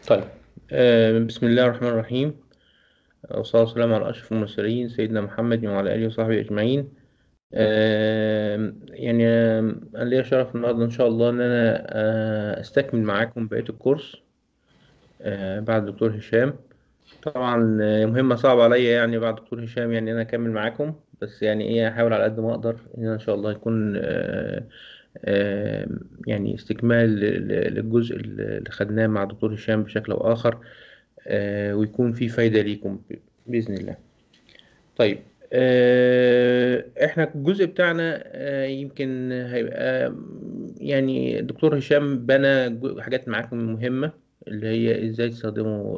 طيب آه بسم الله الرحمن الرحيم والصلاة والسلام على أشرف المرسلين سيدنا محمد وعلى آله وصحبه أجمعين آه يعني آه أنا ليا شرف النهاردة إن شاء الله إن أنا آه أستكمل معاكم بقية الكورس آه بعد الدكتور هشام طبعا آه، مهمة صعبة عليا يعني بعد الدكتور هشام يعني أنا أكمل معاكم بس يعني إيه أحاول على قد ما أقدر إن أنا إن شاء الله يكون آه آه يعني استكمال ل- ل- للجزء اللي خدناه مع الدكتور هشام بشكل أو آخر آه، ويكون في فايدة ليكم ب- بإذن الله طيب آه، احنا الجزء بتاعنا آه، يمكن هيبقى يعني الدكتور هشام بنى جو- حاجات معاكم مهمة اللي هي ازاي تستخدموا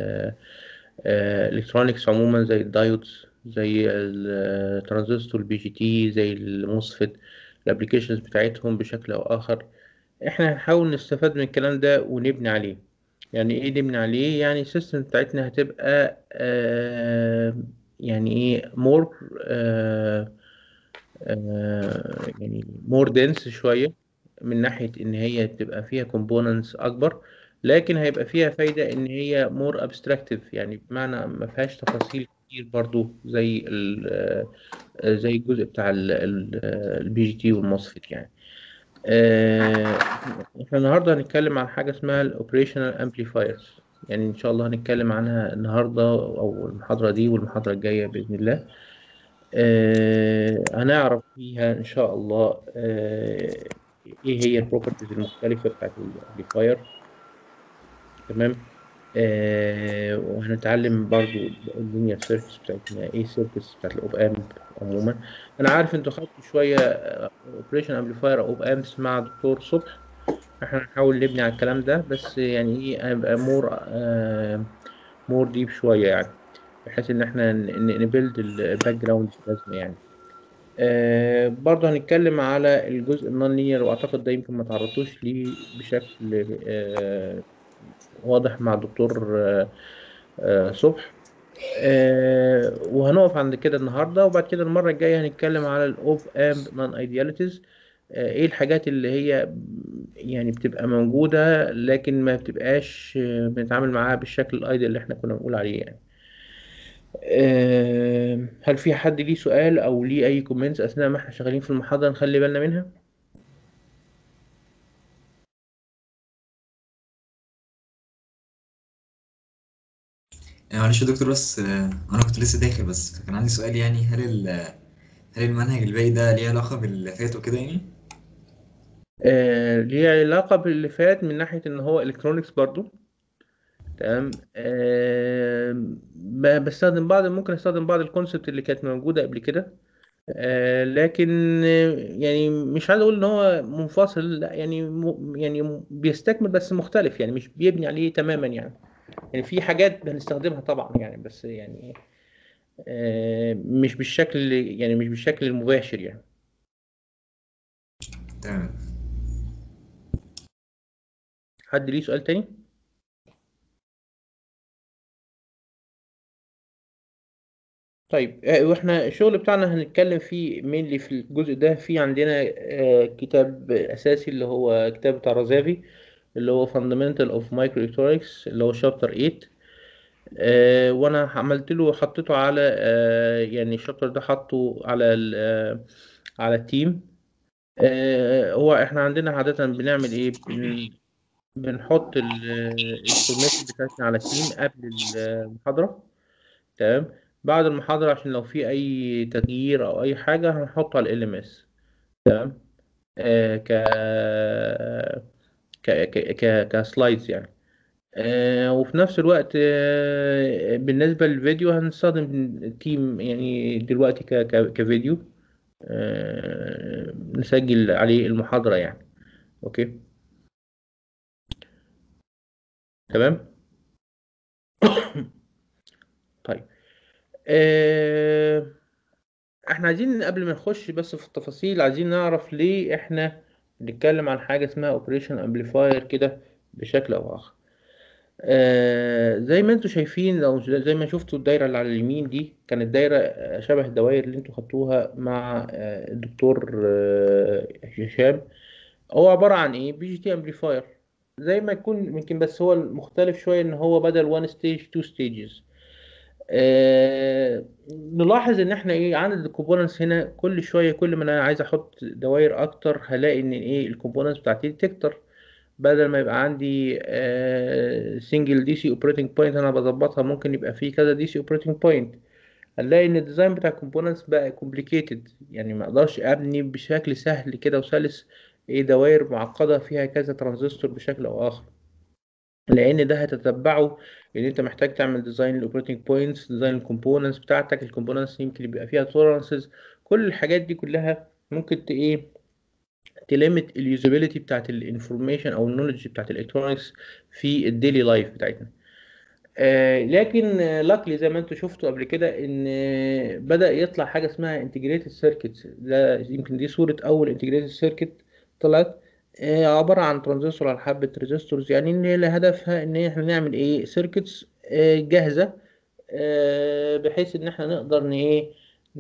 الالكترونيكس عموما زي الدايودز زي الترانزستور البي جي تي زي الموسفيت الابلكيشنز بتاعتهم بشكل او اخر احنا هنحاول نستفاد من الكلام ده ونبني عليه يعني ايه نبني عليه يعني السيستم بتاعتنا هتبقى آه يعني ايه مور آه آه يعني مور دنس شوية من ناحية ان هي تبقى فيها كومبوننتس اكبر لكن هيبقى فيها فايدة ان هي مور ابستراكتيف يعني بمعنى ما فيهاش تفاصيل كتير برضو زي ال آه، زي الجزء بتاع البي جي تي والموسفيت يعني آه، احنا النهارده هنتكلم عن حاجه اسمها الاوبريشنال امبليفايرز يعني ان شاء الله هنتكلم عنها النهارده او المحاضره دي والمحاضره الجايه باذن الله آه، هنعرف فيها ان شاء الله آه، ايه هي البروبرتيز المختلفه بتاعت الامبليفاير تمام آه، وهنتعلم برضو اللينير سيركتس بتاعتنا ايه السيركتس بتاعت الاوب امب عموما انا عارف انتوا خدتوا شويه اوبريشن امبليفاير او اوب امبس مع دكتور صبح احنا هنحاول نبني على الكلام ده بس يعني ايه هيبقى مور مور ديب شويه يعني بحيث ان احنا نبيلد الباك جراوند لازمه يعني آه برضه هنتكلم على الجزء النون لينير واعتقد ده يمكن ما تعرضتوش ليه بشكل آه واضح مع الدكتور آه آه صبح آه وهنقف عند كده النهارده وبعد كده المره الجايه هنتكلم على الاوب امب نون ايدياليتيز ايه الحاجات اللي هي يعني بتبقى موجوده لكن ما بتبقاش آه، بنتعامل معاها بالشكل الايديال اللي احنا كنا بنقول عليه يعني آه، هل في حد ليه سؤال او ليه اي كومنتس اثناء ما احنا شغالين في المحاضره نخلي بالنا منها يعني معلش يا دكتور بس آه، انا كنت لسه داخل بس كان عندي سؤال يعني هل ال هل المنهج الباقي ده ليه علاقة باللي فات وكده يعني؟ آه، ليه علاقه باللي فات من ناحيه ان هو الكترونكس برضو تمام آه، ب- بستخدم بعض ممكن استخدم بعض الكونسبت اللي كانت موجوده قبل كده آه، لكن آه، يعني مش عايز اقول ان هو منفصل لا يعني م- يعني م- بيستكمل بس مختلف يعني مش بيبني عليه تماما يعني يعني في حاجات بنستخدمها طبعا يعني بس يعني آه، مش بالشكل يعني مش بالشكل المباشر يعني تمام حد ليه سؤال تاني طيب آه، واحنا الشغل بتاعنا هنتكلم فيه مينلي في الجزء ده في عندنا آه، كتاب اساسي اللي هو كتاب بتاع رازافي اللي هو Fundamental of Microelectronics اللي هو شابتر 8 آه، وانا عملت له حطيته على آه، يعني الشابتر ده حطه على ال آه، على التيم آه، هو احنا عندنا عادة بنعمل ايه بن- بنحط الانفورميشن بتاعتنا على التيم قبل المحاضرة تمام بعد المحاضرة عشان لو في أي تغيير أو أي حاجة هنحطه على ال LMS تمام آه ك ك ك ك كسلايدز يعني آه وفي نفس الوقت آه بالنسبة للفيديو هنستخدم التيم يعني دلوقتي ك ك كفيديو آه نسجل عليه المحاضرة يعني أوكي تمام طيب آه احنا عايزين قبل ما نخش بس في التفاصيل عايزين نعرف ليه احنا بنتكلم عن حاجة اسمها اوبريشن امبليفاير كده بشكل او اخر آه زي ما انتوا شايفين لو زي ما شفتوا الدايرة اللي على اليمين دي كانت دايرة آه، شبه الدوائر اللي انتوا خدتوها مع آه الدكتور آه هشام هو عبارة عن ايه بي جي تي امبليفاير زي ما يكون يمكن بس هو المختلف شويه ان هو بدل 1 ستيج 2 ستيجز آه نلاحظ ان احنا ايه عدد الكومبوننتس هنا كل شويه كل ما انا عايز احط دوائر اكتر هلاقي ان ايه الكومبوننتس بتاعتي تكتر بدل ما يبقى عندي سنجل دي سي اوبريتنج بوينت انا بظبطها ممكن يبقى فيه كذا دي سي اوبريتنج بوينت هنلاقي ان الديزاين بتاع الكومبوننتس بقى كومبليكيتد يعني ما اقدرش ابني بشكل سهل كده وسلس ايه دوائر معقده فيها كذا ترانزستور بشكل او اخر لان ده هتتبعه ان انت محتاج تعمل ديزاين الاوبريتنج بوينتس ديزاين الكومبوننتس بتاعتك الكومبوننتس يمكن يبقى فيها تولرنسز كل الحاجات دي كلها ممكن ت ايه تليمت اليوزابيلتي بتاعت الانفورميشن او النولج بتاعت الالكترونكس في الديلي لايف بتاعتنا آه لكن لاكلي زي ما انتم شفتوا قبل كده ان آه بدا يطلع حاجه اسمها انتجريتد سيركتس ده يمكن دي صوره اول انتجريتد سيركت طلعت آه عباره عن ترانزستور على حبه ريزيستورز يعني ان هدفها ان احنا نعمل ايه سيركتس جاهزه بحيث ان احنا نقدر ان ايه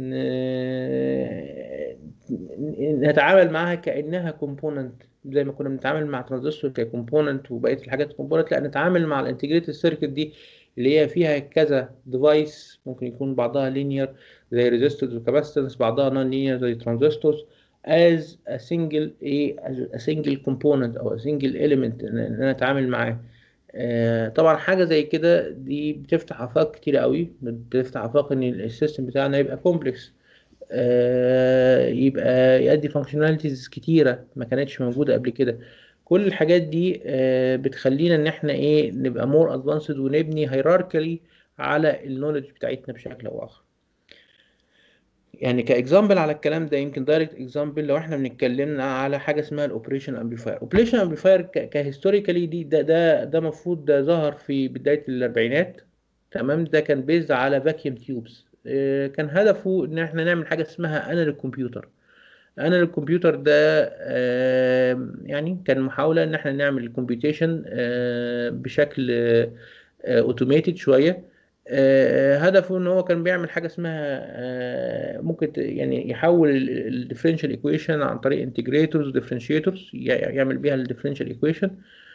نتعامل معاها كانها كومبوننت زي ما كنا بنتعامل مع ترانزستور ككومبوننت وبقيه الحاجات كومبوننت لا نتعامل مع الانتجريتد سيركت دي اللي هي فيها كذا ديفايس ممكن يكون بعضها لينير زي ريزيستورز وكاباسيتنس بعضها نون لينير زي ترانزستورز as a single a as a single component او a single element ان انا اتعامل معاه آه طبعا حاجه زي كده دي بتفتح افاق كتير قوي بتفتح افاق ان السيستم بتاعنا يبقى كومبلكس آه يبقى يؤدي فانكشناليتيز كتيره ما كانتش موجوده قبل كده كل الحاجات دي آه بتخلينا ان احنا ايه نبقى مور ادفانسد ونبني هيراركلي على النولج بتاعتنا بشكل او اخر يعني كاكزامبل على الكلام ده يمكن دايركت اكزامبل لو احنا بنتكلمنا على حاجه اسمها الاوبريشن امبليفاير اوبريشن امبليفاير كهيستوريكالي دي ده ده ده المفروض ده ظهر في بدايه الاربعينات تمام ده كان بيز على فاكيوم تيوبس كان هدفه ان احنا نعمل حاجه اسمها انالوج كمبيوتر انالوج كمبيوتر ده يعني كان محاوله ان احنا نعمل كومبيوتيشن بشكل اوتوميتد شويه هدفه ان هو كان بيعمل حاجه اسمها ممكن يعني يحول الديفرنشال ايكويشن عن طريق انتجريتورز وديفرنشيتورز يعمل بيها الديفرنشال ايكويشن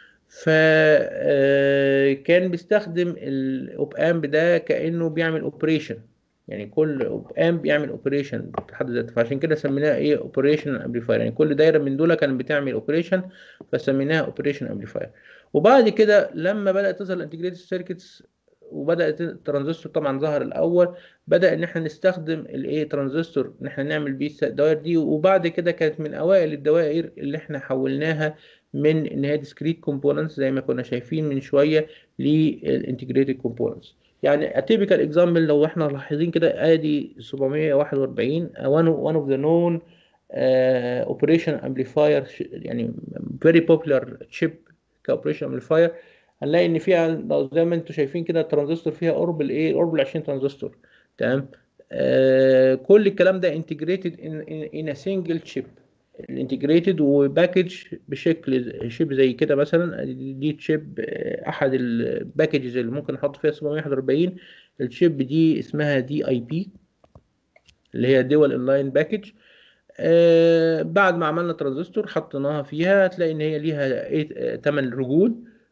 فكان بيستخدم الاوب امب ده كانه بيعمل اوبريشن يعني كل اوب امب بيعمل اوبريشن بحد ذاته فعشان كده سميناها ايه اوبريشن امبليفاير يعني كل دايره من دول كانت بتعمل اوبريشن فسميناها اوبريشن امبليفاير وبعد كده لما بدات تظهر الانتجريتد سيركتس وبدات الترانزستور طبعا ظهر الاول بدا ان احنا نستخدم الايه ترانزستور ان احنا نعمل بيه الدوائر دي وبعد كده كانت من اوائل الدوائر اللي احنا حولناها من ان هي ديسكريت كومبوننتس زي ما كنا شايفين من شويه للانتجريتد كومبوننتس يعني اتيبيكال اكزامبل لو احنا لاحظين كده ادي 741 one one of the known uh, operation amplifier يعني very popular chip كاوبريشن امبليفاير هنلاقي ان فيها لو زي ما انتم شايفين كده الترانزستور فيها قرب الايه قرب ال 20 ترانزستور تمام آه كل الكلام ده انتجريتد ان ا سنجل شيب الانتجريتد وباكج بشكل شيب زي كده مثلا دي تشيب احد الباكجز اللي ممكن نحط فيها 741 الشيب دي اسمها دي اي بي اللي هي دول انلاين باكج آه بعد ما عملنا ترانزستور حطيناها فيها هتلاقي ان هي ليها 8 رجول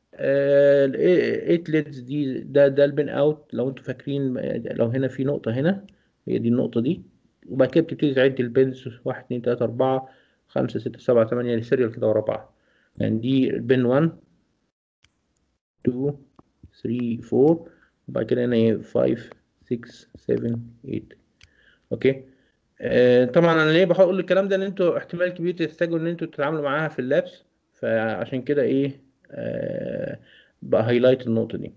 الايت ليدز دي ده ده البن اوت لو انتوا فاكرين لو هنا في نقطه هنا هي دي النقطه دي وبعد كده بتبتدي تعد البنز 1 2 3 4 5 6 7 8 سيريال كده ورا بعض يعني دي البن 1 2 3 4 وبعد كده هنا ايه 5 6 7 8 اوكي آه طبعا انا ليه بقول الكلام ده ان انتوا احتمال كبير تحتاجوا ان انتوا تتعاملوا معاها في اللابس فعشان كده ايه آه بقى هايلايت النقطة دي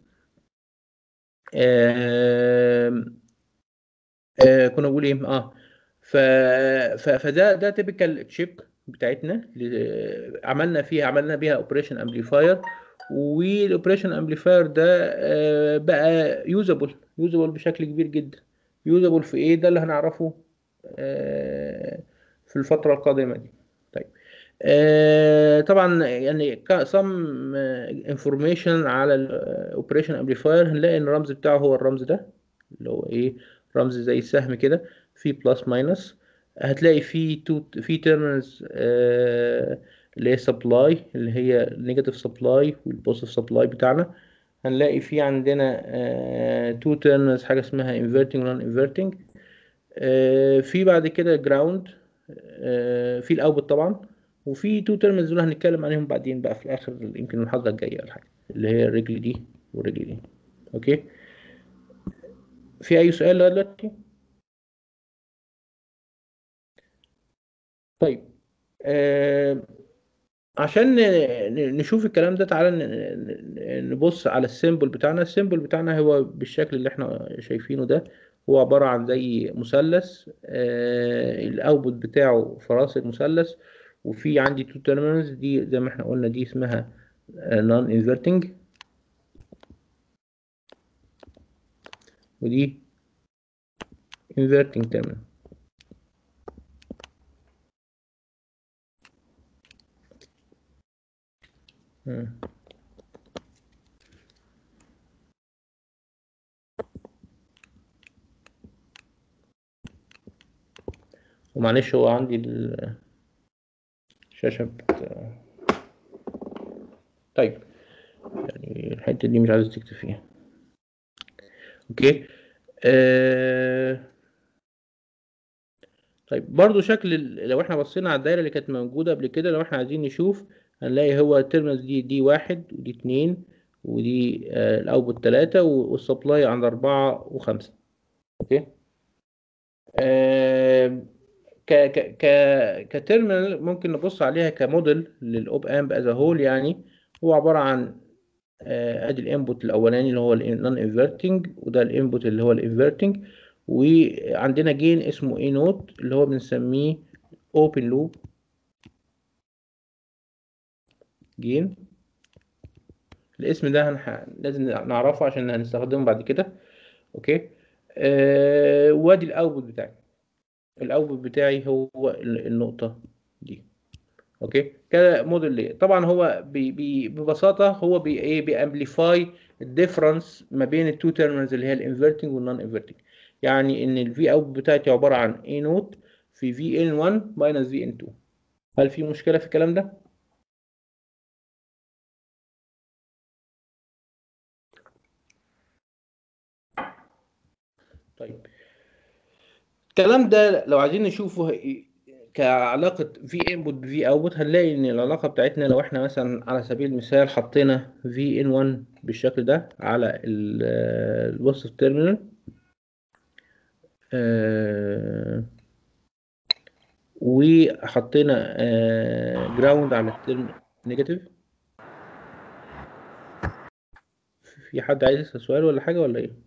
آه آه كنا بنقول ايه اه ف... ف... فده ده تيبيكال تشيب بتاعتنا عملنا فيها عملنا بيها اوبريشن امبليفاير والاوبريشن امبليفاير ده آه بقى يوزابل يوزابل بشكل كبير جدا يوزابل في ايه ده اللي هنعرفه آه في الفترة القادمة دي طيب آه طبعا يعني some information على الاوبريشن امبليفاير هنلاقي ان الرمز بتاعه هو الرمز ده اللي هو ايه رمز زي السهم كده في بلس ماينس هتلاقي في تو في تيرمينالز اللي هي سبلاي اللي هي نيجاتيف سبلاي والبوزيتيف سبلاي بتاعنا هنلاقي في عندنا تو تيرمينالز حاجه اسمها انفيرتنج ونون انفيرتنج في بعد كده جراوند في الاوتبوت طبعا وفي تو تيرمينالز دول هنتكلم عليهم بعدين بقى في الاخر يمكن المحاضره الجايه ولا حاجه اللي هي الرجل دي والرجل دي اوكي في اي سؤال لغايه دلوقتي طيب آه عشان ن- نشوف الكلام ده تعالى ن- ن- نبص على السيمبل بتاعنا السيمبل بتاعنا هو بالشكل اللي احنا شايفينه ده هو عبارة عن زي مثلث آه الاوتبوت بتاعه في راس المثلث وفي عندي تو تيرمينالز دي زي ما احنا قلنا دي اسمها نون انفيرتنج ودي inverting terminal مم. ومعلش هو عندي ال- الشاشة بت... طيب يعني الحتة دي مش عايز تكتب فيها اوكي آه... طيب برضو شكل ال- لو احنا بصينا على الدايرة اللي كانت موجودة قبل كده لو احنا عايزين نشوف هنلاقي هو التيرمينالز دي دي واحد ودي اتنين ودي آه الاوتبوت تلاتة والسبلاي عند أربعة وخمسة اوكي آه... ك ك ك كتيرمينال ممكن نبص عليها كموديل للاوب امب از هول يعني هو عبارة عن آه، ادي الانبوت الاولاني اللي هو النون انفيرتنج وده الانبوت اللي هو الانفيرتنج وعندنا جين اسمه اي نوت اللي هو بنسميه اوبن لوب جين الاسم ده هنح... لازم نعرفه عشان هنستخدمه بعد كده اوكي آه وادي الاوتبوت بتاعي الاوتبوت بتاعي هو ال- النقطة دي اوكي كموديل ليه طبعا هو بي بي ببساطه هو بي ايه بيامبليفاي الديفرنس ما بين التو تيرمينالز اللي هي الانفيرتنج والنون انفيرتنج يعني ان الفي اوت بتاعتي عباره عن اي نوت في في ان 1 ماينس في ان 2 هل في مشكله في الكلام ده طيب الكلام ده لو عايزين نشوفه ه- كعلاقة في انبوت بفي اوتبوت هنلاقي ان العلاقة بتاعتنا لو احنا مثلا على سبيل المثال حطينا في ان 1 بالشكل ده على البوزيتيف تيرمينال وحطينا جراوند على الترم نيجاتيف في حد عايز يسأل سؤال ولا حاجة ولا ايه؟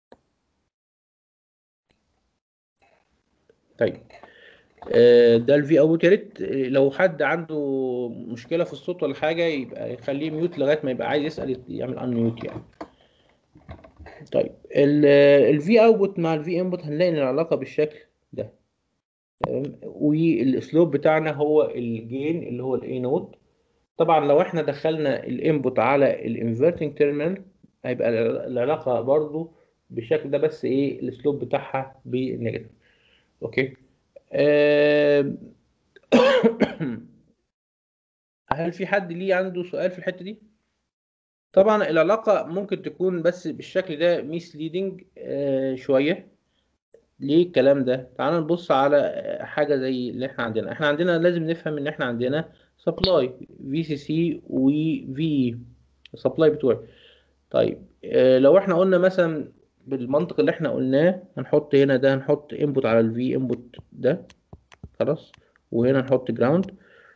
طيب آه، ده الفي اوت يا ريت آه، لو حد عنده مشكله في الصوت ولا حاجه يبقى يخليه ميوت لغايه ما يبقى عايز يسال يعمل ان ميوت يعني طيب الفي اوتبوت مع الفي انبوت هنلاقي ان العلاقه بالشكل ده تمام والاسلوب بتاعنا هو الجين اللي هو الاي نوت طبعا لو احنا دخلنا الانبوت على الانفرتنج تيرمينال هيبقى العلاقه برضو بالشكل ده بس ايه الاسلوب بتاعها بالنيجاتيف اوكي آم، هل في حد ليه عنده سؤال في الحتة دي؟ طبعا العلاقة ممكن تكون بس بالشكل ده misleading آه شوية ليه الكلام ده؟ تعال نبص على آه، حاجة زي اللي احنا عندنا احنا عندنا لازم نفهم ان احنا عندنا supply VCC و VE supply بتوعي طيب آه لو احنا قلنا مثلا بالمنطق اللي احنا قلناه هنحط هنا ده هنحط input على ال V input ده خلاص وهنا نحط جراوند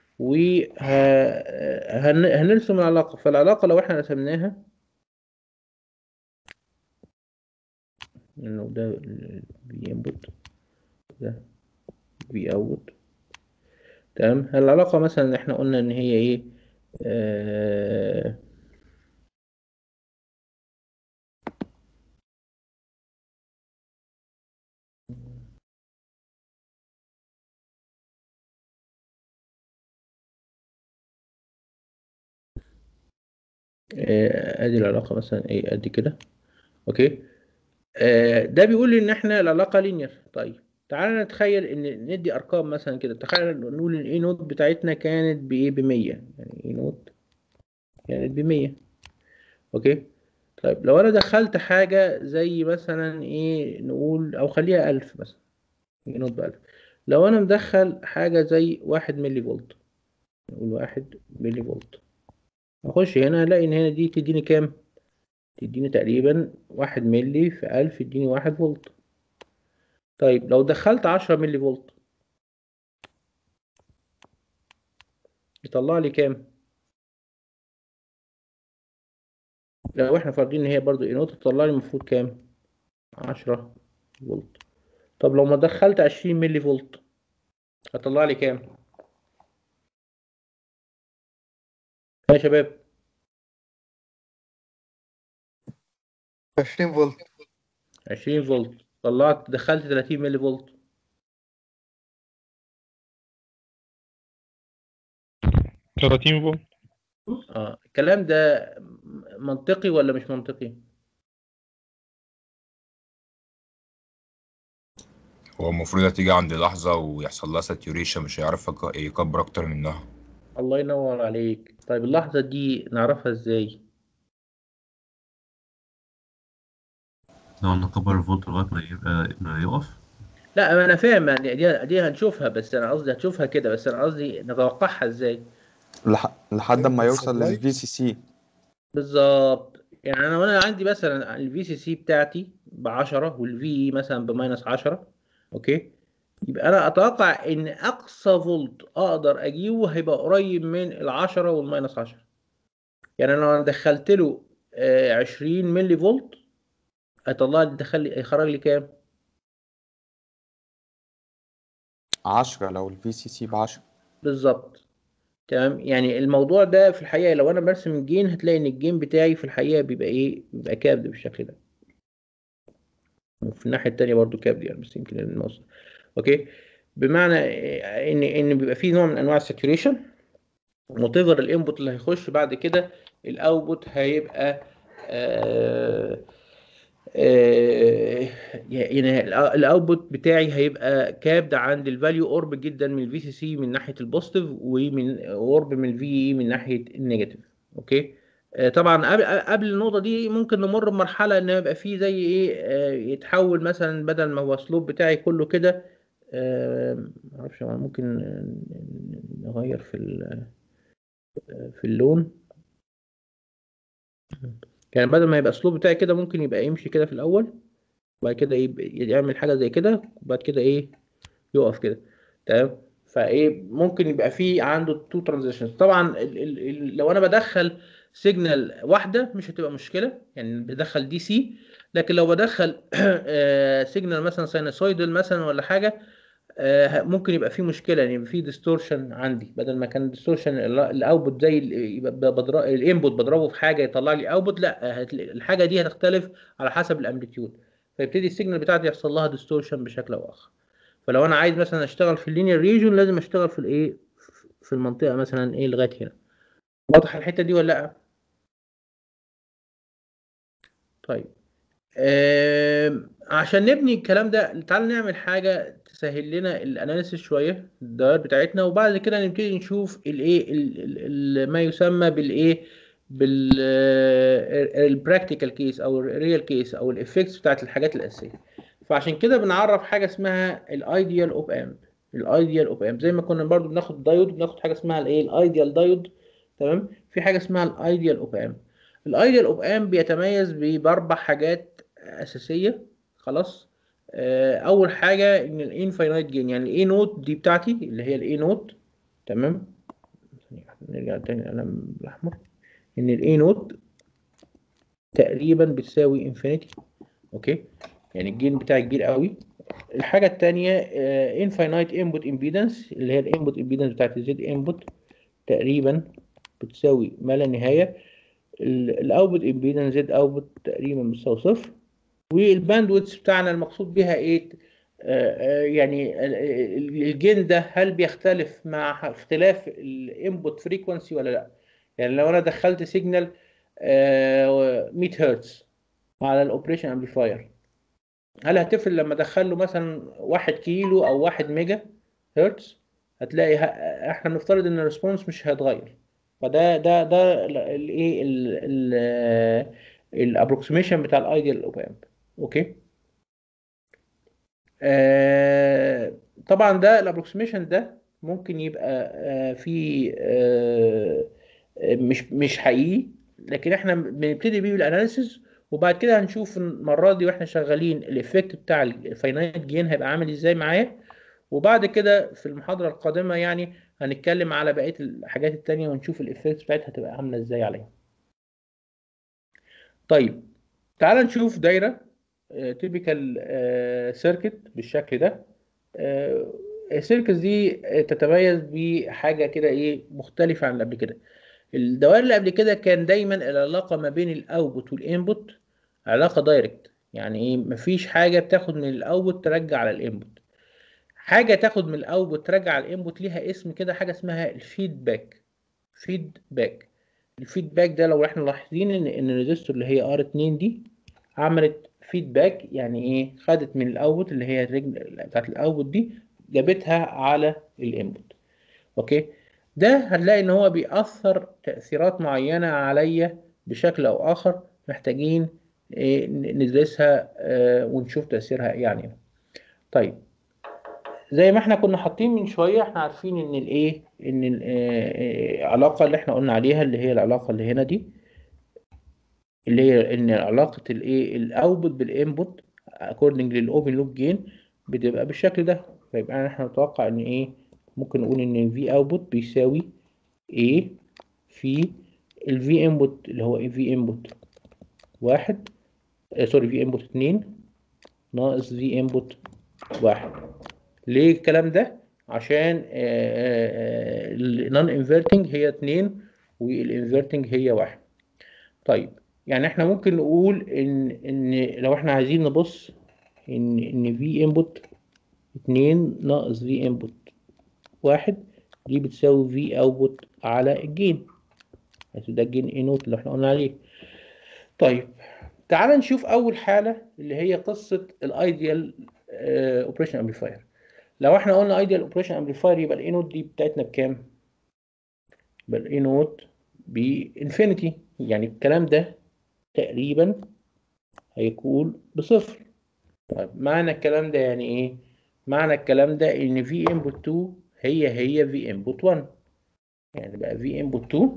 وهنرسم العلاقة فالعلاقة لو احنا رسمناها انه ده في انبوت ده في اوت تمام العلاقة مثلا احنا قلنا ان هي ايه آه آه، ادي العلاقة مثلا ايه ادي كده اوكي آه ده بيقول لي ان احنا العلاقة لينير طيب تعالى نتخيل ان ندي ارقام مثلا كده تخيل نقول الاي نوت بتاعتنا كانت بايه ب 100 يعني اي نوت كانت ب 100 اوكي طيب لو انا دخلت حاجه زي مثلا ايه نقول او خليها 1000 مثلا اي نوت ب 1000 لو انا مدخل حاجه زي 1 ملي فولت نقول 1 ملي فولت اخش هنا الاقي ان هنا دي تديني كام تديني تقريبا 1 ملي في 1000 يديني 1 فولت طيب لو دخلت 10 ملي فولت يطلع لي كام لو احنا فاردين ان هي برضو اي نوت تطلع لي المفروض كام 10 فولت طب لو ما دخلت 20 ملي فولت هطلع لي كام يا شباب 20 فولت 20 فولت طلعت دخلت 30 ملي فولت 30 فولت اه الكلام ده منطقي ولا مش منطقي هو المفروض هتيجي عند لحظة ويحصل لها ساتوريشن مش هيعرف يك- يكبر أكتر منها الله ينور عليك طيب اللحظة دي نعرفها ازاي لو نكبر الفولت لغاية ما يبقى ما يقف لا ما انا فاهم يعني دي دي هنشوفها بس انا قصدي هتشوفها كده بس انا قصدي نتوقعها ازاي لح... لحد ما يوصل السبلاي. للفي سي سي بالظبط يعني انا وانا عندي مثلا الفي سي سي بتاعتي ب 10 والفي اي مثلا بماينس 10 اوكي يبقى انا اتوقع ان اقصى فولت اقدر اجيبه هيبقى قريب من ال 10 والماينس 10 يعني انا لو انا دخلت له آه، 20 ملي فولت هيطلع لي دخل لي هيخرج لي كام 10 لو الفي سي سي ب 10 بالظبط تمام يعني الموضوع ده في الحقيقه لو انا برسم الجين هتلاقي ان الجين بتاعي في الحقيقه بيبقى ايه بيبقى كابد بالشكل ده وفي الناحيه التانيه برضو كابد يعني بس يمكن الموس اوكي بمعنى إيه، ان ان بيبقى فيه نوع من انواع الساتوريشن وات ايفر الانبوت اللي هيخش بعد كده الاوتبوت هيبقى آه آه، يعني الاوتبوت بتاعي هيبقى كابد عند الفاليو اورب جدا من الفي سي سي من ناحيه البوزيتيف ومن اورب من الفي اي من ناحيه النيجاتيف اوكي آه، طبعا قبل قبل النقطه دي ممكن نمر بمرحله ان يبقى فيه زي ايه آه، يتحول مثلا بدل ما هو السلوب بتاعي كله كده آه، معرفش هو ممكن نغير في ال- في اللون يعني بدل ما يبقى اسلوب بتاعي كده ممكن يبقى يمشي كده في الاول وبعد كده يبقى يعمل حاجه زي كده وبعد كده ايه يقف كده تمام فايه ممكن يبقى في عنده تو ترانزيشنز طبعا ال ال ال لو انا بدخل سيجنال واحده مش هتبقى مشكله يعني بدخل دي سي لكن لو بدخل سيجنال مثلا ساينوسويدال مثلا ولا حاجه آه، ممكن يبقى في مشكله يعني يبقى في ديستورشن عندي بدل ما كان ديستورشن الاوتبوت زي ال- يبقى بضرب الانبوت بضربه في حاجه يطلع لي اوتبوت لا هت- الحاجه دي هتختلف على حسب الامبليتيود فيبتدي السيجنال بتاعتي يحصل لها ديستورشن بشكل او اخر فلو انا عايز مثلا اشتغل في اللينير ريجون لازم اشتغل في الايه في المنطقه مثلا ايه لغايه هنا واضح الحته دي ولا لا طيب آم، عشان نبني الكلام ده تعال نعمل حاجة تسهل لنا الاناليسيس شوية الدوائر بتاعتنا وبعد كده نبتدي نشوف الايه ال- ال- ال- ما يسمى بالايه بالبراكتيكال كيس او الريال كيس او الافكتس بتاعت الحاجات الاساسية فعشان كده بنعرف حاجة اسمها الايديال اوب امب الايديال اوب امب زي ما كنا برضو بناخد دايود بناخد حاجة اسمها الايه الايديال دايود تمام في حاجة اسمها الايديال اوب امب الايديال اوب امب بيتميز ب- باربع حاجات اساسيه خلاص آه، اول حاجه ان الانفاينايت جين يعني الاي نوت دي بتاعتي اللي هي الاي نوت تمام ثانية واحدة، نرجع تاني القلم الاحمر ان الاي نوت تقريبا بتساوي انفينيتي اوكي يعني الجين بتاعي كبير قوي الحاجه الثانيه انفاينايت انبوت امبيدنس اللي هي الانبوت امبيدنس بتاعت الزد انبوت تقريبا بتساوي ما لا نهايه الاوتبوت امبيدنس زد اوتبوت تقريبا بتساوي صفر والباندويتس بتاعنا المقصود بيها ايه آه، آه، يعني ال- ال- الجين ده هل بيختلف مع اختلاف الانبوت فريكونسي ولا لا يعني لو انا دخلت سيجنال 100 هرتز على الاوبريشن امبليفاير هل هتفرق لما ادخل له مثلا واحد كيلو او واحد ميجا هرتز هتلاقي ه- احنا بنفترض ان الريسبونس مش هيتغير فده ده ده الايه الابروكسيميشن بتاع الايديال اوب امب اوكي آه طبعا ده الابروكسيميشن ده ممكن يبقى آه في آه آه، مش مش حقيقي لكن احنا بنبتدي بيه بالاناليسيز وبعد كده هنشوف المره دي واحنا شغالين الايفكت بتاع الفاينايت جين هيبقى عامل ازاي معايا وبعد كده في المحاضره القادمه يعني هنتكلم على بقيه الحاجات التانية ونشوف الايفكت بتاعتها هتبقى عامله ازاي عليها طيب تعال نشوف دايره تيبيكال سيركت بالشكل ده السيركت دي تتميز بحاجه كده ايه مختلفه عن اللي قبل كده الدوائر اللي قبل كده كان دايما العلاقه ما بين الاوتبوت والانبوت علاقه دايركت يعني ايه مفيش حاجه بتاخد من الاوتبوت ترجع على الانبوت حاجه تاخد من الاوتبوت ترجع على الانبوت ليها اسم كده حاجه اسمها الفيدباك فيدباك الفيدباك ده لو احنا لاحظين ان ان الريزستور اللي هي ار 2 دي عملت فيدباك يعني ايه خدت من الاوتبوت اللي هي الرجل بتاعت الاوتبوت دي جابتها على الانبوت اوكي ده هنلاقي ان هو بيأثر تأثيرات معينة عليا بشكل او اخر محتاجين إيه ندرسها آه، ونشوف تأثيرها يعني طيب زي ما احنا كنا حاطين من شوية احنا عارفين ان الايه ان ال- آه، آه، العلاقة اللي احنا قلنا عليها اللي هي العلاقة اللي هنا دي اللي هي ان علاقة الايه الاوتبوت بالانبوت according للاوبن لوب جين بتبقى بالشكل ده فيبقى احنا نتوقع ان ايه ممكن نقول ان في اوتبوت بيساوي A في ال V input اللي هو V input واحد آه سوري V input اتنين ناقص V input واحد ليه الكلام ده؟ عشان النون انفيرتنج هي اتنين والانفيرتنج هي واحد طيب يعني احنا ممكن نقول ان ان لو احنا عايزين نبص ان ان في انبوت اتنين ناقص في انبوت واحد دي بتساوي في اوتبوت على الجين حيث ده الجين اي نوت اللي احنا قلنا عليه طيب تعال نشوف اول حاله اللي هي قصه الايديال اوبريشن امبليفاير لو احنا قلنا ايديال اوبريشن امبليفاير يبقى الاي نوت دي بتاعتنا بكام يبقى الاي نوت بانفينيتي يعني الكلام ده تقريبا هيكون بصفر طيب معنى الكلام ده يعني ايه معنى الكلام ده ان في انبوت 2 هي هي في انبوت 1 يعني بقى في انبوت 2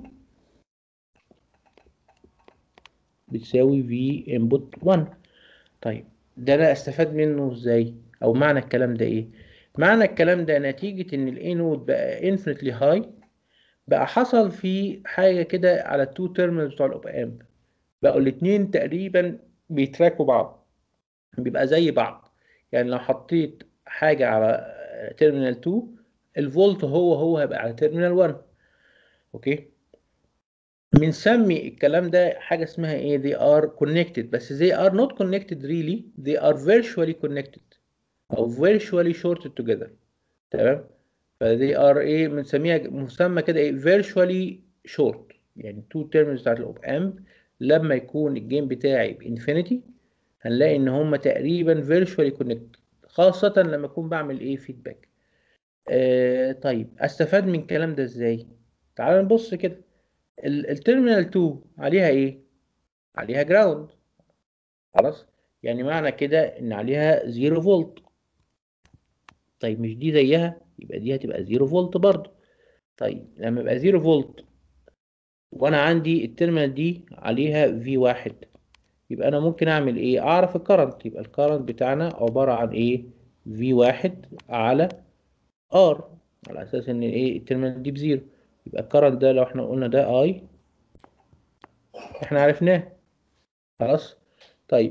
بتساوي في انبوت 1 طيب ده انا استفاد منه ازاي او معنى الكلام ده ايه معنى الكلام ده نتيجة ان الاي نود بقى انفينيتلي هاي بقى حصل في حاجة كده على التو تيرمينالز بتوع الاوب امب بقوا الاتنين تقريبا بيتراكوا بعض بيبقى زي بعض يعني لو حطيت حاجة على تيرمينال 2 الفولت هو هو هيبقى على تيرمينال 1 اوكي بنسمي الكلام ده حاجة اسمها ايه they are connected بس they are not connected really they are virtually connected او virtually shorted together تمام ف they are ايه بنسميها مسمى كده ايه virtually short يعني two terminals بتاعت الاوب امب لما يكون الجيم بتاعي بانفينيتي هنلاقي ان هما تقريبا virtually connected خاصة لما اكون بعمل ايه فيدباك آه طيب استفاد من الكلام ده ازاي تعال نبص كده التيرمينال 2 عليها ايه عليها جراوند خلاص يعني معنى كده ان عليها 0 فولت طيب مش دي زيها يبقى دي هتبقى 0 فولت برضه طيب لما يبقى 0 فولت وانا عندي التيرمينال دي عليها في واحد يبقى انا ممكن اعمل ايه اعرف الكرنت يبقى الكرنت بتاعنا عبارة عن ايه في واحد على ار على اساس ان ايه التيرمينال دي بزيرو يبقى الكرنت ده لو احنا قلنا ده اي احنا عرفناه خلاص طيب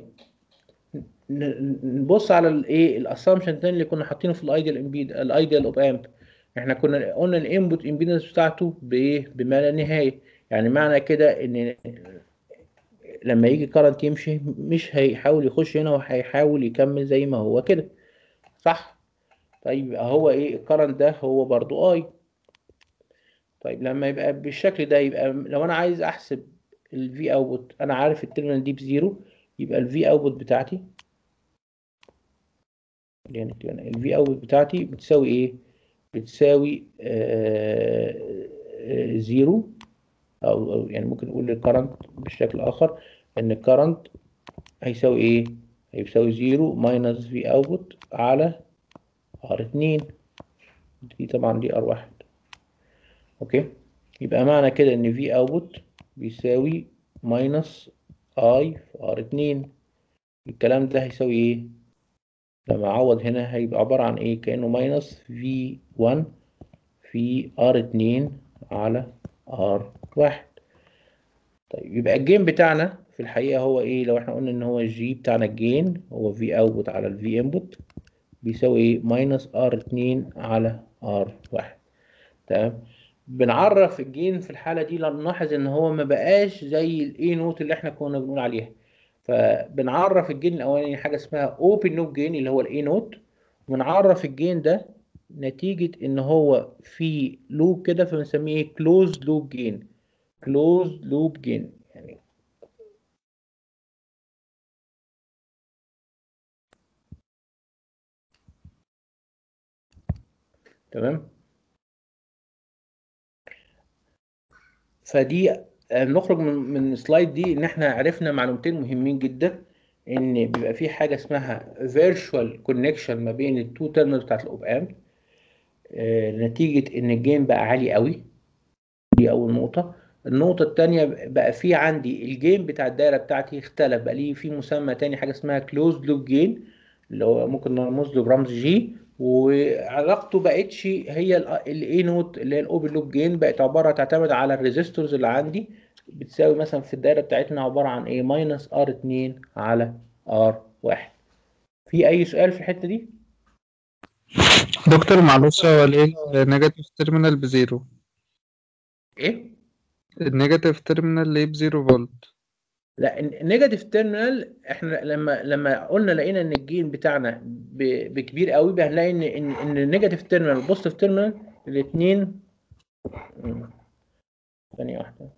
نبص على الايه الاسامبشن الثاني اللي كنا حاطينه في الايديال امبيد الايديال اوب امب احنا كنا قلنا الانبوت امبيدنس بتاعته بايه بما لا نهايه يعني معنى كده ان لما يجي كرنت يمشي مش هيحاول يخش هنا وهيحاول يكمل زي ما هو كده صح طيب يبقى هو ايه الكرنت ده هو برضو اي طيب لما يبقى بالشكل ده يبقى لو انا عايز احسب الفي اوتبوت انا عارف التيرمينال دي بزيرو يبقى الفي اوتبوت بتاعتي اللي هنا نكتب هنا الفي اوت بتاعتي بتساوي ايه بتساوي آه آه زيرو او أو يعني ممكن نقول الكرنت بشكل اخر ان الكرنت هيساوي ايه هيساوي زيرو ماينس في اوت على ار اتنين دي طبعا دي ار واحد اوكي يبقى معنى كده ان في اوت بيساوي ماينس اي في ار اتنين الكلام ده هيساوي ايه لما اعوض هنا هيبقى عبارة عن ايه كأنه ماينس في 1 في ار اتنين على ار واحد طيب يبقى الجين بتاعنا في الحقيقة هو ايه لو احنا قلنا ان هو الجي بتاعنا الجين هو في اوتبوت على الفي انبوت بيساوي ايه ماينس ار اتنين على ار واحد تمام بنعرف الجين في الحالة دي نلاحظ ان هو ما بقاش زي الاي نوت اللي احنا كنا بنقول عليها فبنعرف الجين الاولاني حاجة اسمها اوبن لوب جين اللي هو الاي نوت وبنعرف الجين ده نتيجة ان هو في لوب كده فبنسميه ايه كلوز لوب جين كلوز لوب جين يعني تمام فدي آه، نخرج من من السلايد دي ان احنا عرفنا معلومتين مهمين جدا ان بيبقى في حاجه اسمها فيرتشوال كونكشن ما بين التو تيرمينال بتاعت الاوب امب نتيجه ان الجين بقى عالي قوي دي اول نقطه النقطه الثانيه بقى في عندي الجين بتاع الدايره بتاعتي اختلف بقى ليه في مسمى تاني حاجه اسمها كلوز لوب جين اللي هو ممكن نرمز له برمز جي وعلاقته بقتش هي الاي نوت اللي هي الاوبن لوب جين بقت عباره تعتمد على الريزيستورز اللي عندي بتساوي مثلا في الدايره بتاعتنا عباره عن ايه ماينس ار 2 على ار 1 في اي سؤال في الحته دي دكتور معلش هو ليه النيجاتيف تيرمينال بزيرو ايه النيجاتيف تيرمينال ليه بزيرو فولت لا النيجاتيف تيرمينال احنا لما لما قلنا لقينا ان الجين بتاعنا ب- بكبير قوي هنلاقي ان ان ان النيجاتيف تيرمينال والبوزيتيف تيرمينال الاثنين ثانيه واحده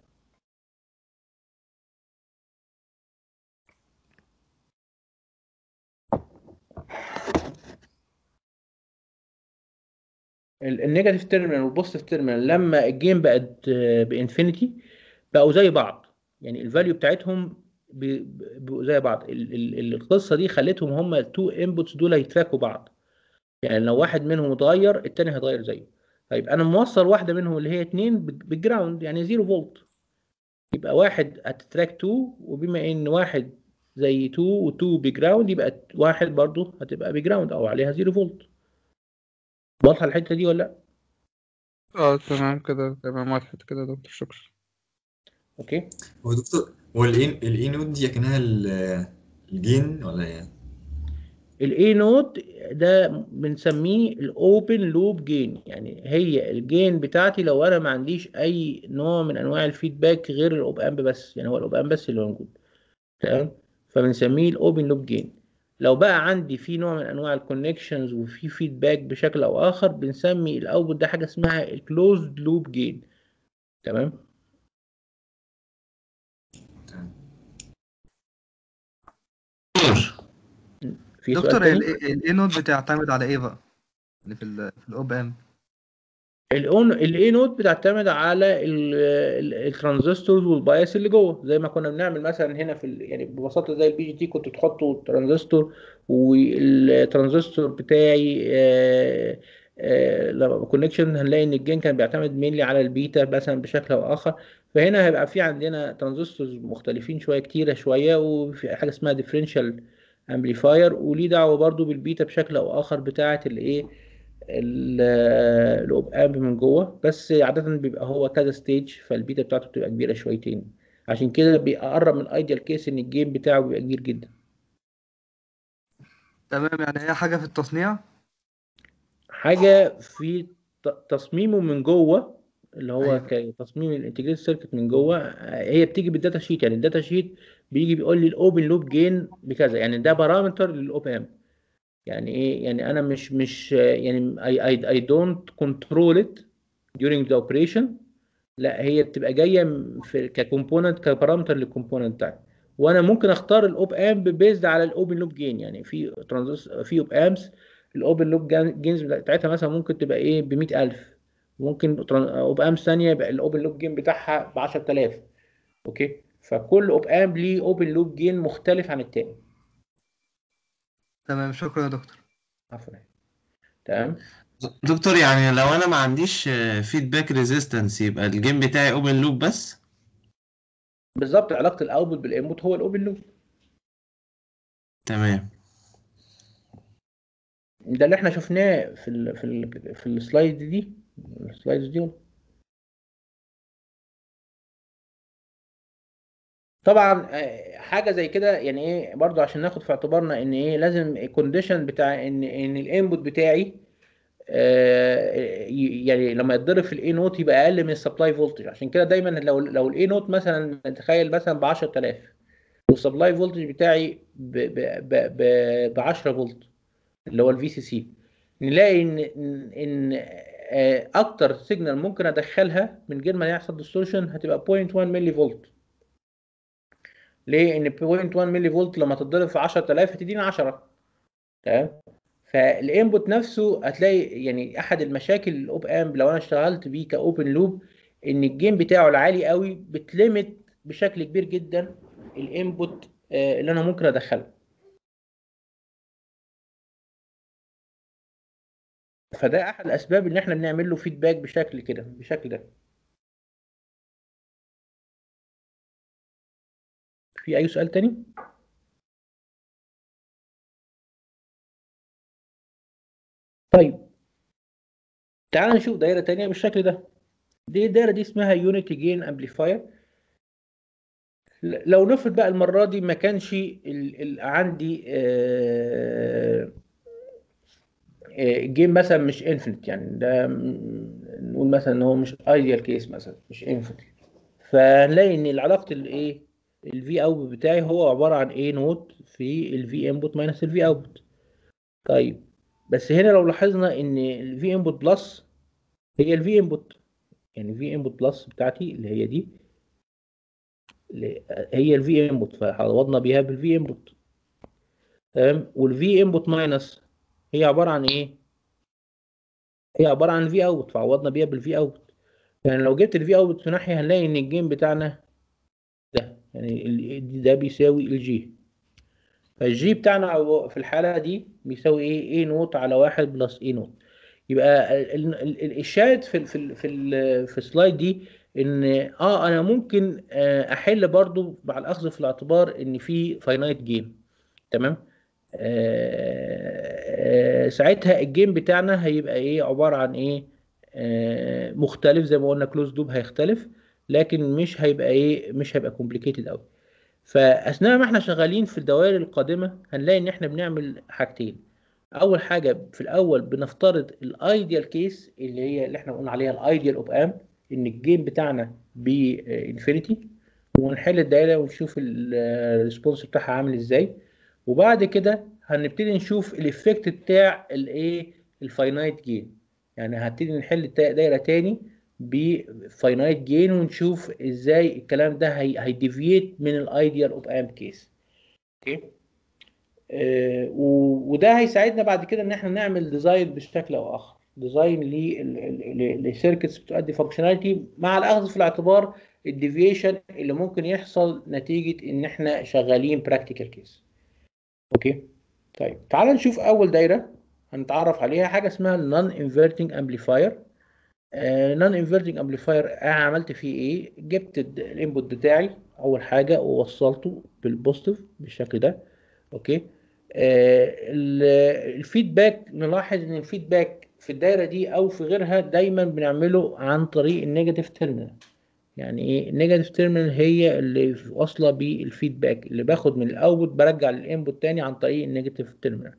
ال- النيجاتيف تيرمينال والبوزيتيف تيرمينال لما الجين بقت آه، بانفينيتي بقوا زي بعض يعني الفاليو بتاعتهم ب- ب- بقوا زي بعض ال- ال- القصه دي خلتهم هما التو انبوتس دول يتراكوا بعض يعني لو واحد منهم اتغير التاني هيتغير زيه طيب انا موصل واحده منهم اللي هي 2 بالجراوند يعني 0 فولت يبقى واحد هتتراك 2 وبما ان واحد زي 2 و2 بجراوند يبقى واحد برضو هتبقى بجراوند او عليها 0 فولت واضحه الحته دي ولا لا اه تمام كده تمام وضحت كده يا دكتور شكرا اوكي هو دكتور هو الاي الاي نود دي كأنها ال- الجين ولا ايه؟ الاي نود ده بنسميه الاوبن لوب جين يعني هي الجين بتاعتي لو انا ما عنديش اي نوع من انواع الفيدباك غير الاوب امب بس يعني هو الاوب امب بس اللي موجود تمام فبنسميه الاوبن لوب جين لو بقى عندي في نوع من انواع الكونكشنز وفي فيدباك بشكل او اخر بنسمي الاوتبوت ده حاجه اسمها الكلوزد لوب جين تمام في سؤال دكتور تاني الاي نود بتعتمد على ايه بقى اللي في ال في الاوب ام الاون الاي نوت بتعتمد على ال- ال- الترانزستورز والبايس اللي جوه زي ما كنا بنعمل مثلا هنا في ال- يعني ببساطه زي البي جي تي كنت تحطوا ترانزستور والترانزستور بتاعي آه، آه، لما كونكشن هنلاقي ان الجين كان بيعتمد مينلي على البيتا مثلا بشكل او اخر فهنا هيبقى في عندنا ترانزستورز مختلفين شويه كتيره شويه وفي حاجه اسمها ديفرنشال امبليفاير وليه دعوه برضو بالبيتا بشكل او اخر بتاعه الايه ال- الاوب امب من جوه بس عاده بيبقى هو كذا ستيج فالبيتا بتاعته بتبقى كبيره شويتين عشان كده بيقرب من الايديال كيس ان الجيم بتاعه بيبقى كبير جدا تمام يعني هي حاجه في التصنيع حاجه في ت- تصميمه من جوه اللي هو أيوة. كتصميم الانتجريتد سيركت من جوه هي بتيجي بالداتا شيت يعني الداتا شيت بيجي بيقول لي الاوبن لوب جين بكذا يعني ده بارامتر للاوب امب يعني ايه يعني انا مش مش يعني I, I, I don't control it during the operation لا هي بتبقى جايه م- في ككومبوننت كبارامتر للكومبوننت بتاعي وانا ممكن اختار الاوب امب بيزد على الاوبن لوب جين يعني في ترانزست في اوب امبس الاوبن لوب جينز بتاعتها مثلا ممكن تبقى ايه ب 100000 ممكن اوب امب ثانيه يبقى الاوبن لوب جين بتاعها ب 10000 اوكي فكل اوب امب ليه اوبن لوب جين مختلف عن التاني تمام شكرا يا دكتور عفوا تمام دكتور يعني لو انا ما عنديش فيدباك ريزيستنس يبقى الجيم بتاعي اوبن لوب بس بالظبط علاقه الاوتبوت بالانبوت هو الاوبن لوب تمام ده اللي احنا شفناه في ال في ال في السلايد دي السلايدز دي طبعا آه، حاجه زي كده يعني ايه برضو عشان ناخد في اعتبارنا ان ايه لازم الكونديشن بتاع ان ان الانبوت بتاعي آه، ي- يعني لما يتضرب في الاي نوت يبقى اقل من السبلاي فولتج عشان كده دايما لو لو الاي نوت مثلا تخيل مثلا ب 10000 والسبلاي فولتج بتاعي ب ب ب ب 10 فولت اللي هو الفي سي سي نلاقي ان ان إن، آه، اكتر سيجنال ممكن ادخلها من غير ما يحصل ديستورشن هتبقى 0.1 ملي فولت ليه ان 0.1 ملي فولت لما تتضرب في 10000 هتدينا 10 تمام فالانبوت نفسه هتلاقي يعني احد المشاكل الاوب امب لو انا اشتغلت بيه كاوبن لوب ان الجيم بتاعه العالي قوي بتلمت بشكل كبير جدا الانبوت آه، اللي انا ممكن ادخله فده احد الاسباب ان احنا بنعمل له فيدباك بشكل كده بالشكل ده في اي سؤال تاني طيب تعال نشوف دايره تانية بالشكل ده دي الدايره دي اسمها يونيتي جين امبليفاير لو نفرض بقى المره دي ما كانش ال ال عندي آه، آه، جيم مثلا مش انفينيت يعني ده م- نقول مثلا ان هو مش ايديال كيس مثلا مش انفينيت فهنلاقي ان علاقه الايه الفي اوت بتاعي هو عباره عن ايه نوت في الفي انبوت ماينس الفي اوت طيب بس هنا لو لاحظنا ان الفي انبوت بلس هي الفي انبوت يعني في انبوت بلس بتاعتي اللي هي دي اللي هي الفي انبوت فعوضنا بيها بالفي انبوت تمام والفي انبوت ماينس هي عباره عن ايه هي عباره عن في اوت فعوضنا بيها بالفي اوت يعني لو جبت الفي اوت في ناحيه هنلاقي ان الجيم بتاعنا ده يعني ال- ده بيساوي الجي فالجي بتاعنا عو- في الحاله دي بيساوي ايه ايه نوت على واحد بلس ايه نوت يبقى ال- ال- ال- الشاهد في ال في ال في ال في السلايد دي ان اه انا ممكن آه، احل برضو مع الاخذ في الاعتبار ان في فاينايت جيم تمام آه، آه، ساعتها الجيم بتاعنا هيبقى ايه عبارة عن ايه آه، مختلف زي ما قلنا كلوز لوب هيختلف لكن مش هيبقى ايه مش هيبقى كومبليكيتد قوي فاثناء ما احنا شغالين في الدوائر القادمة هنلاقي ان احنا بنعمل حاجتين اول حاجة في الاول بنفترض الايديال كيس اللي هي اللي احنا قلنا عليها الايديال اوب امب ان الجيم بتاعنا بانفينيتي ونحل الدايره ونشوف الريسبونس بتاعها عامل ازاي وبعد كده هنبتدي نشوف الايفكت بتاع الايه الفاينايت جين يعني هنبتدي نحل التا- دايره تاني بفاينايت جين ونشوف ازاي الكلام ده هي هيديفيت من الايديال اوب امب كيس اوكي آه، و- وده هيساعدنا بعد كده ان احنا نعمل ديزاين بشكل او اخر ديزاين لسيركتس بتؤدي فانكشناليتي مع الاخذ في الاعتبار الديفيشن اللي ممكن يحصل نتيجة ان احنا شغالين براكتيكال كيس اوكي طيب تعال نشوف اول دايرة هنتعرف عليها حاجة اسمها النون انفيرتنج امبليفاير نون انفيرتنج امبليفاير انا عملت فيه ايه جبت الانبوت بتاعي اول حاجة ووصلته بالبوزيتيف بالشكل ده اوكي آه، ال- الفيدباك نلاحظ ان الفيدباك في الدايره دي او في غيرها دايما بنعمله عن طريق النيجاتيف تيرمينال يعني ايه النيجاتيف تيرمينال هي اللي واصله بالفيدباك اللي باخد من الاوتبوت برجع للانبوت تاني عن طريق النيجاتيف تيرمينال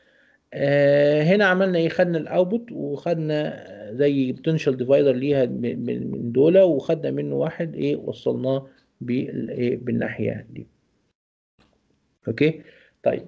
آه هنا عملنا ايه خدنا الاوتبوت وخدنا زي بوتنشال ديفايدر ليها من من- من دول وخدنا منه واحد ايه وصلناه بالايه بالناحيه دي اوكي طيب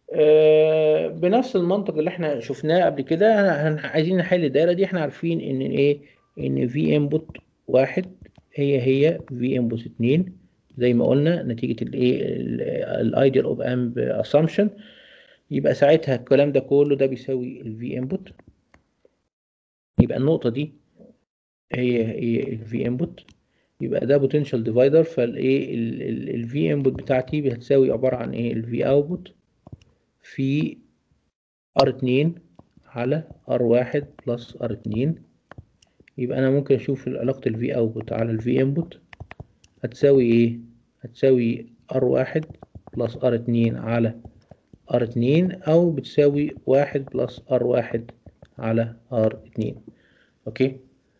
آه بنفس المنطق اللي احنا شفناه قبل كده هن- هن- عايزين نحل الدايره دي احنا عارفين ان ايه ان في انبوت واحد هي هي في انبوت اتنين زي ما قلنا نتيجه الايه الايديال اوب امب اسامبشن يبقى ساعتها الكلام ده كله ده بيساوي الفي انبوت يبقى النقطة دي هي هي الفي انبوت يبقى ده بوتنشال ديفايدر فالايه الفي انبوت بتاعتي هتساوي عبارة عن ايه الفي اوتبوت في ار 2 على ار 1 بلس ار 2 يبقى انا ممكن اشوف علاقة الفي اوتبوت على الفي انبوت هتساوي ايه هتساوي ار 1 بلس ار 2 على ار 2 او بتساوي 1 بلس ار 1 على ار 2 اوكي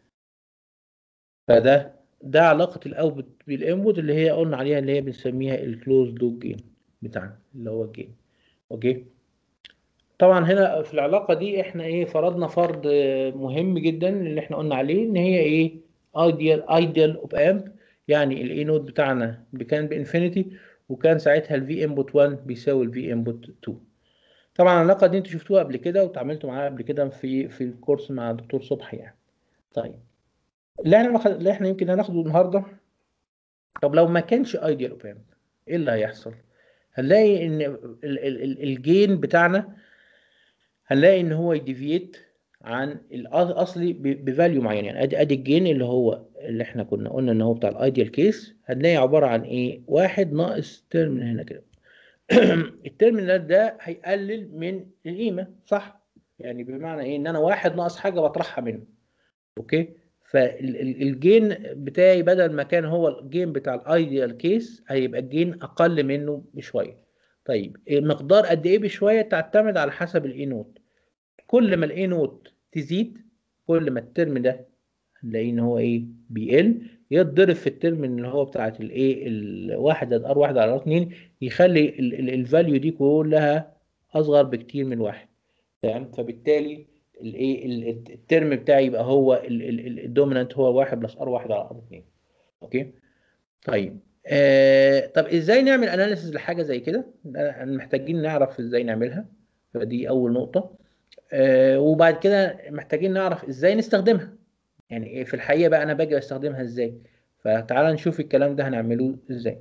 فده ده علاقة الاوتبوت بالانبوت اللي هي قلنا عليها اللي هي بنسميها الكلوز لوب جين بتاعنا اللي هو الجين اوكي طبعا هنا في العلاقة دي احنا ايه فرضنا فرض آه، مهم جدا اللي احنا قلنا عليه ان هي ايه ايديال ايديال اوب امب يعني الاي نود بتاعنا كان بانفينيتي وكان ساعتها الفي انبوت 1 بيساوي الفي انبوت 2 طبعا العلاقة دي انتوا شفتوها قبل كده وتعاملتوا معاها قبل كده في في الكورس مع الدكتور صبحي يعني طيب اللي احنا مخ- اللي احنا يمكن هناخده النهارده طب لو ما كانش ايديال اوب امب ايه اللي هيحصل هنلاقي ان ال- ال- ال- الجين بتاعنا هنلاقي ان هو يديفيت عن الاصلي بفاليو معين يعني ادي ادي الجين اللي هو اللي احنا كنا قلنا ان هو بتاع الايديال كيس هنلاقي عباره عن ايه واحد ناقص ترم هنا كده الترمينال ده هيقلل من القيمه صح يعني بمعنى ايه ان انا واحد ناقص حاجه بطرحها منه اوكي فالجين بتاعي بدل ما كان هو الجين بتاع الايديال كيس هيبقى الجين اقل منه بشويه طيب المقدار قد ايه بشويه تعتمد على حسب الاي نوت كل ما الاي نوت تزيد كل ما الترم ده هنلاقيه ان هو ايه بيقل يتضرب في الترم اللي هو بتاعت الايه الواحد ار واحد على ار اتنين يخلي الفاليو دي كلها اصغر بكتير من واحد تمام فبالتالي الايه ال- الترم بتاعي يبقى هو الدومينانت هو واحد بلس ار واحد على ار اتنين اوكي طيب آه طب ازاي نعمل اناليسيز لحاجه زي كده آه، محتاجين نعرف ازاي نعملها فدي اول نقطه آه وبعد كده محتاجين نعرف ازاي نستخدمها يعني إيه في الحقيقه بقى انا باجي استخدمها ازاي فتعال نشوف الكلام ده هنعمله ازاي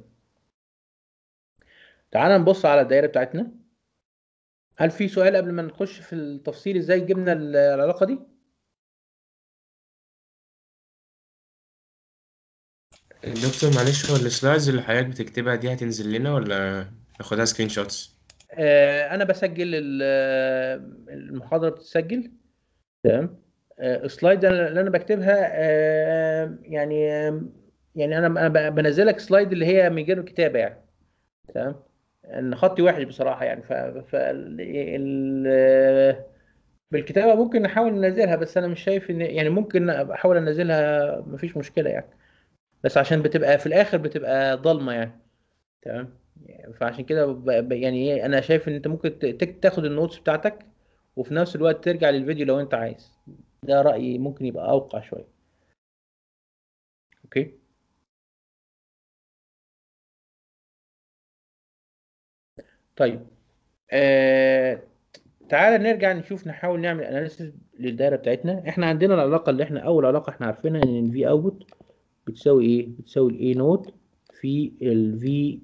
تعال نبص على الدايره بتاعتنا هل في سؤال قبل ما نخش في التفصيل ازاي جبنا ال- العلاقه دي دكتور معلش هو السلايدز اللي حضرتك بتكتبها دي هتنزل لنا ولا ناخدها سكرين شوتس؟ آه انا بسجل ال- المحاضره بتتسجل تمام آه، السلايد اللي انا بكتبها آه، يعني آه، يعني انا انا ب- بنزلك سلايد اللي هي من غير كتابه يعني تمام ان خطي وحش بصراحه يعني ف, ف ال... بالكتابه ممكن نحاول ننزلها بس انا مش شايف ان يعني ممكن احاول انزلها مفيش مشكله يعني بس عشان بتبقى في الاخر بتبقى ضلمه يعني تمام فعشان كده ب... ب- يعني ايه انا شايف ان انت ممكن ت- ت- تاخد النوتس بتاعتك وفي نفس الوقت ترجع للفيديو لو انت عايز ده رأيي ممكن يبقى أوقع شوية أوكي طيب آه... تعالى نرجع نشوف نحاول نعمل اناليسيس للدايره بتاعتنا احنا عندنا العلاقه اللي احنا اول علاقه احنا عارفينها ان الفي اوتبوت بتساوي ايه بتساوي الاي نوت في الفي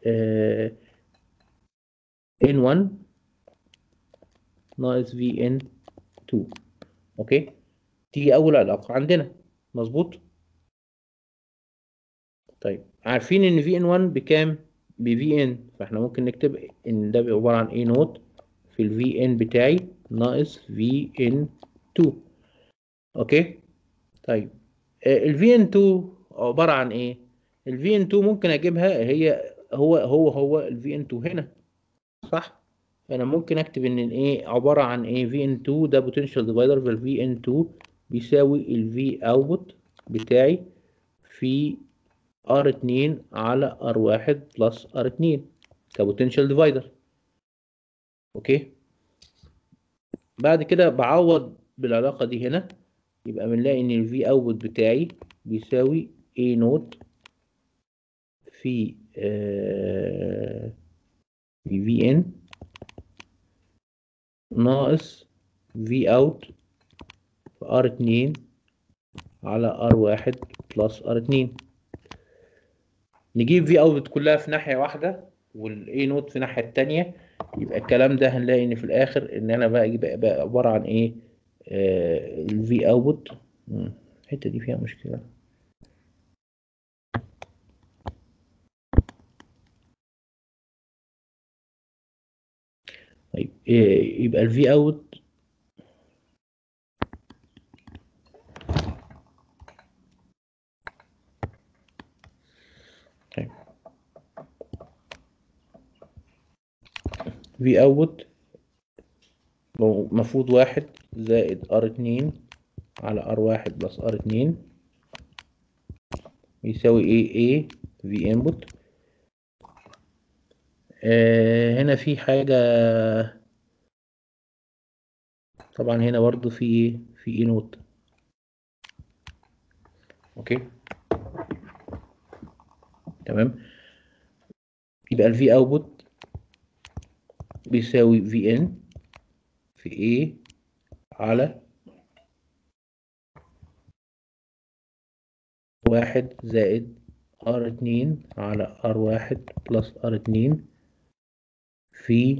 ان 1 ناقص في ان 2 اوكي دي اول علاقه عندنا مظبوط طيب عارفين ان في ان 1 بكام بفي ان فاحنا ممكن نكتب ان ده بيبقى عباره عن اي نوت في الفي ان بتاعي ناقص في ان 2 اوكي طيب الفي ان 2 عباره عن ايه الفي ان 2 ممكن اجيبها هي هو هو هو الفي ان 2 هنا صح فانا ممكن اكتب ان ايه عباره عن ايه في ان 2 ده بوتنشال ديفايدر في الفي ان 2 بيساوي الفي اوتبوت بتاعي في ار 2 على ار 1 بلس ار 2 كبوتنشال ديفايدر اوكي بعد كده بعوض بالعلاقه دي هنا يبقى بنلاقي ان الفي اوتبوت بتاعي بيساوي A نوت في آه في في ان ناقص في اوت في ار 2 على ار 1 بلس ار 2 نجيب في اوت كلها في ناحيه واحده والاي نوت في الناحيه التانيه يبقى الكلام ده هنلاقي ان في الاخر ان انا بقى يبقى بقى عباره عن ايه الفي اوتبوت الحته دي فيها مشكله طيب إيه يبقى الفي اوت طيب في اوت المفروض واحد زائد ار اتنين على ار واحد بلس ار اتنين يساوي ايه ايه في انبوت آه هنا في حاجة طبعا هنا برضو في ايه في ايه نوت اوكي تمام يبقى الفي اوتبوت بيساوي في ان في ايه على واحد زائد ار اتنين على ار واحد بلس ار اتنين في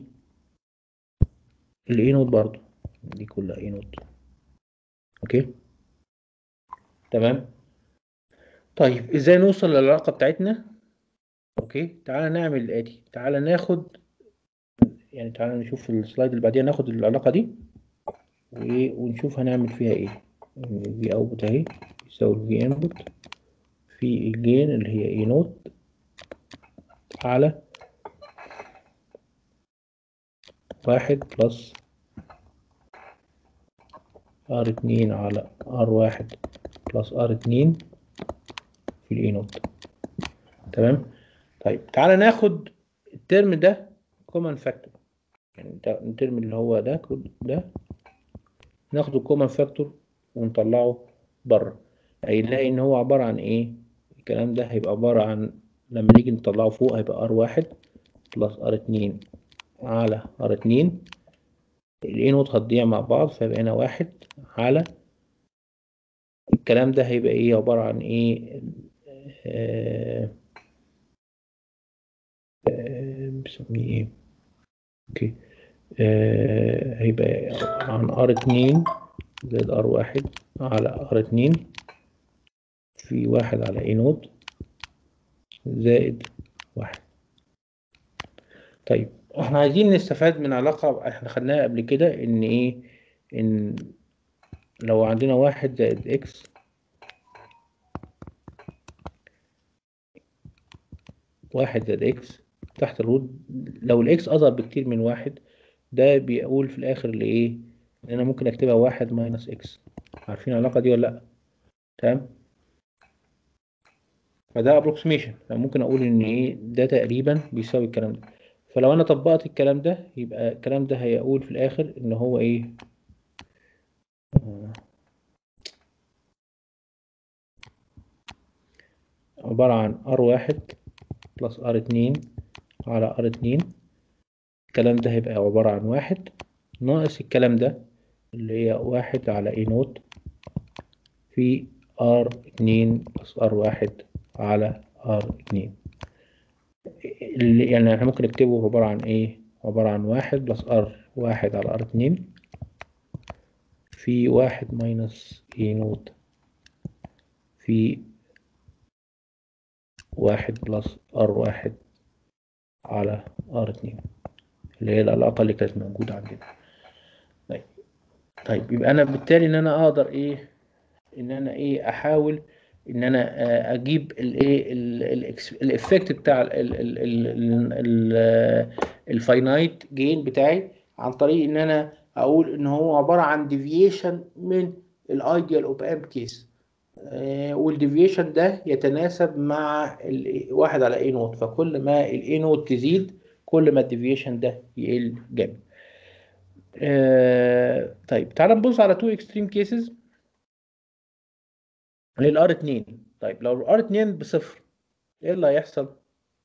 الاي نوت برضو دي كلها اي نوت اوكي تمام طيب ازاي نوصل للعلاقة بتاعتنا اوكي تعالى نعمل الاتي تعالى ناخد يعني تعالى نشوف السلايد اللي بعديها ناخد العلاقة دي وايه ونشوف هنعمل فيها ايه في اوتبوت اهي يساوي في انبوت في الجين اللي هي اي نوت على واحد بلس ار اتنين على ار واحد بلس ار اتنين في الاي نوت تمام طيب تعالى ناخد الترم ده كومن فاكتور يعني الترم اللي هو ده ده ناخده كومن فاكتور ونطلعه بره هنلاقي ان هو عبارة عن ايه الكلام ده هيبقى عبارة عن لما نيجي نطلعه فوق هيبقى ار واحد بلس ار اتنين على ار اتنين الاي نوت هتضيع مع بعض فيبقى هنا واحد على الكلام ده هيبقى ايه عبارة عن ايه آه آه بسميه ايه اوكي آه هيبقى عن ار اتنين زائد ار واحد على ار اتنين في واحد على اي نوت زائد واحد طيب احنا عايزين نستفاد من علاقة احنا خدناها قبل كده ان ايه ان لو عندنا واحد زائد اكس واحد زائد اكس تحت الروت لو الاكس اصغر بكتير من واحد ده بيقول في الاخر لايه ان انا ممكن اكتبها واحد ماينس اكس عارفين العلاقة دي ولا لا تمام فده approximation فممكن اقول ان ايه ده تقريبا بيساوي الكلام ده فلو انا طبقت الكلام ده يبقى الكلام ده هيقول في الاخر ان هو ايه عبارة عن ار واحد بلس ار اتنين على ار اتنين الكلام ده هيبقى عبارة عن واحد ناقص الكلام ده اللي هي واحد على اي نوت في ار اتنين بلس ار واحد على ار اتنين اللي يعني احنا ممكن نكتبه عبارة عن ايه عبارة عن واحد بلس ار واحد على ار اتنين في واحد ماينس اي نوت في واحد بلس ار واحد على ار اتنين اللي هي العلاقة اللي كانت موجودة عندنا طيب طيب يبقى انا بالتالي ان انا اقدر ايه ان انا ايه احاول ان انا اجيب الايه الافكت بتاع الفاينايت جين بتاعي عن طريق ان انا اقول ان هو عباره عن ديفيشن من الايديال اوب امب كيس والديفيشن ده يتناسب مع واحد على اي نوت فكل ما الاي نوت تزيد كل ما الديفيشن ده يقل جامد آه طيب تعال نبص على تو اكستريم كيسز للار 2 طيب لو الار 2 بصفر ايه اللي هيحصل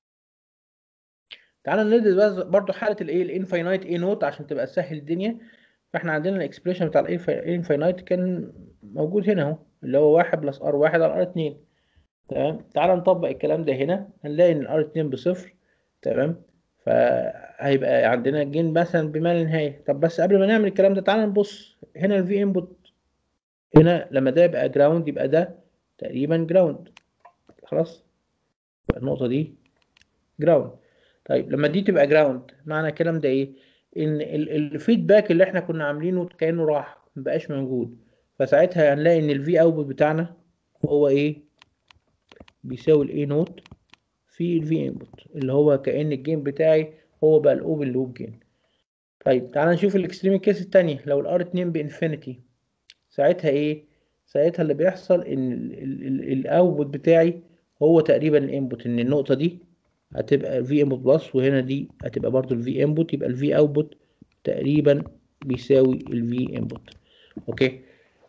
تعال ندرس برضو حاله الايه الانفاينايت اي نوت عشان تبقى تسهل الدنيا فاحنا عندنا الاكسبريشن بتاع الانفاينايت كان موجود هنا اهو اللي هو واحد بلس ار واحد على ار 2 تمام تعال نطبق الكلام ده هنا هنلاقي ان الار 2 بصفر تمام فهيبقى عندنا الجين مثلا بما لا نهايه طب بس قبل ما نعمل الكلام ده تعالى نبص هنا الفي انبوت هنا لما ده يبقى جراوند يبقى ده تقريبا جراوند خلاص يبقى النقطه دي جراوند طيب لما دي تبقى جراوند معنى الكلام ده ايه ان الفيدباك اللي احنا كنا عاملينه كانه راح مبقاش موجود فساعتها هنلاقي ان الفي اوتبوت بتاعنا هو ايه بيساوي الاي نوت في الفي انبوت اللي هو كأن الجيم بتاعي هو بقى الاوبن لوب جيم طيب تعال نشوف الاكستريم كيس التانية لو الار 2 بانفينيتي ساعتها ايه ساعتها اللي بيحصل ان الاوتبوت بتاعي هو تقريبا الانبوت ان النقطة دي هتبقى في انبوت بلس وهنا دي هتبقى برضو الفي انبوت يبقى الفي اوتبوت تقريبا بيساوي الفي انبوت اوكي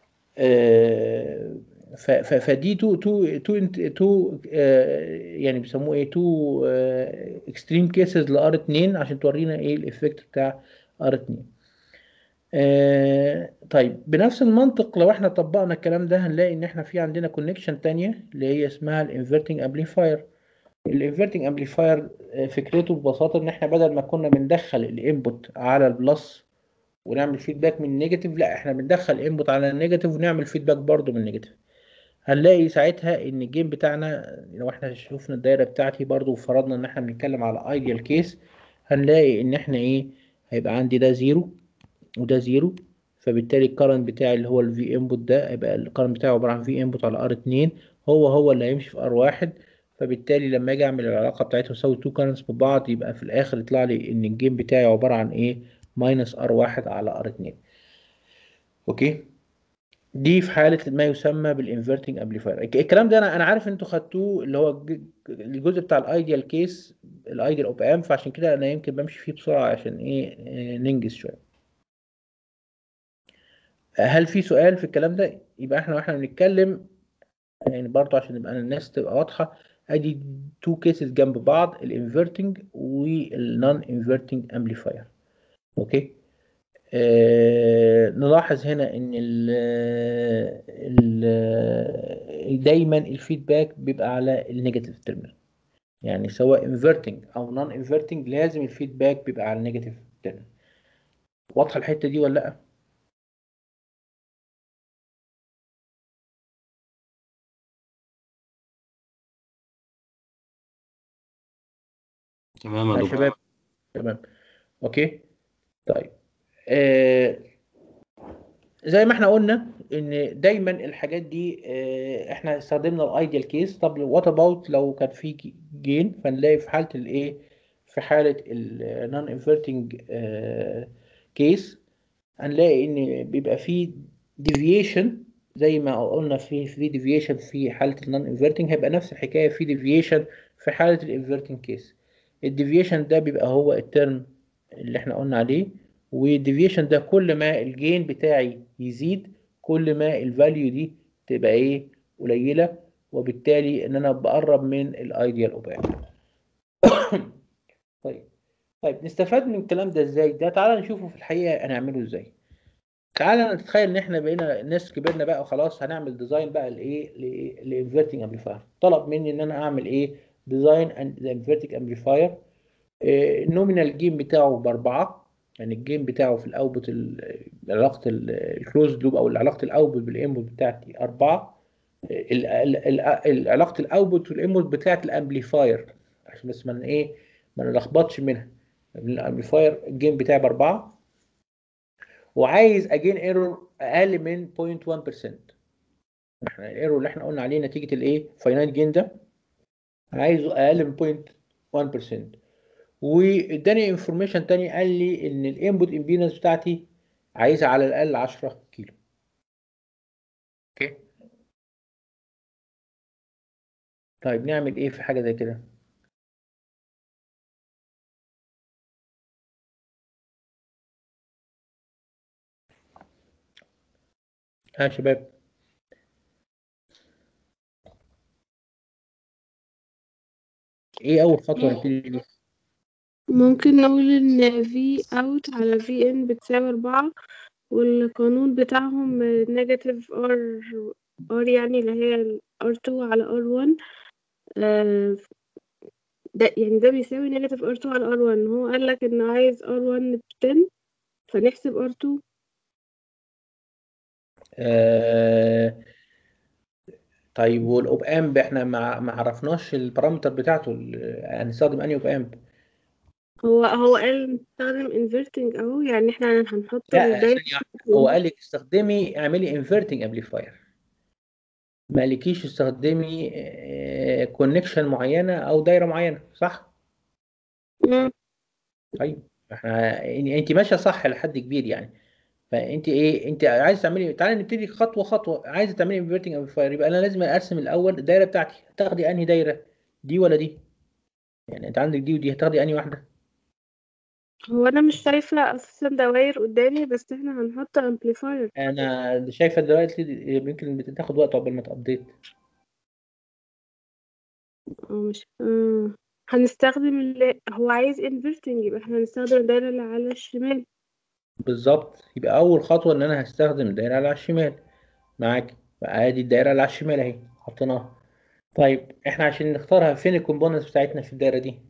آه ف- ف- فدي تو تو تو تو آه يعني بيسموه ايه تو اكستريم كيسز لار 2 عشان تورينا ايه الايفكت بتاع ار 2 آه طيب بنفس المنطق لو احنا طبقنا الكلام ده هنلاقي ان احنا في عندنا كونكشن تانية اللي هي اسمها الانفرتنج امبليفاير الانفرتنج امبليفاير فكرته ببساطه ان احنا بدل ما كنا بندخل الانبوت على البلس ونعمل فيدباك من النيجاتيف لا احنا بندخل انبوت على النيجاتيف ونعمل فيدباك برضو من النيجاتيف هنلاقي ساعتها ان الجيم بتاعنا لو احنا شفنا الدايره بتاعتي برضو وفرضنا ان احنا بنتكلم على ايديال كيس هنلاقي ان احنا ايه هيبقى عندي ده زيرو وده زيرو فبالتالي الكرنت بتاعي اللي هو الفي انبوت ده هيبقى الكرنت بتاعه عباره عن في انبوت على ار 2 هو هو اللي هيمشي في ار 1 فبالتالي لما اجي اعمل العلاقه بتاعتهم يساوي تو كارنتس ببعض يبقى في الاخر يطلع لي ان الجيم بتاعي عباره عن ايه ماينس ار 1 على ار 2 اوكي دي في حاله ما يسمى بالانفرتنج امبليفاير الكلام ده انا انا عارف انتوا خدتوه اللي هو الج- الجزء بتاع الايديال كيس الايديال اوب ام فعشان كده انا يمكن بمشي فيه بسرعه عشان ايه آه، ننجز شويه هل في سؤال في الكلام ده يبقى احنا واحنا بنتكلم يعني برضه عشان نبقى الناس تبقى واضحه ادي تو كيسز جنب بعض الانفرتنج والنون انفرتنج امبليفاير اوكي آه نلاحظ هنا ان ال ال دايما الفيدباك بيبقى على النيجاتيف تيرمينال يعني سواء انفرتنج او نون انفرتنج لازم الفيدباك بيبقى على النيجاتيف تيرمينال واضحه الحته دي ولا لا تمام يا يا دكتور شباب تمام اوكي طيب آه زي ما احنا قلنا ان دايما الحاجات دي آه احنا استخدمنا الايديال كيس طب وات اباوت لو كان في جين فنلاقي في حاله الايه في حاله النون انفرتنج كيس هنلاقي ان بيبقى في ديفيشن زي ما قلنا في في ديفيشن في حاله النون انفرتنج هيبقى نفس الحكايه في ديفيشن في حاله الانفرتنج كيس الديفيشن ده بيبقى هو الترم اللي احنا قلنا عليه والديفيشن ده كل ما الجين بتاعي يزيد كل ما الفاليو دي تبقى ايه قليله وبالتالي ان انا بقرب من الايديال اوبام طيب طيب نستفاد من الكلام ده ازاي ده تعالى نشوفه في الحقيقه هنعمله ازاي تعالى نتخيل ان احنا بقينا ناس كبرنا بقى خلاص هنعمل ديزاين بقى لايه لانفرتنج امبليفاير طلب مني ان انا اعمل ايه ديزاين اند انفرتنج امبليفاير النومينال جيم بتاعه باربعه يعني الجيم بتاعه في الاوتبوت علاقه الكلوز لوب او علاقه الاوتبوت بالانبوت بتاعتي اربعه ال- ال- ال- علاقه الاوتبوت والانبوت بتاعت الامبليفاير عشان بس ما ايه ما نلخبطش منها الامبليفاير الجيم بتاعي باربعه وعايز اجين ايرور اقل من 0.1% احنا الايرور اللي احنا قلنا عليه نتيجه الايه فاينانت جين ده عايزه اقل من 0.1% واداني انفورميشن تاني قال لي ان الانبوت امبيدنس بتاعتي عايزها على الاقل 10 كيلو اوكي طيب نعمل ايه في حاجه زي كده ها يا شباب ايه اول خطوه نبتدي بيها ممكن نقول إن في out على في in بتساوي أربعة والقانون بتاعهم نيجاتيف R R يعني اللي هي ال R2 على R1 آه، ده يعني ده بيساوي نيجاتيف ار 2 على ار 1 هو قال لك انه عايز ار 1 ب 10 فنحسب ار 2 آه طيب والاوب امب احنا ما ما عرفناش البارامتر بتاعته ال- هنستخدم انهي اوب امب هو هو قال نستخدم انفرتنج اهو يعني احنا هنحط لا الدايرة ثانية واحدة. هو قال لك استخدمي اعملي انفرتنج امبليفاير ما قالكيش استخدمي كونكشن معينة او دايرة معينة صح؟ مم. طيب احنا انت ماشية صح لحد كبير يعني فانت ايه انت عايز تعملي تعالى نبتدي خطوه خطوه عايزه تعملي انفرتنج امبليفاير يبقى انا لازم ارسم الاول الدايره بتاعتي هتاخدي انهي دايره دي ولا دي يعني انت عندك دي ودي هتاخدي انهي واحده هو انا مش شايفة اساسا دواير قدامي بس احنا هنحط امبليفاير انا شايفه دلوقتي يمكن بتاخد وقت عقبال ما تابديت اه مش آه. هنستخدم اللي هو عايز انفرتنج يبقى احنا هنستخدم الدايرة اللي على الشمال بالظبط يبقى اول خطوه ان انا هستخدم الدايره اللي على الشمال معاك ادي الدايره اللي على الشمال اهي حطيناها طيب احنا عشان نختارها فين الكومبوننتس بتاعتنا في الدايره دي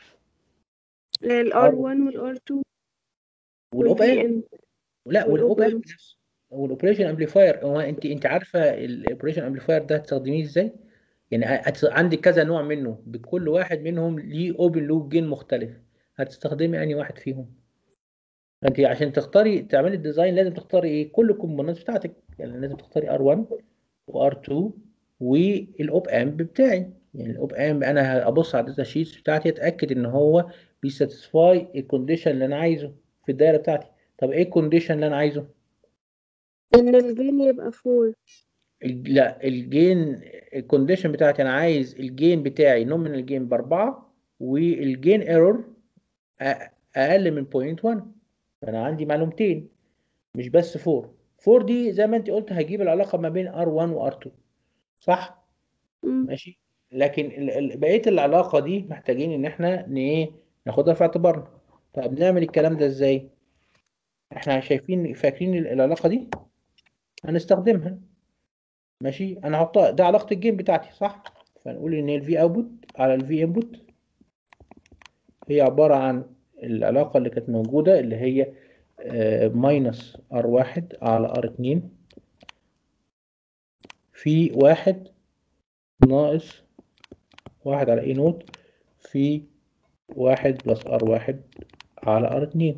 الار 1 والار 2 والاوب والفي امب ان لا والاوب والأوب امب أمب. نفسه والاوبريشن امبليفاير هو انت انت عارفه الاوبريشن امبليفاير ده هتستخدميه ازاي؟ يعني هت- عندك كذا نوع منه بكل واحد منهم ليه اوبن لوب جين مختلف هتستخدمي انهي واحد فيهم؟ فانت عشان تختاري تعملي الديزاين لازم تختاري ايه؟ كل الكومبوننتس بتاعتك يعني لازم تختاري ار1 وار2 والاوب امب بتاعي يعني الاوب امب انا هبص على الداتا شيتس بتاعتي اتاكد ان هو بيساتسفاي الكونديشن اللي انا عايزه في الدايره بتاعتي طب ايه الكونديشن اللي انا عايزه؟ ان الجين يبقى 4 ال- لا الجين الكونديشن بتاعتي انا عايز الجين بتاعي نومينال جين باربعة والجين ايرور اقل من 0.1 فانا عندي معلومتين مش بس 4 4 دي زي ما انت قلت هجيب العلاقة ما بين R1 و R2 صح مم. ماشي لكن ال- ال- بقية العلاقة دي محتاجين ان احنا ن- ايه ناخدها في اعتبارنا طب نعمل الكلام ده ازاي احنا شايفين فاكرين ال- العلاقة دي هنستخدمها ماشي انا هحطها ده علاقة الجيم بتاعتي صح فنقول ان الفي اوتبوت على الفي انبوت هي عبارة عن العلاقة اللي كانت موجودة اللي هي ماينس ار واحد على ار اتنين في واحد ناقص واحد على اي نوت في واحد بلس ار واحد على ار اتنين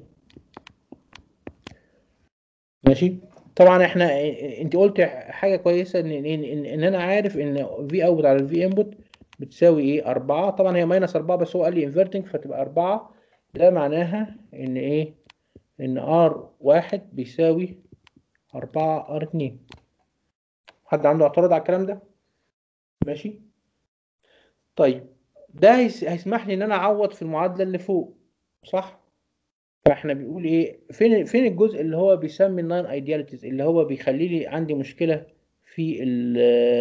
ماشي طبعا احنا انت قلت حاجه كويسه ان ان, إن, إن انا عارف ان في اوت على الفي انبوت بتساوي ايه 4 طبعا هي ماينس 4 بس هو قال لي انفرتنج فتبقى 4 ده معناها ان ايه ان ار واحد بيساوي 4 ار 2 حد عنده اعتراض على الكلام ده ماشي طيب ده هيس- هيسمح لي ان انا اعوض في المعادله اللي فوق صح فاحنا بيقول ايه فين فين الجزء اللي هو بيسمي النون ايدياليتيز اللي هو بيخلي لي عندي مشكله في ال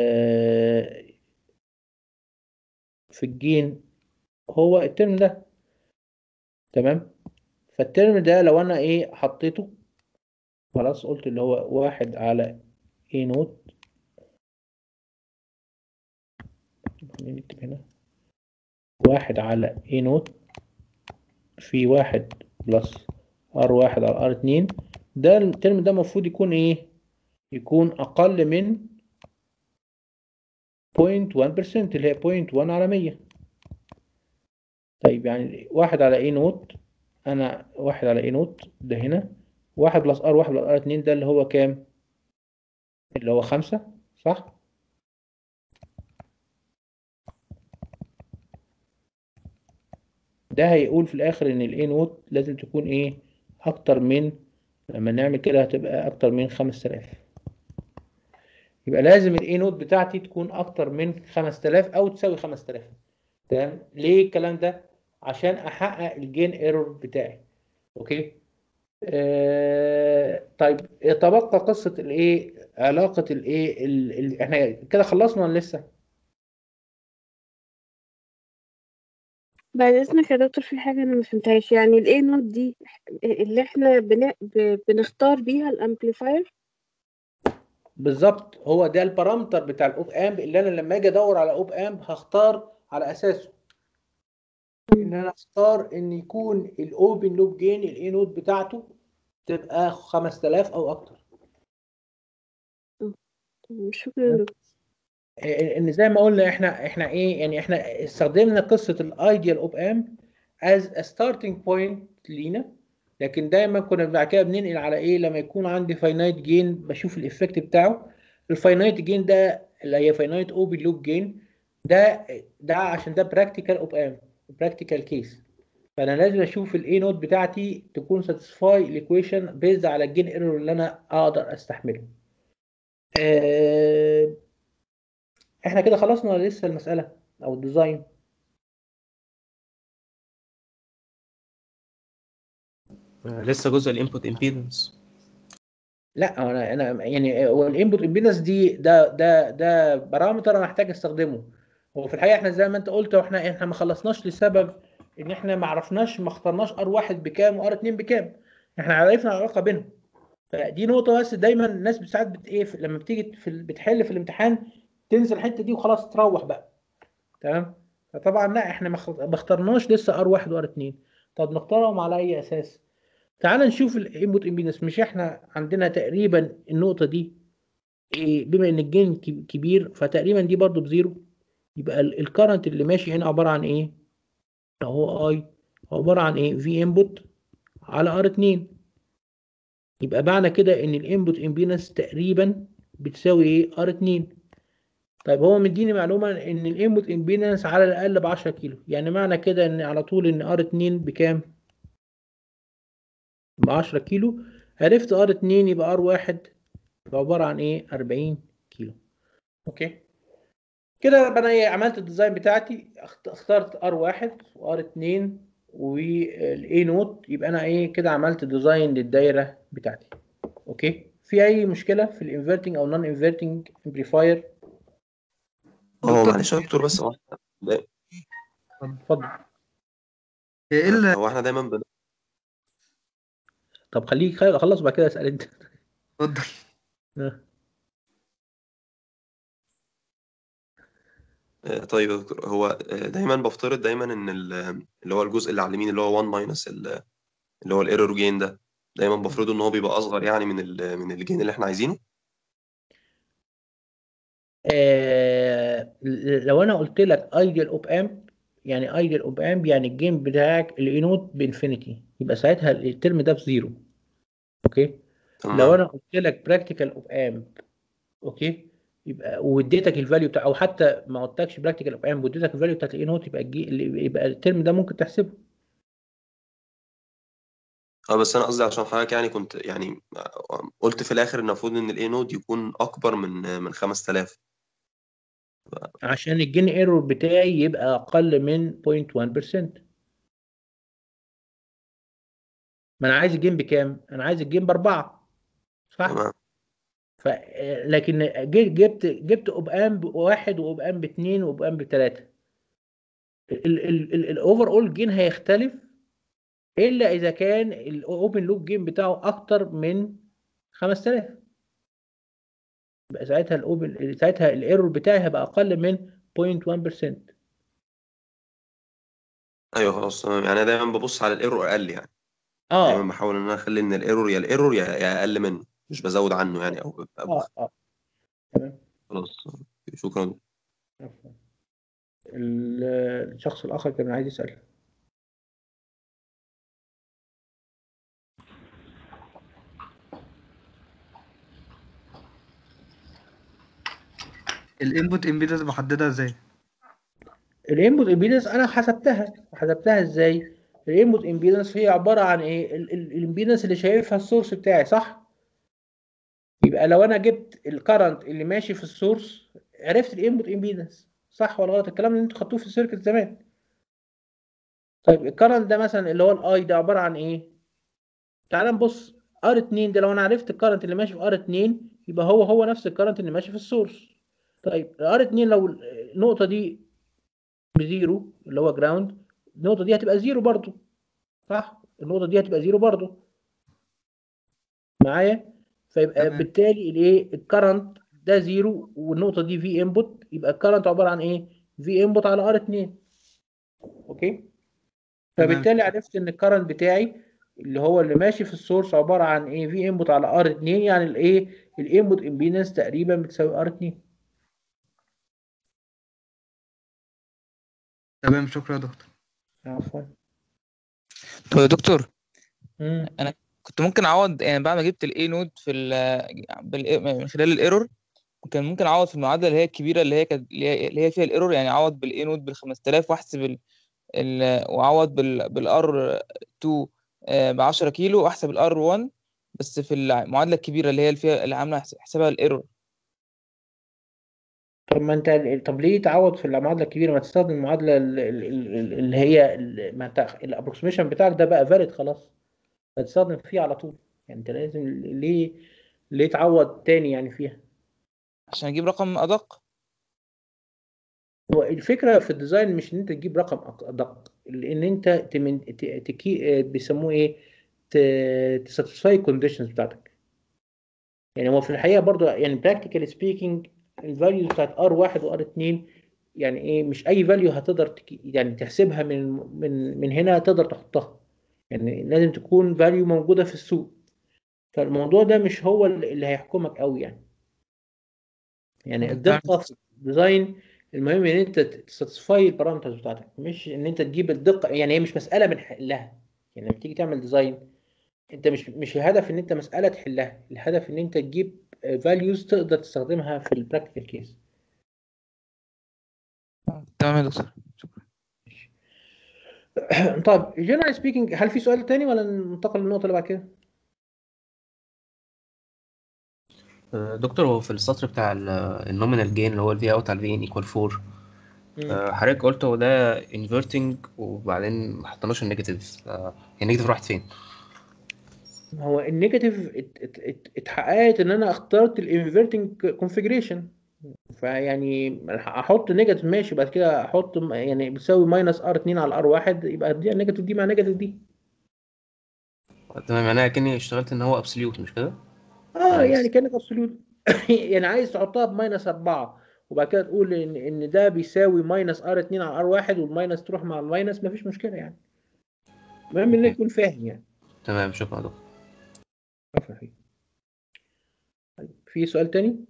في الجين هو الترم ده تمام فالترم ده لو انا ايه حطيته خلاص قلت اللي هو واحد على اي نوت خلينا نكتب هنا واحد على اي نوت في واحد بلس ار واحد على ار اتنين ده الترم ده المفروض يكون ايه يكون اقل من 0.1% اللي هي 0.1 على 100 طيب يعني واحد على اي نوت انا واحد على اي نوت ده هنا واحد بلس ار واحد بلس ار اتنين ده اللي هو كام اللي هو خمسة صح ده هيقول في الاخر ان الاي نوت لازم تكون ايه اكتر من لما نعمل كده هتبقى اكتر من 5000 يبقى لازم الاي نوت بتاعتي تكون اكتر من 5000 او تساوي 5000 تمام ليه الكلام ده عشان احقق الجين ايرور بتاعي اوكي آه طيب تبقى قصة الايه علاقة الايه ال- ال- احنا كده خلصنا ولا لسه بعد اذنك يا دكتور في حاجه انا ما فهمتهاش يعني الاي نوت دي اللي احنا بن... ب... بنختار بيها الامبليفاير بالظبط هو ده البارامتر بتاع الاوب امب اللي انا لما اجي ادور على اوب امب هختار على اساسه ان انا اختار ان يكون الاوبن لوب جين الاي نود بتاعته تبقى 5000 او اكتر شكرا يا دكتور ان زي ما قلنا احنا احنا ايه يعني احنا استخدمنا قصه الايديال اوب ام از ا ستارتنج بوينت لينا لكن دايما كنا بعد كده بننقل على ايه لما يكون عندي فاينايت جين بشوف الايفكت بتاعه الفاينايت جين ده اللي هي فاينايت اوبن لوب جين ده ده عشان ده براكتيكال اوب ام براكتيكال كيس فانا لازم اشوف الاي نوت بتاعتي تكون ساتيسفاي الايكويشن بيزد على الجين ايرور اللي انا اقدر استحمله آه، احنا كده خلصنا ولا لسه المساله او الديزاين آه، لسه جزء الانبوت امبيدنس لا انا انا يعني هو الانبوت امبيدنس دي ده ده ده بارامتر انا محتاج استخدمه هو في الحقيقه احنا زي ما انت قلت واحنا احنا ما خلصناش لسبب ان احنا ما عرفناش ما اخترناش ار واحد بكام وار اتنين بكام احنا عرفنا العلاقه بينهم فدي نقطه بس دايما الناس ساعات بت ايه في- لما بتيجي في ال- بتحل في الامتحان تنسى الحته دي وخلاص تروح بقى تمام فطبعا لا احنا ما اخت- ما اخترناش لسه ار واحد وار اتنين طب نختارهم على اي اساس تعال نشوف الانبوت امبيدنس مش احنا عندنا تقريبا النقطه دي إيه، بما ان الجين كب- كبير فتقريبا دي برضو بزيرو يبقى الكرنت اللي ماشي هنا عباره عن ايه اهو اي عباره عن ايه في انبوت على ار 2 يبقى معنى كده ان الانبوت امبيدنس تقريبا بتساوي ايه ار 2 طيب هو مديني معلومه ان الانبوت امبيدنس على الاقل ب 10 كيلو يعني معنى كده ان على طول ان ار 2 بكام ب 10 كيلو عرفت ار 2 يبقى ار 1 يبقى عباره عن ايه 40 كيلو اوكي كده يبقى انا ايه عملت الديزاين بتاعتي اخت- اخترت ار 1 وار 2 والاي نوت يبقى انا ايه كده عملت ديزاين للدايره بتاعتي اوكي في اي مشكله في الانفرتنج او نون انفرتنج امبليفاير هو معلش يا دكتور بس هو احنا دا- اتفضل ايه اللي هو احنا دايما بن... طب خليك خل- اخلص وبعد كده اسال انت اتفضل آه. آه، طيب يا دكتور هو آه، دايما بفترض دايما ان ال- اللي هو الجزء اللي على اليمين اللي هو 1 ماينس اللي هو الايرور جين ده دايما بفرضه ان هو بيبقى اصغر يعني من ال من الجين اللي احنا عايزينه آه لو انا قلت لك ايديال اوب امب يعني ايديال اوب امب يعني الجيم بتاعك الانوت بانفينيتي يبقى ساعتها الترم ده بزيرو اوكي تمام. لو انا قلت لك براكتيكال اوب امب اوكي يبقى واديتك الفاليو بتاع او حتى ما قلتلكش براكتيكال اوب امب واديتك الفاليو بتاعت الانوت يبقى الجي... يبقى الترم ده ممكن تحسبه اه بس انا قصدي عشان حضرتك يعني كنت يعني آه، قلت في الاخر ان المفروض ان الاي نود يكون اكبر من من 5000 عشان الجين ايرور بتاعي يبقى اقل من 0.1% ما انا عايز الجيم بكام انا عايز الجيم باربعة صح تمام ف لكن ج- جبت جبت اوب امب واحد واوب امب اتنين واوب امب تلاتة الاوفر اول جين هيختلف الا اذا كان الاوبن لوب جيم بتاعه اكتر من 5000 يبقى ساعتها الاوبن ساعتها الايرور بتاعي هيبقى اقل من 0.1% ايوه خلاص تمام يعني انا دايما ببص على الايرور اقل يعني اه دايما بحاول ان انا اخلي ان الايرور يا الايرور يا يا اقل منه مش بزود عنه يعني او أو اه اه خلاص شكرا عفواً. ال- الشخص الاخر كان عايز يسال الانبوت امبيدنس بحددها ازاي الانبوت امبيدنس انا حسبتها حسبتها ازاي الانبوت امبيدنس هي عباره عن ايه الامبيدنس اللي شايفها السورس بتاعي صح يبقى لو انا جبت الكرنت اللي ماشي في السورس عرفت الانبوت امبيدنس صح ولا غلط الكلام اللي انتوا خدتوه في السيركت زمان طيب الكرنت ده مثلا اللي هو الاي ده عباره عن ايه تعال نبص ار 2 ده لو انا عرفت الكرنت اللي ماشي في ار 2 يبقى هو هو نفس الكرنت اللي ماشي في السورس طيب ار 2 لو النقطه دي بزيرو اللي هو جراوند النقطه دي هتبقى زيرو برضو صح النقطه دي هتبقى زيرو برضو معايا فيبقى تمام. بالتالي الايه الكرنت ده زيرو والنقطه دي في انبوت يبقى الكرنت عباره عن ايه في انبوت على ار 2 اوكي فبالتالي عرفت ان الكرنت بتاعي اللي هو اللي ماشي في السورس عباره عن ايه في انبوت على ار 2 يعني الايه الانبوت امبيدنس تقريبا بتساوي ار 2 تمام شكرا يا دكتور عفوا طب يا دكتور مم. انا كنت ممكن اعوض يعني بعد ما جبت الاي نود في ال بال من خلال الايرور كان ممكن اعوض في المعادله اللي هي الكبيره اللي هي كانت اللي هي اللي هي فيها الايرور يعني اعوض بالاي نود بال 5000 واحسب ال... ال... واعوض بال بالار 2 ب 10 كيلو واحسب الار 1 بس في المعادله الكبيره اللي هي اللي فيها اللي عامله حس- حسابها الايرور طب ما انت طب ليه تعوض في المعادله الكبيره ما تستخدم المعادله ال- ال- ال- اللي هي ال- ما انت الابروكسيميشن بتاعك ده بقى فاليد خلاص فتستخدم فيه على طول يعني انت لازم ليه ليه تعوض تاني يعني فيها عشان اجيب رقم ادق هو الفكره في الديزاين مش ان انت تجيب رقم أق- ادق لان انت تمن... ت... تكي... بيسموه ايه تساتسفاي الكونديشنز بتاعتك يعني هو في الحقيقه برضو يعني براكتيكال سبيكينج الفاليوز بتاعت ار 1 وار 2 يعني ايه مش اي فاليو هتقدر تك... يعني تحسبها من من من هنا تقدر تحطها يعني لازم تكون فاليو موجوده في السوق فالموضوع ده مش هو اللي اللي هيحكمك قوي يعني يعني الدقه في الديزاين المهم ان انت تساتسفاي البارامترز بتاعتك مش ان انت تجيب الدقه يعني هي مش مساله بنحلها يعني لما تيجي تعمل ديزاين انت مش مش الهدف ان انت مساله تحلها الهدف ان انت تجيب فاليوز تقدر تستخدمها في البراكتيكال كيس تمام يا دكتور طيب جنرال سبيكينج هل في سؤال تاني ولا ننتقل للنقطه اللي بعد كده آه، دكتور هو في السطر بتاع النومينال جين اللي هو الفي اوت على الفي ان ايكوال 4 مم. آه، حضرتك قلت هو ده انفرتنج وبعدين ما حطيناش النيجاتيف آه، النيجاتيف راحت فين؟ هو النيجاتيف ات- ات- ات- اتحققت ان انا اخترت الانفيرتنج كونفيجريشن فيعني احط نيجاتيف ماشي بعد كده احط م- يعني بتساوي ماينس ار 2 على ار 1 يبقى دي النيجاتيف دي مع نيجاتيف دي تمام انا كاني اشتغلت ان هو ابسوليوت مش كده؟ اه يعني كانك ابسوليوت يعني عايز تحطها بماينس 4 وبعد كده تقول ان ان ده بيساوي ماينس ار 2 على ار 1 والماينس تروح مع الماينس مفيش مشكله يعني المهم انك تكون فاهم يعني تمام شكرا يا دكتور عفوا حبيبي. طيب، في سؤال تاني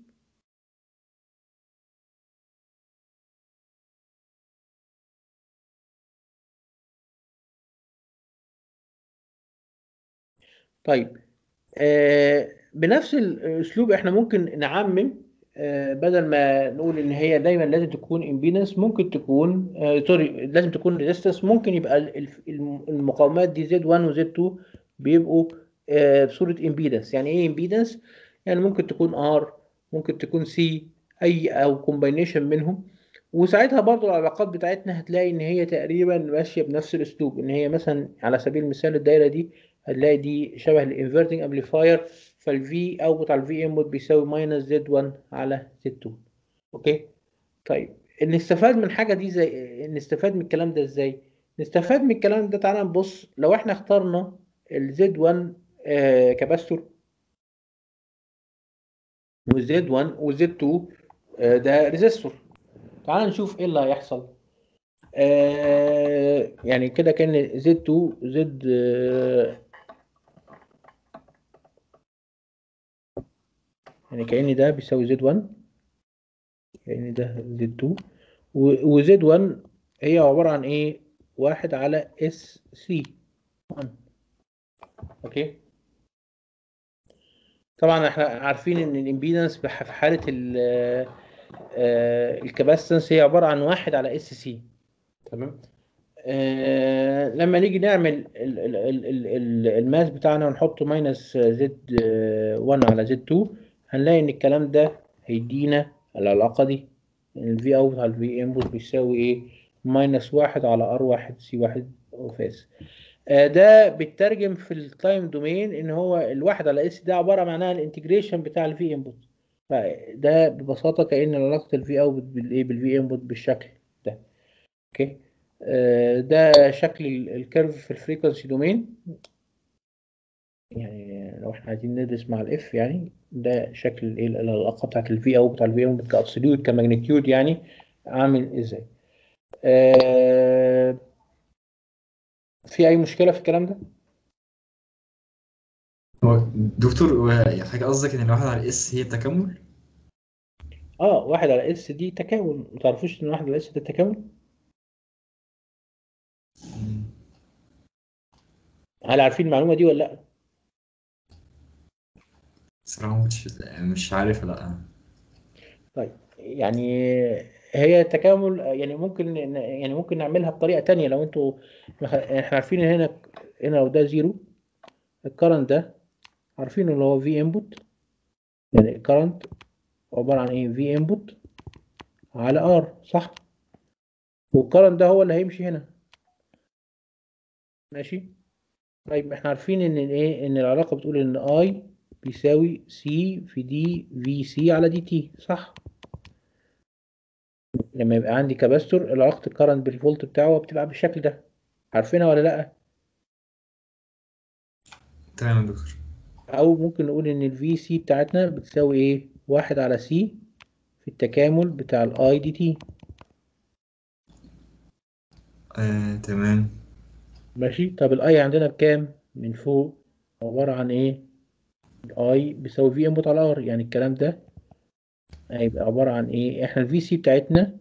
طيب آه بنفس الاسلوب احنا ممكن نعمم آه بدل ما نقول ان هي دايما لازم تكون امبيدنس ممكن تكون آه سوري لازم تكون ريزيستنس ممكن يبقى ال- ال- الم- المقاومات دي زد 1 وزد 2 بيبقوا آه بصوره امبيدنس يعني ايه امبيدنس يعني ممكن تكون ار ممكن تكون سي اي او كومباينيشن منهم وساعتها برضو العلاقات بتاعتنا هتلاقي ان هي تقريبا ماشيه بنفس الاسلوب ان هي مثلا على سبيل المثال الدايره دي هتلاقي دي شبه الانفرتنج امبليفاير فالفي اوتبوت على الفي انبوت بيساوي ماينس زد 1 على زد 2 اوكي طيب نستفاد من حاجه دي زي نستفاد من الكلام ده ازاي نستفاد من الكلام ده تعالى نبص لو احنا اخترنا الزد 1 آه كاباستور وزد 1 وزد 2 آه ده ريزيستور تعال نشوف ايه اللي هيحصل آه يعني كده كان زد 2 زد آه يعني كأن ده بيساوي زد 1 كأن ده زد 2 وزد 1 هي عبارة عن ايه واحد على اس سي 1 اوكي طبعا احنا عارفين ان الامبيدنس في حالة ال- آه، الكباستنس هي عبارة عن واحد على اس سي تمام آه، لما نيجي نعمل ال- ال- ال- ال- ال- الماس بتاعنا ونحط ماينس زد 1 على زد 2 هنلاقي ان الكلام ده هيدينا العلاقة دي الفي اوت على الفي انبوت بيساوي ايه ماينس واحد على ار واحد سي واحد اوف اس آه، ده بيترجم في التايم دومين ان هو الواحد على اس ده عباره معناها الانتجريشن بتاع الفي انبوت فده ببساطه كان علاقه الفي اوت بالايه بالفي انبوت بالشكل ده اوكي آه، ده شكل ال- الكيرف في الفريكونسي دومين يعني لو احنا عايزين ندرس مع الاف يعني ده شكل الايه العلاقه بتاعت الفي اوت بتاع الفي انبوت كابسوليوت كماجنتيود يعني عامل ازاي آه، في اي مشكله في الكلام ده هو دكتور هو حاجة قصدك إن الواحد على الإس هي التكامل؟ اه واحد على اس دي تكامل ما تعرفوش ان واحد على اس ده تكامل هل عارفين المعلومه دي ولا لا صراحة مش مش عارف لأ طيب يعني هي تكامل يعني ممكن يعني ممكن نعملها بطريقه تانية لو انتوا احنا عارفين ان هنا هنا لو ده زيرو الكرنت ده عارفين اللي هو في انبوت يعني الكرنت عباره عن ايه في انبوت على ار صح والكرنت ده هو اللي هيمشي هنا ماشي طيب احنا عارفين ان ايه ان العلاقه بتقول ان اي بيساوي سي في دي في سي على دي تي صح لما يبقى عندي كاباستور علاقه الكرنت بالفولت بتاعه بتبقى بالشكل ده عارفينها ولا لا تمام يا دكتور او ممكن نقول ان الفي سي بتاعتنا بتساوي ايه واحد على سي في التكامل بتاع الاي دي تي آه تمام ماشي طب الاي عندنا بكام من فوق عبارة عن ايه الاي بيساوي في انبوت على ار يعني الكلام ده هيبقى عبارة عن ايه احنا الفي سي بتاعتنا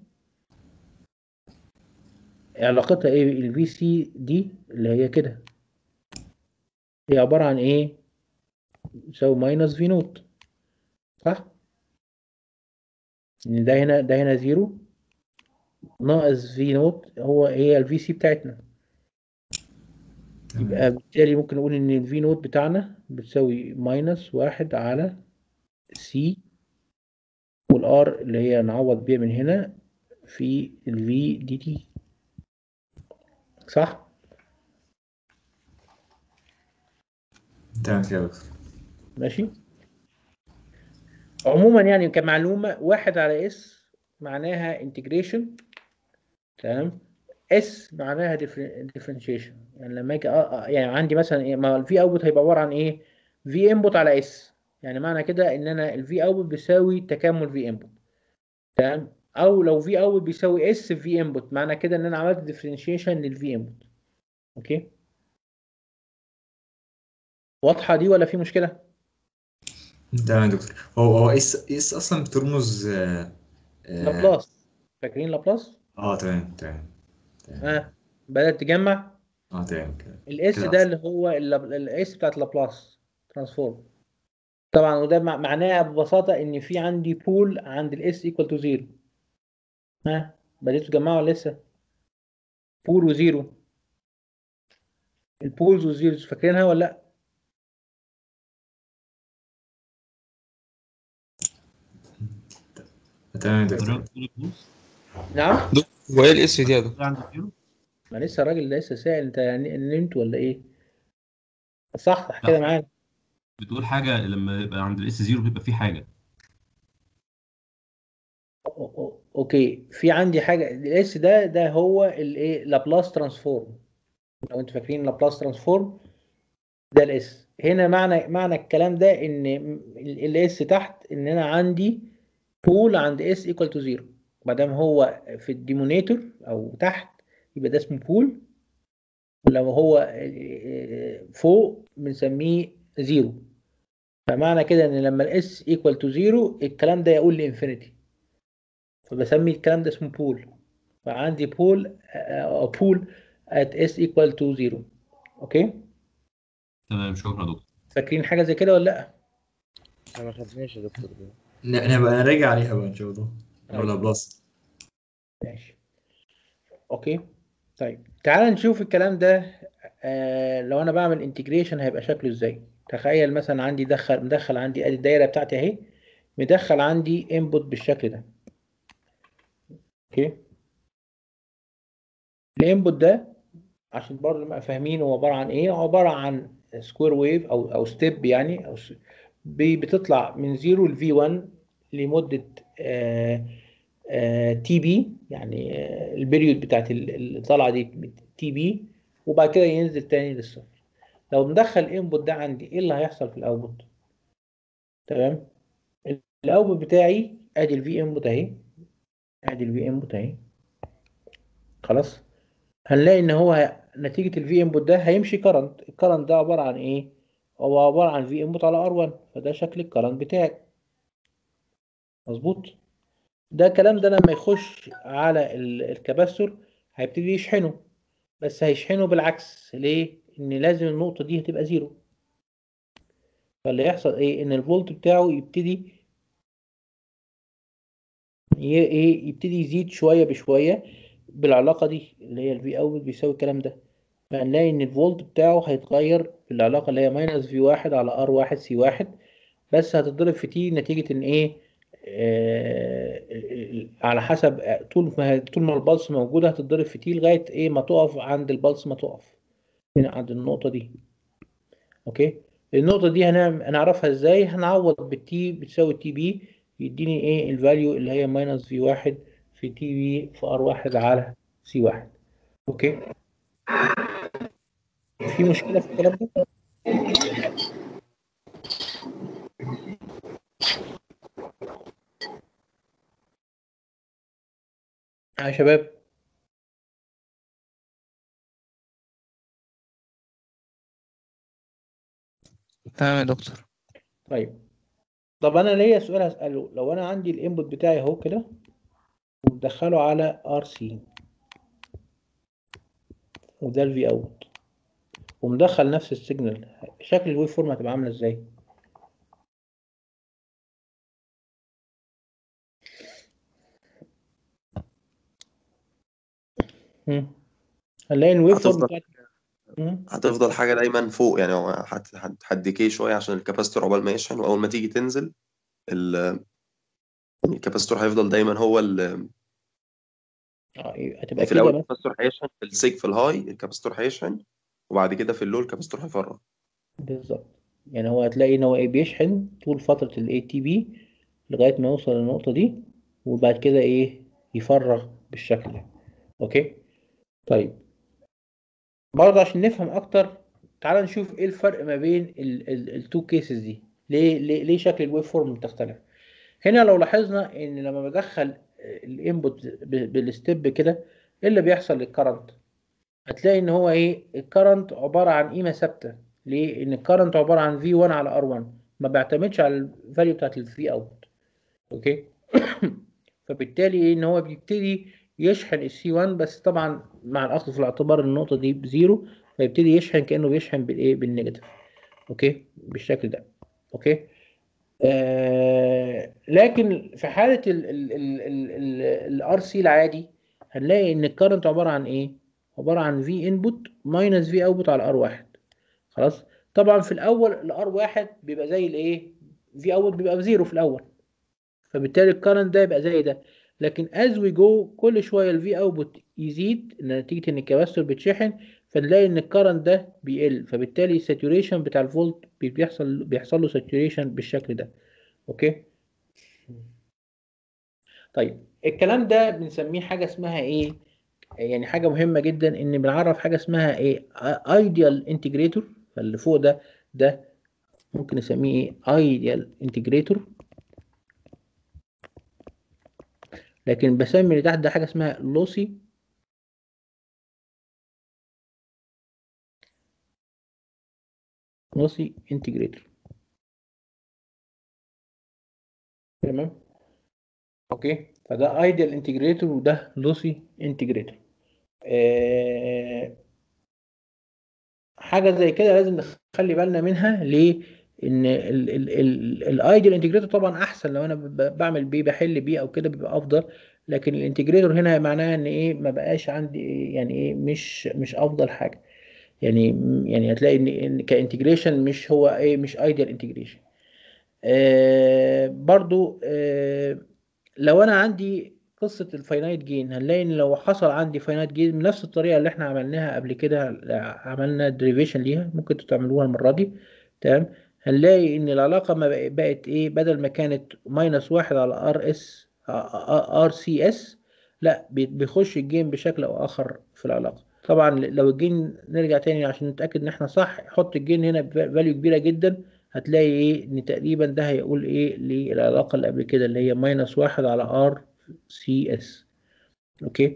علاقتها ايه الفي سي دي اللي هي كده هي عبارة عن ايه يساوي ماينس في نوت صح ان ده هنا ده هنا زيرو ناقص في نوت هو هي الفي سي بتاعتنا يبقى بالتالي ممكن نقول ان الفي نوت بتاعنا بتساوي ماينس واحد على سي والار اللي هي نعوض بيها من هنا في الفي دي تي صح تمام كده يا دكتور ماشي عموما يعني كمعلومة واحد على اس معناها انتجريشن تمام اس معناها ديفرنشيشن يعني لما اجي أ- أ- يعني عندي مثلا ايه ما الفي اوتبوت هيبقى عباره عن ايه في انبوت على اس يعني معنى كده ان انا الفي اوتبوت بيساوي تكامل في انبوت تمام او لو في اوتبوت بيساوي اس في انبوت معنى كده ان انا عملت ديفرنشيشن للفي انبوت اوكي واضحه دي ولا في مشكله تمام يا دكتور هو هو اس اس اصلا بترمز آه آه لابلاس فاكرين لابلاس اه تمام تمام ها بدات تجمع اه تمام كده الاس كده ده أحسن. اللي هو الاس بتاعت لابلاس ترانسفورم طبعا وده مع- معناها ببساطه ان في عندي بول عند الاس ايكوال تو زيرو ها بديتوا تجمعوا ولا لسه بول وزيرو البولز والزيروز فاكرينها ولا لا تمام يا دكتور نعم هو ايه الاس دي يا دكتور؟ ما لسه الراجل ده لسه سائل انت يعني نمت ولا ايه صح كده معانا بتقول حاجة لما يبقى عند الاس زيرو بيبقى في حاجة أو- أو- اوكي في عندي حاجه الاس ده ده هو الايه لابلاس ترانسفورم لو انتوا فاكرين لابلاس ترانسفورم ده الاس هنا معنى معنى الكلام ده ان الاس تحت ان انا عندي بول عند اس ايكوال تو زيرو ما دام هو في الديمونيتور او تحت يبقى ده اسمه بول ولو هو فوق بنسميه زيرو فمعنى كده ان لما الاس ايكوال تو زيرو الكلام ده يقول لانفينيتي فبسمي الكلام ده اسمه بول فعندي بول بول at s equal to 0 اوكي تمام شكرا يا دكتور فاكرين حاجه زي كده ولا لا انا ما خدناش يا دكتور دي ن- نبقى نراجع عليها بقى ان شاء الله ولا بلس ماشي اوكي طيب تعال نشوف الكلام ده آه لو انا بعمل انتجريشن هيبقى شكله ازاي تخيل مثلا عندي دخل مدخل عندي ادي الدايره بتاعتي اهي مدخل عندي انبوت بالشكل ده اوكي الانبوت ده عشان برضه نبقى فاهمين هو عباره عن ايه هو عباره عن سكوير ويف او او ستيب يعني او س- بي- بتطلع من 0 ل في1 لمده تي بي يعني آه، البريود بتاعت ال- الطلعه دي تي بي وبعد كده ينزل تاني للصفر لو مدخل الانبوت ده عندي ايه اللي هيحصل في الاوتبوت تمام الاوتبوت بتاعي ادي الفي انبوت اهي ادي الفي انبوت اهي خلاص هنلاقي ان هو نتيجة الفي انبوت ده هيمشي كرنت الكرنت ده عبارة عن ايه هو عبارة عن في انبوت على ار 1 فده شكل الكرنت بتاعي مظبوط ده الكلام ده لما يخش على ال- الكباستور هيبتدي يشحنه بس هيشحنه بالعكس ليه ان لازم النقطة دي هتبقى زيرو فاللي يحصل ايه ان الفولت بتاعه يبتدي ي- ايه يبتدي يزيد شوية بشوية بالعلاقة دي اللي هي الفي اوت بيساوي الكلام ده فهنلاقي ان الفولت بتاعه هيتغير بالعلاقة اللي هي ماينس في واحد على ار واحد سي واحد بس هتتضرب في تي نتيجة ان ايه آه على حسب طول ما طول ما البلس موجودة هتتضرب في تي لغاية ايه ما تقف عند البلس ما تقف هنا عند النقطة دي اوكي النقطة دي هنعمل هنعرفها ازاي هنعوض بالتي بتساوي تي بي يديني ايه الفاليو اللي هي ماينس في واحد في تي بي في ار واحد على سي واحد اوكي في مشكلة في الكلام ده؟ يا شباب تمام يا دكتور طيب طب انا ليا سؤال هسأله لو انا عندي الانبوت بتاعي اهو كده ومدخله على ار سي وده الفي اوت ومدخل نفس السيجنال شكل الويف فورم هتبقى عامله ازاي مم. هنلاقي الويف فورم هتفضل بتاعت مم. هتفضل حاجة دايما فوق يعني هو هت- هت- هتديكي شوية عشان الكاباستور عقبال ما يشحن وأول ما تيجي تنزل ال- الكاباستور هيفضل دايما هو ال اه هتبقى يعني في كده الأول مثلا الكاباستور هيشحن في السيج في الهاي الكاباستور هيشحن وبعد كده في اللو الكاباستور هيفرغ بالظبط يعني هو هتلاقي ان هو ايه بيشحن طول فترة الاي تي بي لغاية ما يوصل للنقطة دي وبعد كده ايه يفرغ بالشكل ده اوكي طيب برضه عشان نفهم اكتر تعال نشوف ايه الفرق ما بين التو كيسز دي ليه ليه ليه شكل الويف فورم بتختلف هنا لو لاحظنا ان لما بدخل الانبوت بالستيب كده ايه اللي بيحصل للكرنت هتلاقي ان هو ايه الكرنت عباره عن قيمه ثابته ليه ان الكرنت عباره عن في 1 على ار 1 ما بيعتمدش على الفاليو بتاعت الفي اوت اوكي فبالتالي ايه ان هو بيبتدي يشحن السي 1 بس طبعا مع الاخذ في الاعتبار إن النقطه دي بزيرو فيبتدي يشحن كانه بيشحن بالايه بالنيجاتيف اوكي بالشكل ده اوكي آه لكن في حاله الار سي العادي هنلاقي ان الكرنت عباره عن ايه عباره عن في انبوت ماينس في اوتبوت على ار واحد خلاص طبعا في الاول الار واحد بيبقى زي الايه في اوت بيبقى بزيرو في الاول فبالتالي الكرنت ده يبقى زي ده لكن as we go كل شويه الفي اوتبوت يزيد نتيجه ان الكباستور بتشحن فنلاقي ان الكرنت ده بيقل فبالتالي الساتوريشن بتاع الفولت بيحصل بيحصل له ساتوريشن بالشكل ده اوكي طيب الكلام ده بنسميه حاجه اسمها ايه يعني حاجه مهمه جدا ان بنعرف حاجه اسمها ايه ايديال انتجريتور فاللي فوق ده ده ممكن نسميه ايه ايديال انتجريتور لكن بسمي اللي تحت ده حاجه اسمها لوسي لوسي انتجريتور تمام اوكي فده ايديال انتجريتور وده لوسي انتجريتور آه حاجه زي كده لازم نخلي بالنا منها ليه ان الايديال انتجريتور طبعا احسن لو انا ب- بعمل بيه بحل بيه او كده بيبقى افضل لكن الانتجريتور هنا معناها ان ايه ما بقاش عندي إيه يعني ايه مش مش افضل حاجه يعني يعني هتلاقي ان إن كانتجريشن مش هو ايه مش ايديال انتجريشن آه برضو آه لو انا عندي قصة الفاينايت جين هنلاقي ان لو حصل عندي فاينايت جين بنفس الطريقة اللي احنا عملناها قبل كده عملنا دريفيشن ليها ممكن انتوا تعملوها المرة دي تمام هنلاقي ان العلاقة ما بق- بقت ايه بدل ما كانت ماينس واحد على ار اس ار سي اس لا بي- بيخش الجين بشكل او اخر في العلاقة طبعا لو الجين نرجع تاني عشان نتأكد ان احنا صح حط الجين هنا بفاليو كبيرة جدا هتلاقي ايه ان تقريبا ده هيقول ايه للعلاقة اللي قبل كده اللي هي ماينس واحد على ار سي اس اوكي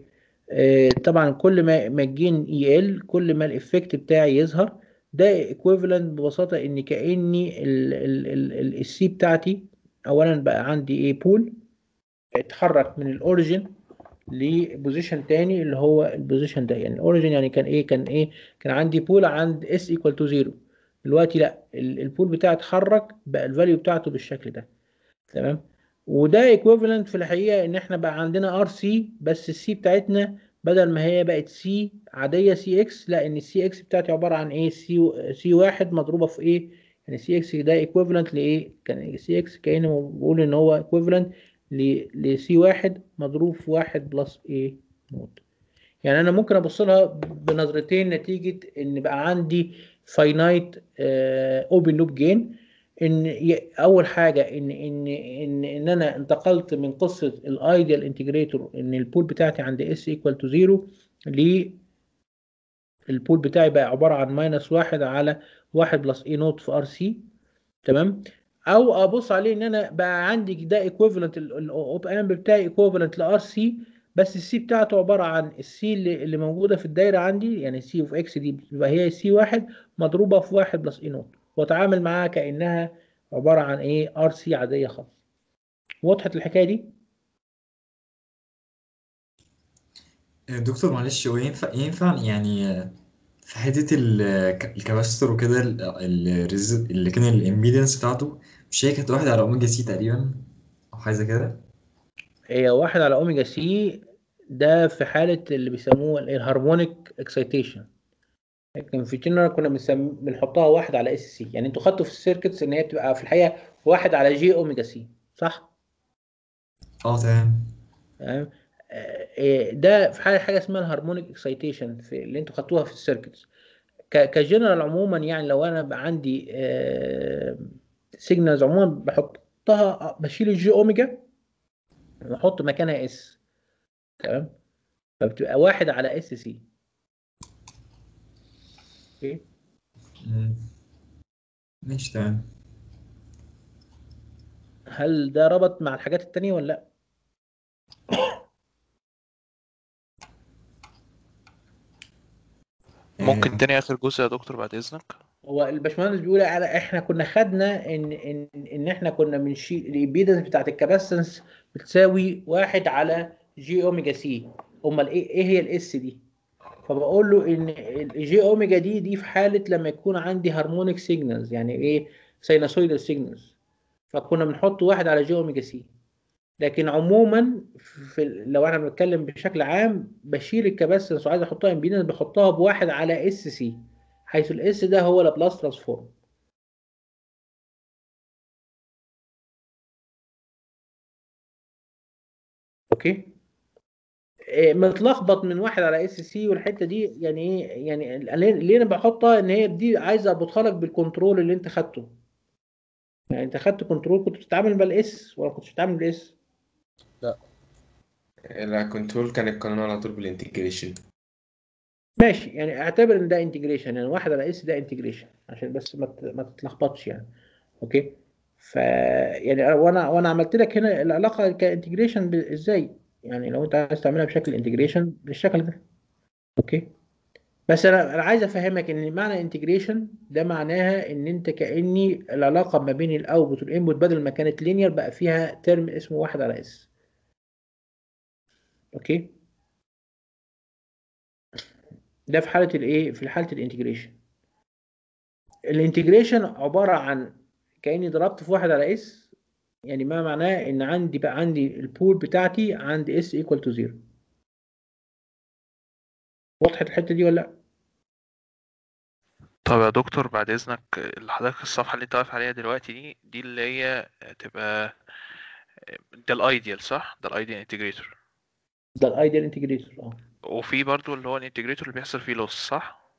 آه، طبعا كل ما ما الجين يقل كل ما الايفكت بتاعي يظهر ده ايكويفالنت ببساطه ان كاني السي بتاعتي اولا بقى عندي ايه بول اتحرك من الاوريجن لبوزيشن تاني اللي هو البوزيشن ده يعني الاوريجن يعني كان ايه كان ايه كان عندي بول عند اس ايكوال تو زيرو دلوقتي لا ال- البول بتاعي اتحرك بقى الفاليو بتاعته بالشكل ده تمام وده ايكويفالنت في الحقيقه ان احنا بقى عندنا ار سي بس السي بتاعتنا بدل ما هي بقت سي عاديه سي اكس لا ان السي اكس بتاعتي عباره عن ايه سي سي واحد مضروبه في ايه يعني سي اكس ده ايكويفالنت لايه كان سي اكس كاني بقول ان هو ايكويفالنت لسي واحد مضروب في واحد بلس ايه نوت يعني انا ممكن ابص لها بنظرتين نتيجه ان بقى عندي فاينايت اوبن لوب جين ان ي- اول حاجه ان ان ان ان انا انتقلت من قصه الايديال انتجريتور ان البول بتاعتي عند اس ايكوال تو زيرو ل البول بتاعي بقى عباره عن ماينس واحد على واحد بلس اي نوت في ار سي تمام او ابص عليه ان انا بقى عندي ده ايكويفالنت الاوب امب بتاعي ايكويفالنت لار سي بس السي بتاعته عباره عن السي اللي, اللي موجوده في الدايره عندي يعني سي اوف اكس دي بتبقى هي سي واحد مضروبه في واحد بلس اي نوت واتعامل معاها كانها عباره عن ايه ار سي عاديه خالص وضحت الحكايه دي آه، دكتور معلش هو ينفع ينفع يعني آه، في حتة ال- الكاباستور وكده ال- ال- الريز- اللي كان الامبيدنس بتاعته مش هي كانت واحد على اوميجا سي تقريبا او حاجة زي كده هي واحد على اوميجا سي ده في حاله اللي بيسموه الهارمونيك اكسيتيشن لكن في جنرال كنا بنسم... بنحطها واحد على اس سي يعني انتوا خدتوا في السيركتس ان هي بتبقى في الحقيقه واحد على جي اوميجا سي صح؟ اه تمام تمام آه، آه، ده في حاجه حاجه اسمها الهارمونيك اكسيتيشن في اللي انتوا خدتوها في السيركتس ك... كجنرال عموما يعني لو انا بقى عندي سيجنالز عموما بحطها بشيل الجي اوميجا واحط مكانها اس تمام فبتبقى واحد على اس سي اوكي مم. ماشي تمام هل ده ربط مع الحاجات التانية ولا لا؟ ممكن تاني آخر جزء يا دكتور بعد إذنك هو الباشمهندس بيقول على احنا كنا خدنا ان ان ان احنا كنا بنشيل الامبيدنس بتاعت الكاباسيتنس بتساوي واحد على جي اوميجا سي امال ايه ايه هي الاس دي؟ فبقول له ان الجي اوميجا دي دي في حاله لما يكون عندي هارمونيك سيجنالز يعني ايه سيناسويدال سيجنالز فكنا بنحط واحد على جي اوميجا سي لكن عموما في ال- لو احنا بنتكلم بشكل عام بشيل الكباسيتنس وعايز احطها امبيدنس بحطها بواحد على اس سي حيث الاس ده هو لابلاس ترانسفورم اوكي إيه، متلخبط من واحد على اس سي والحته دي يعني ايه يعني اللي انا بحطها ان هي دي عايز اربطها لك بالكنترول اللي انت خدته يعني انت خدت كنترول كنت بتتعامل بالاس ولا كنت بتتعامل بالاس لا لا كنترول كان القانون على طول بالانتجريشن ماشي يعني اعتبر ان ده انتجريشن يعني واحد على اس ده انتجريشن عشان بس ما ت- ما تتلخبطش يعني اوكي ف يعني أنا- وانا وانا عملت لك هنا العلاقه كانتجريشن ازاي يعني لو انت عايز تعملها بشكل انتجريشن بالشكل ده اوكي بس انا انا عايز افهمك ان معنى انتجريشن ده معناها ان انت كاني العلاقه ما بين الاوتبوت والانبوت بدل ما كانت لينير بقى فيها ترم اسمه واحد على اس اوكي ده في حاله الايه في حاله الانتجريشن الانتجريشن عباره عن كاني ضربت في واحد على اس يعني ما معناه ان عندي بقى عندي البول بتاعتي عند اس ايكوال تو زيرو وضحت الحته دي ولا لا طب يا دكتور بعد إذنك اللي حضرتك الصفحة اللي أنت واقف عليها دلوقتي دي دي اللي هي تبقى ده الأيديال صح؟ ده الأيديال انتجريتور ده الايديال انتجريتور اه وفي برضو اللي هو الانتجريتور اللي بيحصل فيه لوس صح؟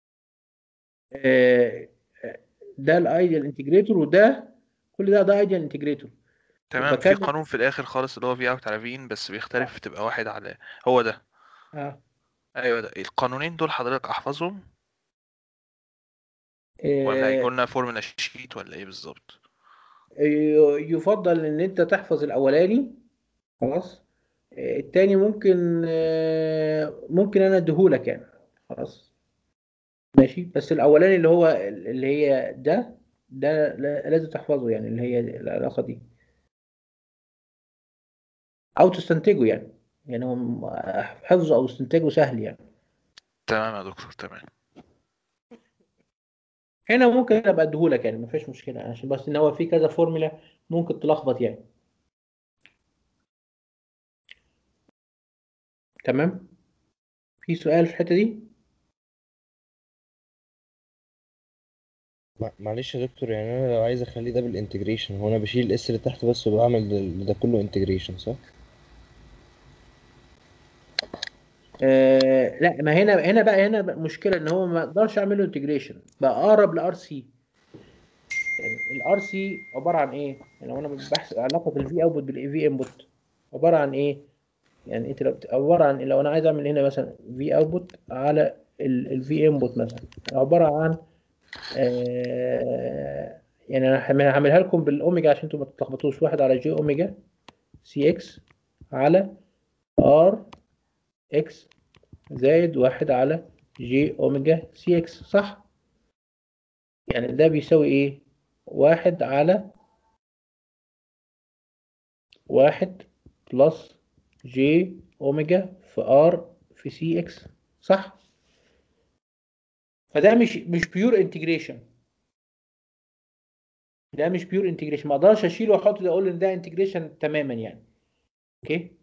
آه، آه، ده الايديال انتجريتور وده كل ده ده ايديال انتجريتور تمام في وبكمل قانون في الآخر خالص اللي هو في اوت على فين بس بيختلف تبقى واحد على هو ده اه أيوه ده القانونين دول حضرتك أحفظهم ولا آه، هيقولنا فورمولا شيت ولا إيه بالظبط؟ ي- يفضل ان انت تحفظ الاولاني خلاص آه، التاني ممكن آه، ممكن انا اديهولك يعني خلاص ماشي بس الاولاني اللي هو اللي هي ده ده لا- لازم تحفظه يعني اللي هي العلاقة دي او تستنتجه يعني يعني هو م- حفظه او استنتاجه سهل يعني تمام يا دكتور تمام هنا ممكن انا ابقى اديهولك يعني مفيش مشكلة عشان بس ان هو في كذا فورمولا ممكن تلخبط يعني تمام في سؤال في الحتة دي مع- معلش يا دكتور يعني انا لو عايز اخلي ده بالانتجريشن هو انا بشيل الاس اللي تحت بس وبعمل ده, ده كله انتجريشن صح؟ آه لا ما هنا هنا بقى هنا بقى مشكلة ان هو ما اقدرش اعمل له انتجريشن بقى اقرب لار سي يعني الار سي عبارة عن ايه؟ يعني لو انا بحسب علاقة الفي اوتبوت بالاي في انبوت عبارة عن ايه؟ يعني انت لو عبارة عن لو انا عايز اعمل هنا مثلا في اوتبوت على الفي انبوت مثلا عبارة عن آه يعني انا هعمل- هعملها لكم بالاوميجا عشان انتوا ما تتلخبطوش واحد على جي اوميجا سي اكس على ار اكس زائد واحد على جي اوميجا سي اكس صح يعني ده بيساوي ايه واحد على واحد بلس جي اوميجا في ار في سي اكس صح فده مش مش بيور انتجريشن ده مش بيور انتجريشن ما اقدرش اشيله واحط ده اقول ان ده انتجريشن تماما يعني اوكي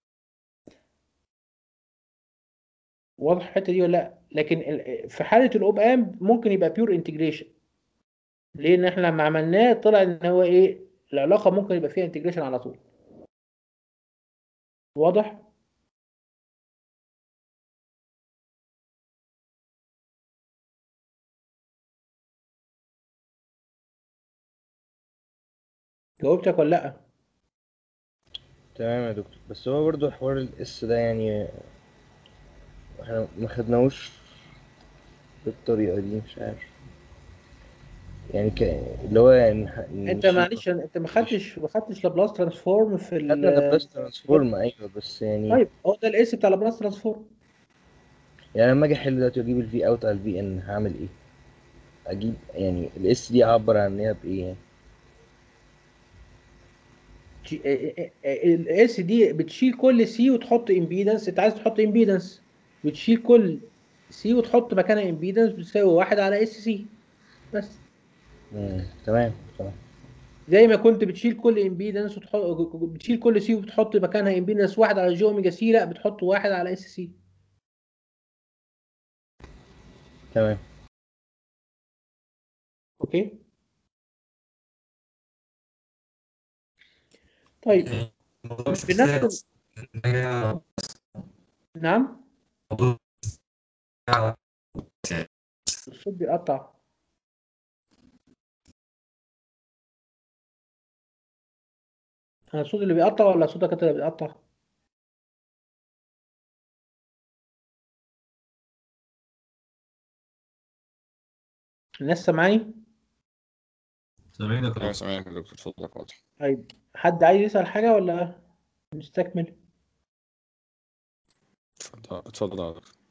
واضح الحته دي ولا لا لكن ال- في حاله الاوب امب ممكن يبقى بيور انتجريشن ليه ان احنا لما عملناه طلع ان هو ايه العلاقه ممكن يبقى فيها انتجريشن على طول واضح جاوبتك ولا لا تمام يا دكتور بس هو برضو حوار الاس ده يعني احنا ما خدناهوش بالطريقة دي مش عارف يعني ك... اللي هو يعني ح- انت نشيل- معلش انت ما خدتش ما خدتش لابلاس ترانسفورم في ال خدنا لابلاس ترانسفورم ايوه بس يعني طيب هو ده الاس بتاع لابلاس ترانسفورم يعني لما اجي احل دلوقتي واجيب الفي اوت على الفي ان هعمل ايه؟ اجيب يعني الاس دي اعبر عنها بايه يعني؟ الاس دي بتشيل كل سي وتحط امبيدنس انت عايز تحط امبيدنس بتشيل كل سي وتحط مكانها امبيدنس بتساوي واحد على اس سي بس مم. تمام تمام زي ما كنت بتشيل كل امبيدنس وتحط بتشيل كل سي وبتحط مكانها امبيدنس واحد على جي اوميجا سي لا بتحط واحد على اس سي تمام اوكي طيب في نفس نعم الصوت بيقطع انا الصوت اللي بيقطع ولا صوتك انت اللي بيقطع الناس سامعاني سامعين يا دكتور اه سامعك يا دكتور صوتك واضح طيب حد عايز يسأل حاجة ولا نستكمل اتفضل اتفضل يا دكتور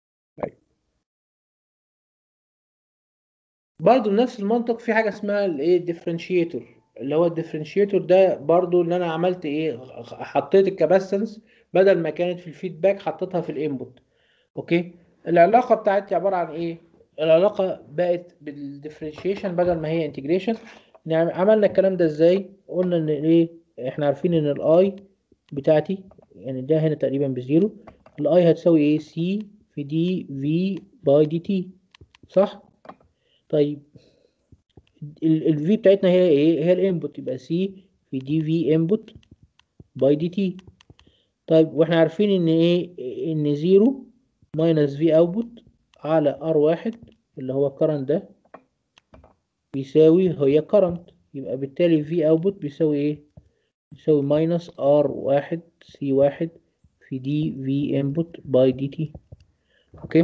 برضه بنفس المنطق في حاجة اسمها الايه الديفرنشيتور اللي هو الديفرنشيتور ده برضه اللي انا عملت ايه حطيت الكاباسيتنس بدل ما كانت في الفيدباك حطيتها في الانبوت اوكي العلاقة بتاعتي عبارة عن ايه العلاقة بقت بالديفرنشيشن بدل ما هي انتجريشن عملنا الكلام ده ازاي قلنا ان ايه احنا عارفين ان الاي بتاعتي يعني ده هنا تقريبا بزيرو الاي هتساوي ايه سي في دي في باي دي تي صح طيب الفي بتاعتنا هي ايه هي الانبوت يبقى سي في دي في انبوت باي دي تي طيب واحنا عارفين ان ايه ان زيرو ماينس في اوتبوت على ار واحد اللي هو الكرنت ده بيساوي هي كرنت يبقى بالتالي في اوتبوت بيساوي ايه بيساوي ماينس ار واحد سي واحد في دي في انبوت باي دي تي اوكي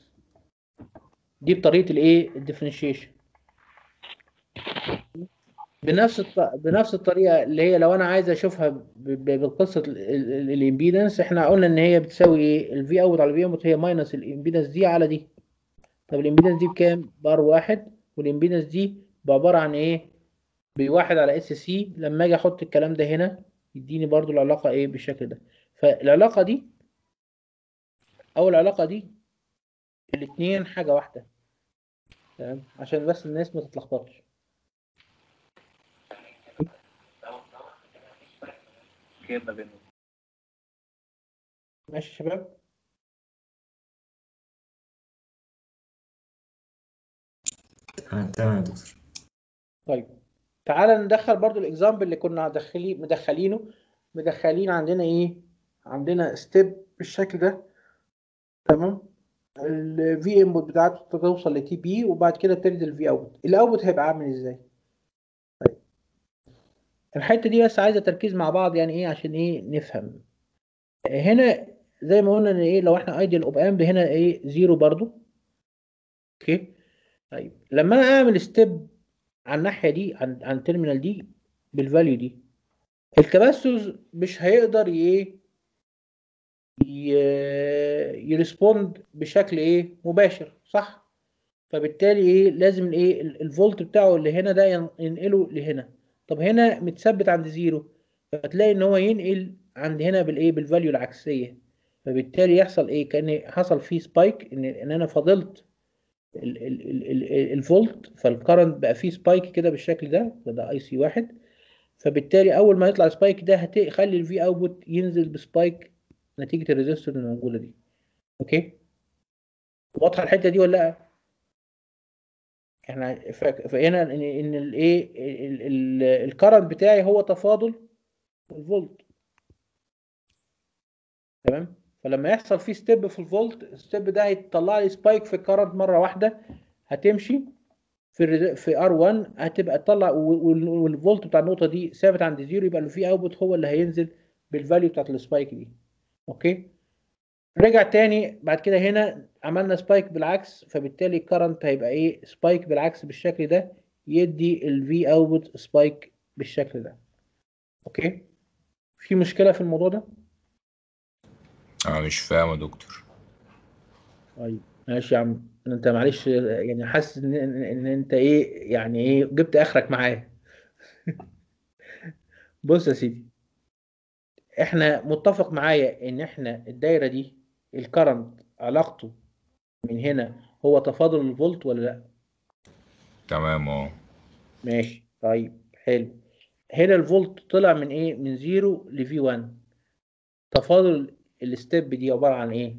دي بطريقه الايه الديفرنشيشن بنفس الط... بنفس الطريقه اللي هي لو انا عايز اشوفها ب... ب... بالقصه الامبيدنس احنا قلنا ان هي بتساوي ايه الفي اوت على الفي اوت هي ماينس الامبيدنس دي على دي طب الامبيدنس دي بكام بار واحد والامبيدنس دي بعباره عن ايه بواحد على اس سي لما اجي احط الكلام ده هنا يديني برضو العلاقه ايه بالشكل ده فالعلاقه دي او العلاقه دي الاثنين حاجه واحده تمام عشان بس الناس ما تتلخبطش ماشي يا شباب تمام تمام يا دكتور طيب تعالى ندخل برضو الاكزامبل اللي كنا مدخلين مدخلينه مدخلين عندنا ايه عندنا ستيب بالشكل ده تمام الفي انبوت بتاعته توصل لتي بي وبعد كده بتنزل الفي اوت الاوتبوت هيبقى عامل ازاي طيب الحته دي بس عايزه تركيز مع بعض يعني ايه عشان ايه نفهم هنا زي ما قلنا ان ايه لو احنا ايديال اوب امب هنا ايه زيرو برضو اوكي طيب لما انا اعمل ستيب على الناحيه دي عن عن التيرمينال دي بالفاليو دي الكباستورز مش هيقدر ايه يرسبوند بشكل ايه مباشر صح فبالتالي ايه لازم الايه الفولت بتاعه اللي هنا ده ينقله لهنا طب هنا متثبت عند زيرو فتلاقي ان هو ينقل عند هنا بالايه بالفاليو العكسيه فبالتالي يحصل ايه كان حصل فيه سبايك ان ان انا فضلت ال- ال- ال- ال- الفولت فالكرنت بقى فيه سبايك كده بالشكل ده ده اي سي واحد فبالتالي اول ما يطلع سبايك ده هتخلي الفي اوتبوت ينزل بسبايك نتيجه الريزستور اللي موجوده دي اوكي واضحه الحته دي ولا لا احنا ف- فهنا ان ان الايه الكرنت بتاعي هو تفاضل الفولت تمام فلما يحصل فيه ستيب في الفولت الستيب ده هيطلع لي سبايك في الكرنت مره واحده هتمشي في الرز... في ار1 هتبقى تطلع وال- والفولت بتاع النقطه دي ثابت عند زيرو يبقى اللي فيه اوتبوت هو اللي هينزل بالفاليو بتاعت السبايك دي اوكي رجع تاني بعد كده هنا عملنا سبايك بالعكس فبالتالي الكرنت هيبقى ايه سبايك بالعكس بالشكل ده يدي الفي اوتبوت سبايك بالشكل ده اوكي في مشكله في الموضوع ده انا مش فاهم يا دكتور طيب ماشي يا عم انت معلش يعني حاسس ان ان إن انت ايه يعني ايه جبت اخرك معايا بص يا سيدي احنا متفق معايا ان احنا الدايره دي الكرنت علاقته من هنا هو تفاضل الفولت ولا لا تمام اه ماشي طيب حلو هنا الفولت طلع من ايه من زيرو لفي 1 تفاضل الستيب دي عباره عن ايه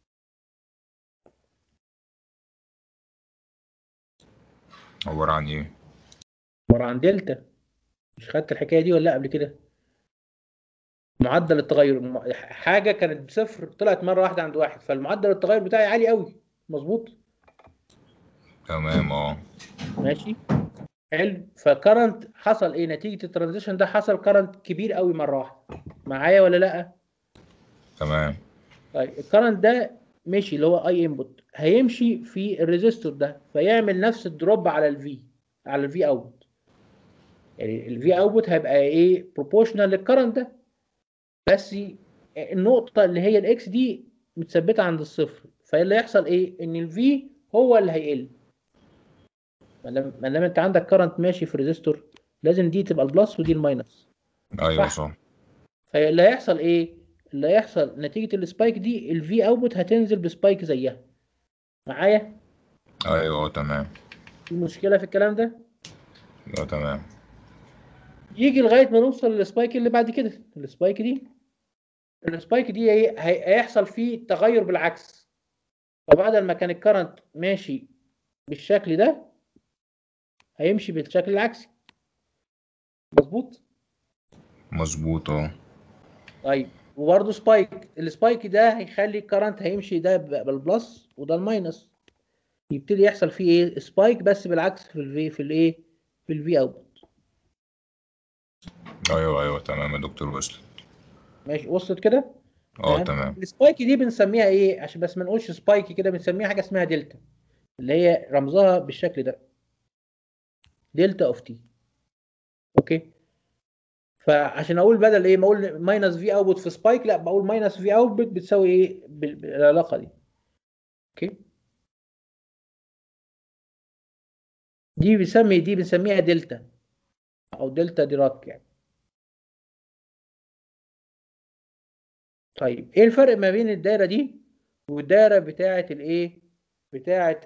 عبارة عن ايه عباره عن دلتا مش خدت الحكايه دي ولا لا قبل كده معدل التغير م- حاجه كانت بصفر طلعت مره واحده عند واحد فالمعدل التغير بتاعي عالي قوي مظبوط تمام اه ماشي حلو فكرنت حصل ايه نتيجه الترانزيشن ده حصل كرنت كبير قوي مره واحده معايا ولا لا تمام طيب الكرنت ده مشي اللي هو اي انبوت هيمشي في الريزيستور ده فيعمل نفس الدروب على الفي على الفي اوت يعني الفي اوتبوت هيبقى ايه بروبورشنال للكرنت ده بس النقطه اللي هي الاكس دي متثبته عند الصفر فاللي يحصل ايه ان الفي هو اللي هيقل ما دام ما دام انت عندك كرنت ماشي في ريزيستور لازم دي تبقى البلس ودي الماينس ايوه صح. صح فاللي هيحصل ايه اللي هيحصل نتيجه السبايك دي الفي اوتبوت هتنزل بسبايك زيها معايا ايوه تمام في مشكله في الكلام ده اه تمام يجي لغايه ما نوصل للسبايك اللي بعد كده السبايك دي السبايك دي ايه هي- هيحصل فيه تغير بالعكس فبدل ما كان الكرنت ماشي بالشكل ده هيمشي بالشكل العكسي مظبوط مظبوط اه طيب وبرده سبايك السبايك ده هيخلي الكرنت هيمشي ده ب- بالبلس وده الماينس يبتدي يحصل فيه ايه سبايك بس بالعكس في الفي في الايه في الفي اوت ايوه ايوه تمام يا دكتور وصلت ماشي وصلت كده اه تمام السبايك دي بنسميها ايه عشان بس ما نقولش سبايك كده بنسميها حاجه اسمها دلتا اللي هي رمزها بالشكل ده دلتا اوف تي اوكي فعشان اقول بدل ايه ما اقول ماينس في اوتبوت في سبايك لا بقول ماينس في اوتبوت بتساوي ايه بال- بالعلاقه دي اوكي دي بنسمي دي بنسميها دلتا او دلتا ديراك يعني طيب ايه الفرق ما بين الدايره دي والدايره بتاعه الايه بتاعه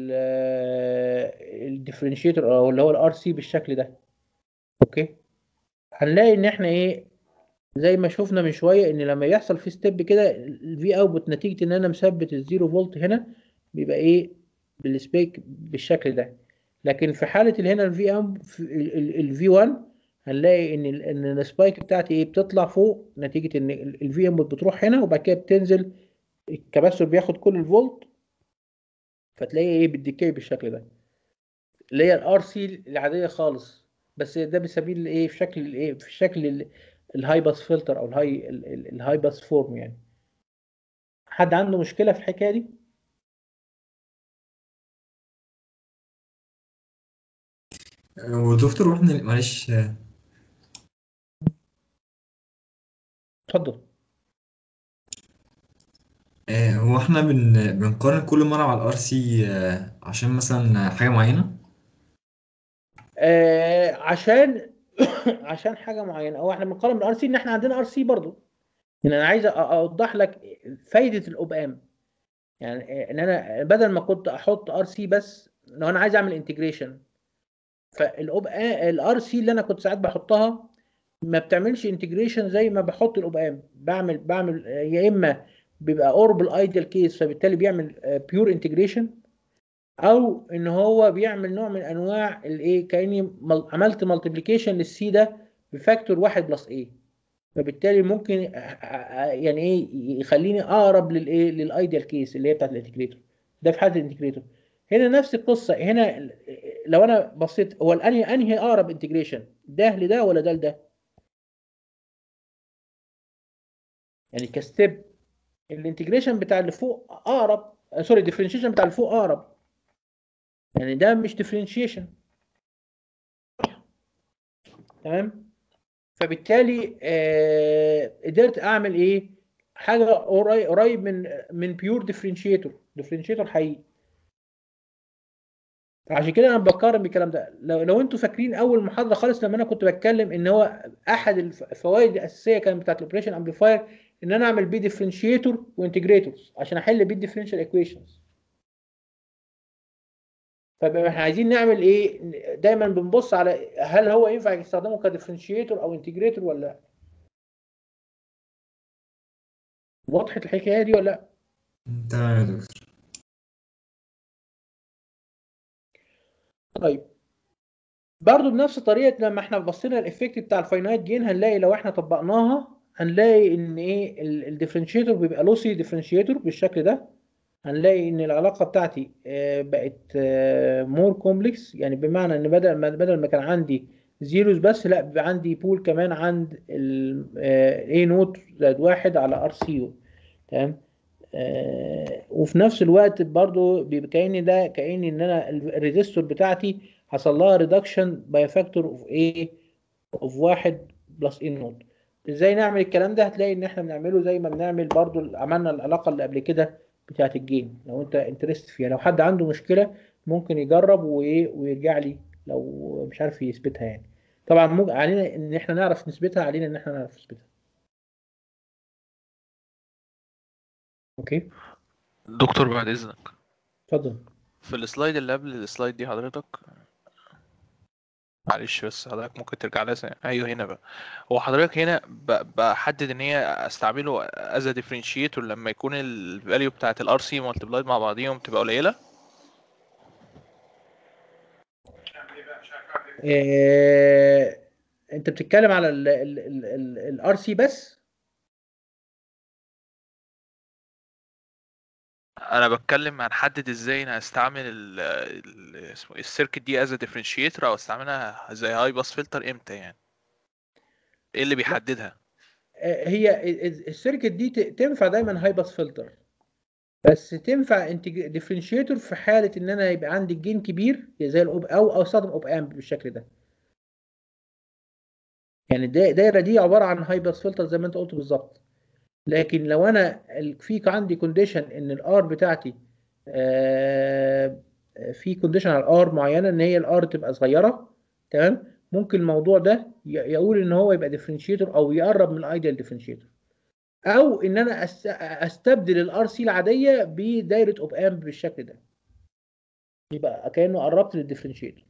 الديفرنشيتور او اللي هو الار سي بالشكل ده اوكي هنلاقي ان احنا ايه زي ما شفنا من شويه ان لما يحصل في ستيب كده الفي اوتبوت نتيجه ان انا مثبت الزيرو فولت هنا بيبقى ايه بالسبيك بالشكل ده لكن في حاله اللي هنا الفي ام الفي 1 هنلاقي ان ال- ان السبايك بتاعتي ايه بتطلع فوق نتيجه ان الفي ام بتروح هنا وبعد كده بتنزل الكباستور بياخد كل الفولت فتلاقي ايه بالديكي بالشكل ده اللي هي الار سي العاديه خالص بس ده بنسميه الايه في شكل الايه في شكل ال- الهاي باس فلتر او الهاي ال- ال- الهاي باس فورم يعني حد عنده مشكله في الحكايه دي ودكتور واحنا معلش آه، اتفضل آه، هو احنا بن بنقارن كل مرة على الار سي عشان مثلا حاجة معينة آه عشان عشان حاجه معينه او احنا بنقارن بالار سي ان احنا عندنا ار سي برضه ان انا عايز أ- اوضح لك فايده الاوب ام يعني ان انا بدل ما كنت احط ار سي بس لو انا عايز اعمل انتجريشن فالاوب الار سي اللي انا كنت ساعات بحطها ما بتعملش انتجريشن زي ما بحط الاوب ام بعمل بعمل آه، يا اما بيبقى اوربل ايديال كيس فبالتالي بيعمل بيور انتجريشن او ان هو بيعمل نوع من انواع الايه كاني مل- عملت مالتيبليكيشن للسي ده بفاكتور واحد بلس ايه فبالتالي ممكن أ- أ- يعني ايه يخليني اقرب للايه للايديال كيس اللي هي بتاعت الانتجريتور ده في حاله الانتجريتور هنا نفس القصه هنا لو انا بصيت هو الانهي انهي اقرب انتجريشن ده لده ولا ده لده يعني كستيب الانتجريشن بتاع اللي فوق اقرب آه، سوري الديفرنشيشن بتاع اللي فوق اقرب يعني ده مش ديفرنشيشن تمام فبالتالي آه قدرت اعمل ايه حاجه قري- قريب من من بيور ديفرنشيتور ديفرنشيتور حقيقي عشان كده انا بقارن بالكلام ده لو لو انتوا فاكرين اول محاضره خالص لما انا كنت بتكلم ان هو احد الف- الفوائد الاساسيه كانت بتاعت الاوبريشن امبليفاير ان انا اعمل بيه ديفرنشيتور وانتجريتورز عشان احل بيه الديفرنشال ايكويشنز فبقى احنا عايزين نعمل ايه دايما بنبص على هل هو ينفع يستخدمه كديفرنشيتور او انتجريتور ولا لا وضحت الحكايه دي ولا لا تمام يا دكتور طيب برضو بنفس طريقه لما احنا بصينا الافكت بتاع الفاينايت جين هنلاقي لو احنا طبقناها هنلاقي ان ايه الديفرنشيتور بيبقى لوسي ديفرنشيتور بالشكل ده هنلاقي ان العلاقه بتاعتي آه، بقت مور كومبلكس يعني بمعنى ان بدل ما بدل ما كان عندي زيروز بس لا بيبقى عندي بول كمان عند الاي نوت زائد واحد على ار سي تمام آه، وفي نفس الوقت برضو بيبقى كأني ده كأني ان انا الريزيستور بتاعتي حصل لها ريدكشن باي فاكتور اوف ايه اوف واحد بلس اي نوت ازاي نعمل الكلام ده هتلاقي ان احنا بنعمله زي ما بنعمل برضو عملنا العلاقه اللي قبل كده بتاعه الجين لو انت انترست فيها لو حد عنده مشكله ممكن يجرب وايه ويرجع لي لو مش عارف يثبتها يعني طبعا مو علينا ان احنا نعرف نثبتها علينا ان احنا نعرف نثبتها اوكي دكتور بعد اذنك اتفضل في السلايد اللي قبل السلايد دي حضرتك معلش بس حضرتك ممكن ترجع لها ثانية. ايوه هنا بقى هو حضرتك هنا ب- بحدد ان هي استعمله از ديفرنشيتور لما يكون الفاليو بتاعت الار سي مالتبلايد مع بعضيهم تبقى قليله آه، انت بتتكلم على الار سي بس انا بتكلم هنحدد ازاي انا هستعمل ال ال- اسمه إيه، السيركت دي از ديفرنشيتور او استعملها زي هاي باس فلتر امتى يعني ايه اللي بيحددها آه، هي ال- السيركت دي ت- تنفع دايما هاي باس فلتر بس تنفع ديفرنشيتور في حاله ان انا يبقى عندي الجين كبير زي الاوب او او استخدم اوب امب بالشكل ده يعني الدا- الدايره دي عباره عن هاي باس فلتر زي ما انت قلت بالظبط لكن لو انا ال- في عندي كونديشن ان الار بتاعتي آه، في كونديشن على الار معينه ان هي الار تبقى صغيره تمام ممكن الموضوع ده ي- يقول ان هو يبقى ديفرنشيتور او يقرب من الايديال ديفرنشيتور او ان انا أس- استبدل الار سي العاديه بدايره اوب امب بالشكل ده يبقى كانه قربت للديفرنشيتور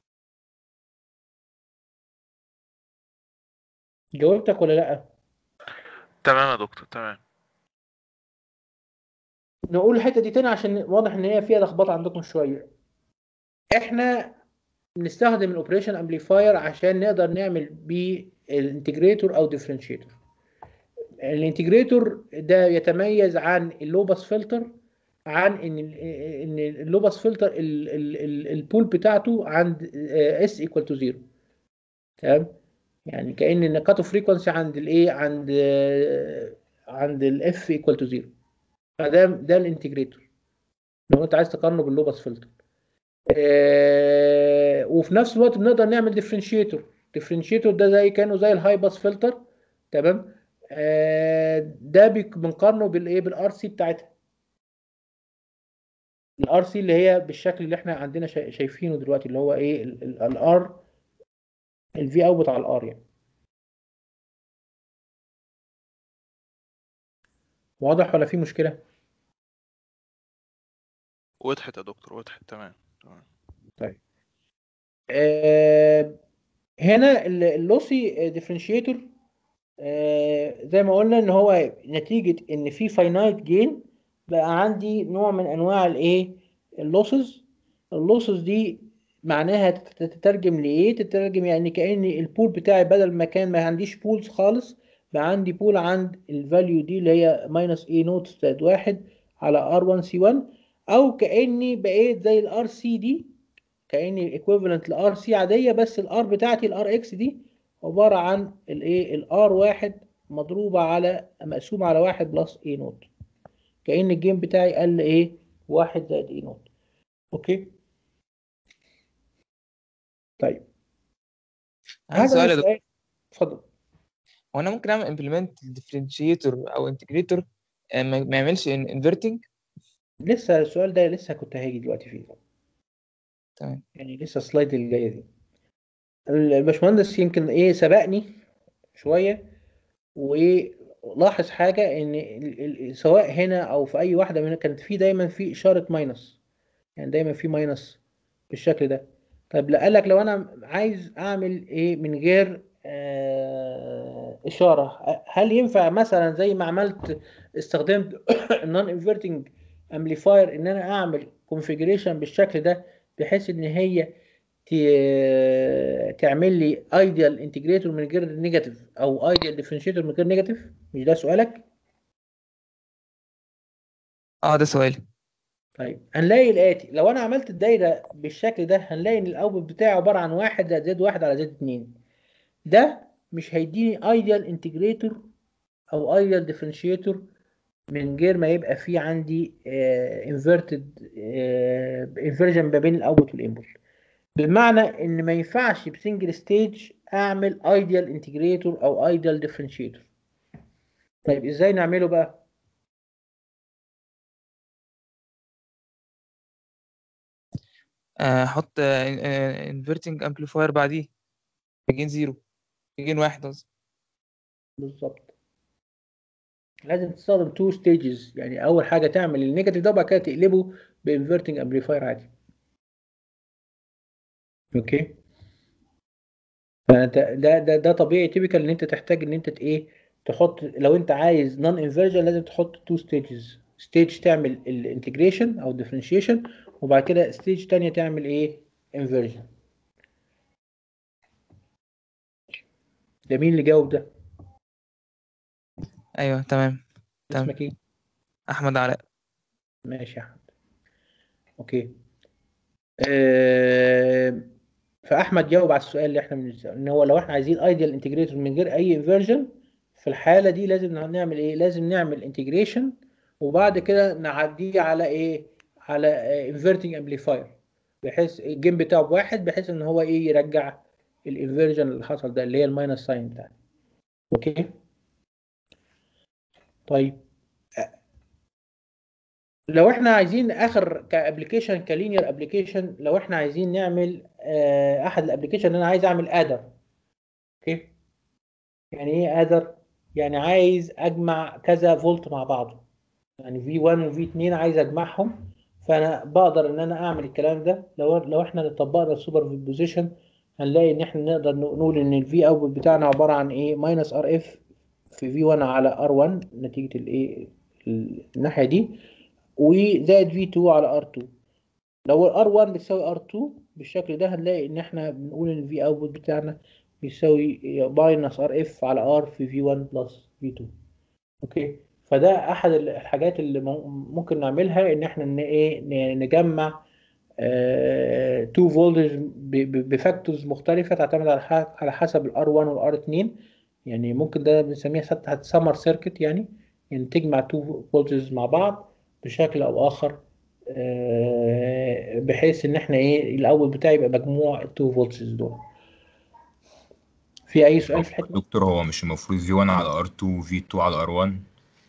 جاوبتك ولا لا تمام يا دكتور تمام نقول الحته دي تاني عشان واضح ان هي فيها لخبطه عندكم شويه احنا بنستخدم الاوبريشن امبليفاير عشان نقدر نعمل بيه الانتجريتور او ديفرنشيتور الانتجريتور ده يتميز عن اللوباس فلتر عن ان ال- ان اللوباس فلتر ال- ال- ال- البول بتاعته عند اس ايكوال تو زيرو تمام يعني كأن ان كات اوف فريكونسي عند الايه عند آه، عند الاف ايكوال تو زيرو فده ده الانتجريتور لو انت عايز تقارنه باللوباس فلتر آه، وفي نفس الوقت بنقدر نعمل ديفرنشيتور ديفرنشيتور ده زي كانه زي الهاي باس فلتر تمام آه، ده بيك- بنقارنه بالايه بالار سي بتاعتها الار سي اللي هي بالشكل اللي احنا عندنا شا- شايفينه دلوقتي اللي هو ايه الار الفي اوت على الار يعني واضح ولا في مشكله وضحت يا دكتور وضحت تمام تمام طيب آه هنا ال- اللوسي ديفرنشيتور آه زي ما قلنا ان هو نتيجة ان في فاينايت جين بقى عندي نوع من انواع الايه اللوسز اللوسز دي معناها تت- تترجم لايه تترجم يعني كأن البول بتاعي بدل ما كان ما عنديش بولز خالص بقى عندي بول عند الفاليو دي اللي هي ماينس اي نوت زائد واحد على ار 1 سي 1 او كأني بقيت زي الار سي دي كأني ايكويفالنت لار سي عادية بس الار بتاعتي الار اكس دي عبارة عن الايه الار واحد مضروبة على مقسومة على واحد بلس اي نوت كأن الجيم بتاعي قل ايه واحد زائد اي نوت اوكي طيب عندي هذا سؤال يا السؤال دكتور اتفضل هو انا ممكن اعمل امبلمنت ديفرنشيتور او انتجريتور ما ما يعملش انفرتنج لسه السؤال ده لسه كنت هاجي دلوقتي فيه تمام يعني لسه السلايد اللي جاية دي الباشمهندس يمكن ايه سبقني شوية ولاحظ حاجة ان ال- ال- سواء هنا او في اي واحدة منها كانت في دايما في اشارة ماينس يعني دايما في ماينس بالشكل ده طيب لا قال لك لو انا عايز اعمل ايه من غير آه اشارة هل ينفع مثلا زي ما عملت استخدمت النون انفرتنج امبليفاير ان انا اعمل كونفيجريشن بالشكل ده بحيث ان هي ت- تعمل لي ايديال انتجريتور من غير نيجاتيف او ايديال ديفرنشيتور من غير نيجاتيف مش ده سؤالك اه ده سؤالي طيب هنلاقي الاتي لو انا عملت الدايره بالشكل ده هنلاقي ان الاوتبوت بتاعي عباره عن واحد زائد زائد واحد على زائد اتنين ده مش هيديني ايديال انتجريتور او ايديال ديفرنشيتور من غير ما يبقى في عندي انفيرتد انفيرجن ما بين الاوتبوت والانبوت بمعنى ان ما ينفعش بسنجل ستيج اعمل ايديال انتجريتور او ايديال ديفرنشيتور طيب ازاي نعمله بقى آه، احط انفرتنج امبليفاير بعديه جين زيرو جين واحد قصدي بالظبط لازم تستخدم تو ستيجز يعني اول حاجه تعمل النيجاتيف ده وبعد كده تقلبه بانفرتنج امبليفاير عادي اوكي فانت ده ده ده طبيعي تيبيكال ان انت تحتاج ان انت ت- ايه تحط لو انت عايز نون انفرجن لازم تحط تو ستيجز ستيج تعمل الانتجريشن او الديفرنشيشن وبعد كده ستيج تانية تعمل ايه انفرجن ده مين اللي جاوب ده ايوه تمام تمام اسمك ايه احمد علاء ماشي يا احمد اوكي آه، فاحمد جاوب على السؤال اللي احنا بنسأله ان هو لو احنا عايزين ايديال انتجريتور من غير اي انفرجن في الحاله دي لازم نعمل ايه لازم نعمل انتجريشن وبعد كده نعديه على ايه على انفرتنج امبليفاير بحيث الجيم بتاعه بواحد بحيث ان هو ايه يرجع الانفيرجن اللي حصل ده اللي هي الماينس ساين بتاعتي اوكي طيب لو احنا عايزين اخر كابلكيشن كلينير ابلكيشن لو احنا عايزين نعمل آه، احد الابلكيشن اللي انا عايز اعمل ادر اوكي يعني ايه ادر يعني عايز اجمع كذا فولت مع بعضه يعني في 1 وفي 2 عايز اجمعهم فانا بقدر ان انا اعمل الكلام ده لو لو احنا طبقنا السوبر بوزيشن هنلاقي ان احنا نقدر نقول ان الفي اوتبوت بتاعنا عباره عن ايه ماينس ار اف في في 1 على ار 1 نتيجه الايه الناحيه دي وزائد في 2 على ار 2 لو الار 1 بتساوي ار 2 بالشكل ده هنلاقي ان احنا بنقول ان الفي اوتبوت بتاعنا بيساوي ماينس ار اف على ار في في 1 بلس في 2 اوكي فده احد الحاجات اللي مم- ممكن نعملها ان احنا ن- ايه ن- نجمع تو فولتج بفاكتورز مختلفه تعتمد على ح- على حسب الار 1 والار 2 يعني ممكن ده بنسميها سمر سيركت يعني يعني تجمع تو فولتجز مع بعض بشكل او اخر آه، بحيث ان احنا ايه الاول بتاعي يبقى مجموع التو فولتجز دول في اي سؤال في الحته دي؟ دكتور هو مش المفروض في 1 على ار 2 وفي 2 على ار 1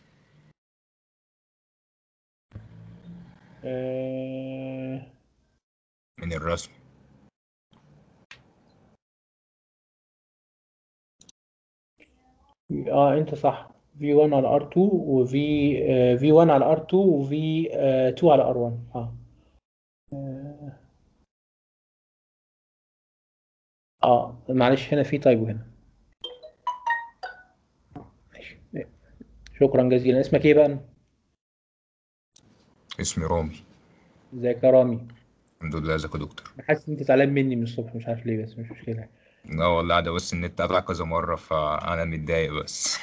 آه، من الرسم اه انت صح V1 على R2 وفي آه V1 على R2 وفي آه 2 على R1 اه اه آه، معلش هنا في تايب هنا ماشي شكرا جزيلا اسمك ايه بقى اسمي رامي ازيك يا رامي الحمد لله ازيك يا دكتور حاسس ان انت زعلان مني من الصبح مش عارف ليه بس مش مشكله لا والله ده بس النت قطع كذا مرة فأنا متضايق بس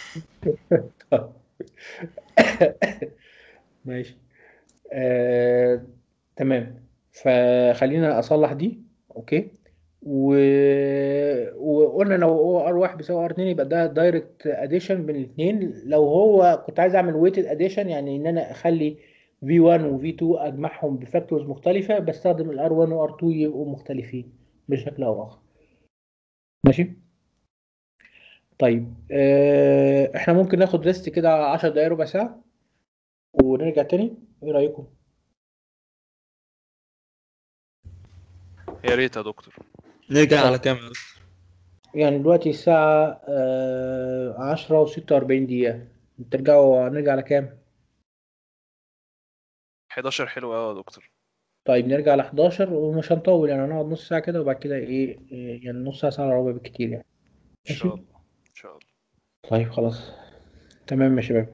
ماشي آه، تمام فخلينا اصلح دي اوكي و... وقلنا لو هو ار 1 بيساوي ار 2 يبقى ده دايركت اديشن بين الاثنين لو هو كنت عايز اعمل ويتد اديشن يعني ان انا اخلي في 1 وفي 2 اجمعهم بفاكتورز مختلفه بستخدم الار 1 وار 2 يبقوا مختلفين بشكل او اخر ماشي طيب آه، احنا ممكن ناخد ريست كده 10 دقايق ربع ساعه ونرجع تاني ايه رايكم يا ريت يا دكتور نرجع على كام يعني دلوقتي الساعة آه عشرة وستة وأربعين دقيقة ترجعوا نرجع على كام؟ 11 حلو قوي يا دكتور طيب نرجع على 11 ومش هنطول يعني هنقعد نص ساعة كده وبعد كده إيه إيه، يعني نص ساعة ساعة إلا ربع بالكتير يعني ان شاء الله ان شاء الله طيب خلاص تمام يا شباب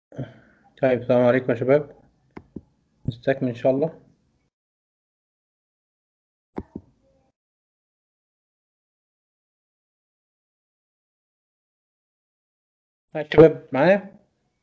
طيب السلام عليكم يا شباب نستكمل إن شاء الله طيب شباب معايا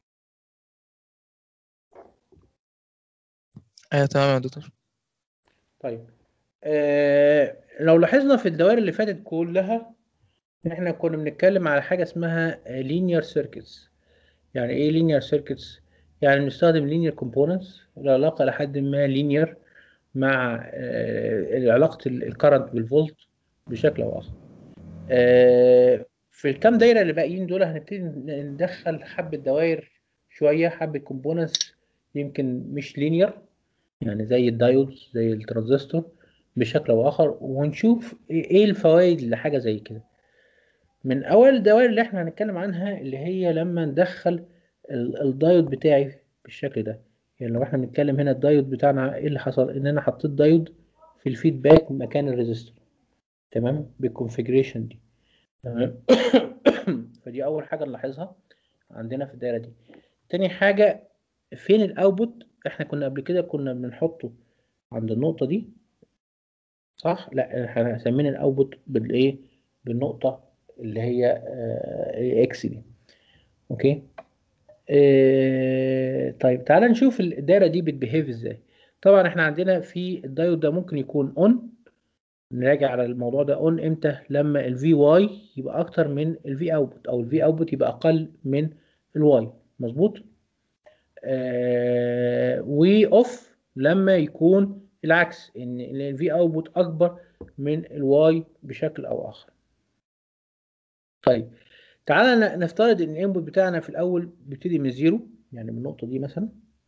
ايوه تمام يا دكتور طيب آه لو لاحظنا في الدوائر اللي فاتت كلها احنا كنا بنتكلم على حاجة اسمها linear circuits يعني ايه linear circuits يعني بنستخدم linear components العلاقة لحد ما linear مع آه علاقة الكرنت بالفولت بشكل او اخر آه في الكام دايرة اللي باقيين دول هنبتدي ندخل حبة دوائر شوية حبة components يمكن مش linear يعني زي الدايودز زي الترانزستور بشكل او اخر ونشوف ايه الفوائد لحاجه زي كده من اول الدوائر اللي احنا هنتكلم عنها اللي هي لما ندخل ال- الدايود بتاعي بالشكل ده يعني لو احنا بنتكلم هنا الدايود بتاعنا ايه اللي حصل ان انا حطيت دايود في الفيدباك مكان الريزستور تمام بالكونفيجريشن دي تمام فدي اول حاجه نلاحظها عندنا في الدايره دي تاني حاجه فين الاوتبوت احنا كنا قبل كده كنا بنحطه عند النقطه دي صح لا احنا سمينا الاوتبوت بالايه بالنقطه اللي هي آه اكس دي اوكي آه طيب تعال نشوف الدايره دي بتبيهيف ازاي طبعا احنا عندنا في الدايود ده ممكن يكون اون نراجع على الموضوع ده اون امتى لما الفي واي يبقى اكتر من الفي اوتبوت او الفي اوتبوت يبقى اقل من الواي مظبوط آه واوف لما يكون العكس ان الفي اوتبوت اكبر من الواي بشكل او اخر طيب تعالى نفترض ان الانبوت بتاعنا في الاول بيبتدي من زيرو يعني من النقطه دي مثلا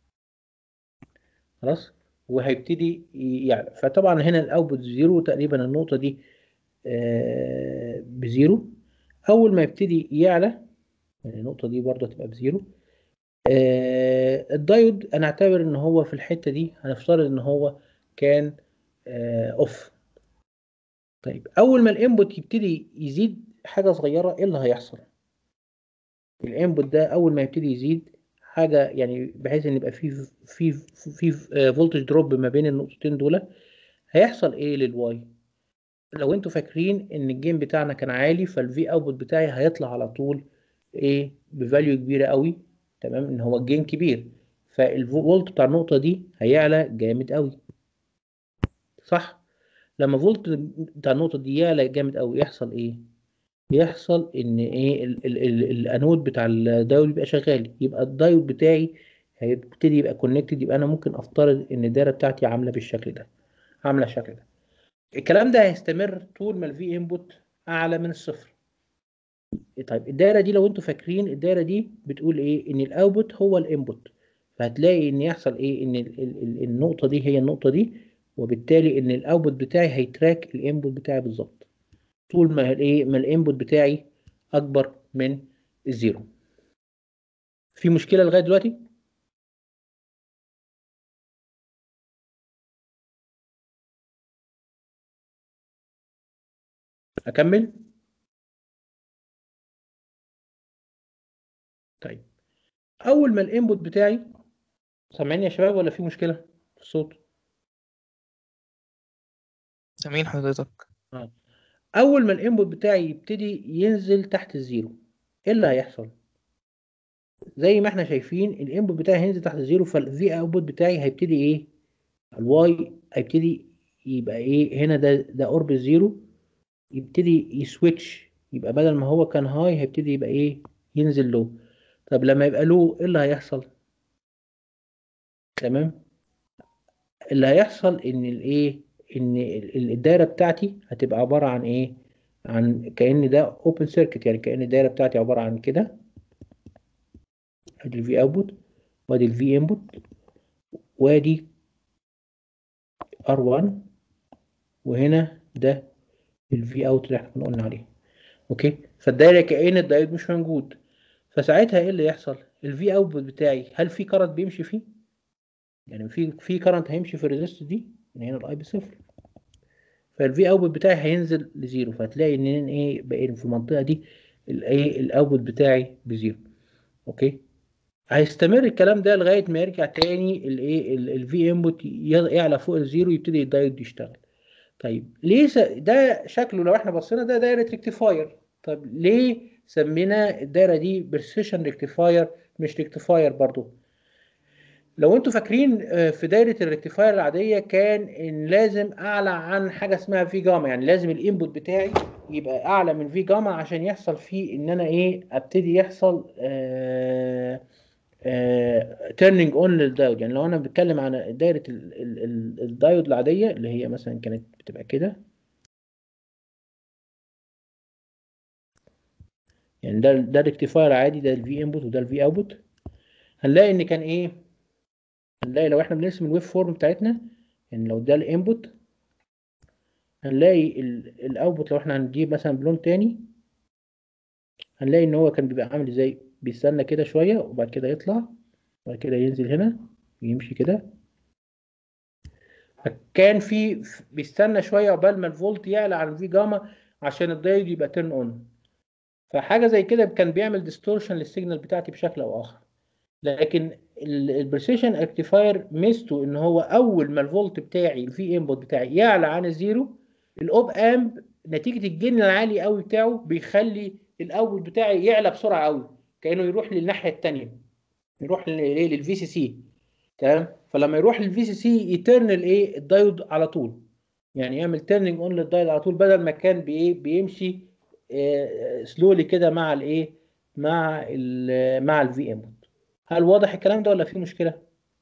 خلاص وهيبتدي يعلى فطبعا هنا الاوتبوت زيرو تقريبا النقطه دي آه بزيرو اول ما يبتدي يعلى يعني النقطه دي برضه تبقى بزيرو آه الدايود انا اعتبر ان هو في الحته دي هنفترض ان هو كان اوف طيب اول ما الانبوت يبتدي يزيد حاجه صغيره ايه اللي هيحصل الانبوت ده اول ما يبتدي يزيد حاجه يعني بحيث ان يبقى في في في فولتج دروب ما بين النقطتين دول هيحصل ايه للواي لو انتوا فاكرين ان الجيم بتاعنا كان عالي فالفي اوتبوت بتاعي هيطلع على طول ايه بفاليو كبيره قوي تمام ان هو الجيم كبير فالفولت بتاع النقطه دي هيعلى جامد قوي صح لما فولت بتاع النقطه دي يعلى جامد قوي يحصل ايه يحصل ان ايه ال ال ال الانود بتاع الدايود يبقى شغال يبقى الدايود بتاعي هيبتدي يبقى كونكتد يبقى انا ممكن افترض ان الدايره بتاعتي عامله بالشكل ده عامله الشكل ده الكلام ده هيستمر طول ما الفي انبوت اعلى من الصفر طيب الدايره دي لو انتوا فاكرين الدايره دي بتقول ايه ان الاوتبوت هو الانبوت فهتلاقي ان يحصل ايه ان ال ال النقطه دي هي النقطه دي وبالتالي ان الاوتبوت بتاعي هيتراك الانبوت بتاعي بالظبط طول ما الايه ما الانبوت بتاعي اكبر من الزيرو في مشكله لغايه دلوقتي اكمل طيب اول ما الانبوت بتاعي سامعيني يا شباب ولا في مشكله في الصوت سامعين حضرتك آه. اول ما الانبوت بتاعي يبتدي ينزل تحت الزيرو ايه اللي هيحصل زي ما احنا شايفين الانبوت بتاعي هينزل تحت الزيرو فالفي اوتبوت بتاعي هيبتدي ايه الواي هيبتدي يبقى ايه هنا ده ده قرب الزيرو يبتدي يسويتش يبقى بدل ما هو كان هاي هيبتدي يبقى ايه ينزل لو طب لما يبقى لو ايه اللي هيحصل تمام اللي هيحصل ان الايه ان الدايره بتاعتي هتبقى عباره عن ايه عن كأن ده اوبن سيركت يعني كأن الدايره بتاعتي عباره عن كده ادي الفي اوتبوت وادي الفي انبوت وادي R1 وهنا ده الفي اوت اللي احنا كنا قلنا عليه اوكي فالدايره كأن الدايود مش موجود فساعتها ايه اللي يحصل الفي اوتبوت بتاعي هل في كرنت بيمشي فيه يعني في في كرنت هيمشي في الريزست دي من هنا الاي بصفر فالفي اوتبوت بتاعي هينزل لزيرو فهتلاقي ان ايه بقى في المنطقه دي الايه الاوتبوت بتاعي بزيرو اوكي هيستمر الكلام ده لغايه ما يرجع تاني الايه الفي انبوت يعلى فوق الزيرو يبتدي الدايود يشتغل طيب ليه س... ده شكله لو احنا بصينا ده دايره ريكتيفاير طب ليه سمينا الدايره دي برسيشن ريكتيفاير مش ريكتيفاير برضو لو انتوا فاكرين آه، في دايره الريكتيفاير العاديه كان ان لازم اعلى عن حاجه اسمها في جاما يعني لازم الانبوت بتاعي يبقى اعلى من في جاما عشان يحصل فيه ان انا ايه ابتدي يحصل آه تيرنينج اون للدايود يعني لو انا بتكلم عن دايره ال- ال- ال- الدايود العاديه اللي هي مثلا كانت بتبقى كده يعني ده ده الريكتيفاير عادي ده الفي انبوت وده الفي اوتبوت هنلاقي ان كان ايه هنلاقي لو احنا بنرسم الويف فورم بتاعتنا يعني لو ده الانبوت هنلاقي الاوتبوت لو احنا هنجيب مثلا بلون تاني هنلاقي ان هو كان بيبقى عامل ازاي بيستنى كده شويه وبعد كده يطلع وبعد كده ينزل هنا يمشي كده كان في بيستنى شويه عقبال ما الفولت يعلى عن في جاما عشان الدايود يبقى تيرن اون فحاجه زي كده كان بيعمل ديستورشن للسيجنال بتاعتي بشكل او اخر لكن البريسيشن اكتيفاير ميزته ان هو اول ما الفولت بتاعي الفي انبوت بتاعي يعلى عن الزيرو الاوب امب نتيجه الجن العالي قوي بتاعه بيخلي الاوت بتاعي يعلى بسرعه قوي كانه يروح للناحيه الثانيه يروح للايه للفي سي سي تمام فلما يروح للفي سي سي يترن الايه الدايود على طول يعني يعمل تيرنينج اون للدايود على طول بدل ما كان بايه بيمشي سلولي كده مع الايه مع ال مع الفي انبوت هل واضح الكلام ده ولا في مشكله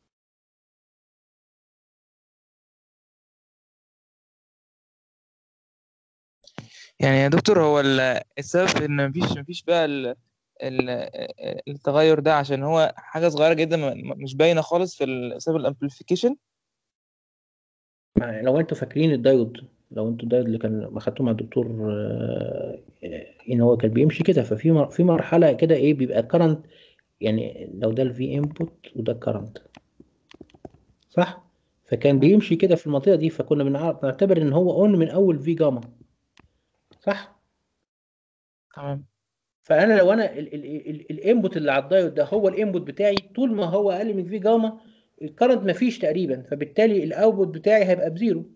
يعني يا دكتور هو ال- السبب في ان مفيش مفيش بقى ال- ال- التغير ده عشان هو حاجه صغيره جدا ما- ما- مش باينه خالص في ال- بسبب الامبليفيكيشن مع- لو انتوا فاكرين الدايود لو انتوا الدايود اللي كان ما خدتوه مع الدكتور آه، ان هو كان بيمشي كده ففي مر- في مرحله كده ايه بيبقى كرنت يعني لو ده الفي انبوت وده الكرنت صح فكان بيمشي كده في المنطقه دي فكنا بنع- بنعتبر ان هو اون من اول في جاما صح تمام فانا لو انا الانبوت اللي على الدايود ده هو الانبوت بتاعي طول ما هو اقل من في جاما الكرنت مفيش تقريبا فبالتالي الاوتبوت بتاعي هيبقى بزيرو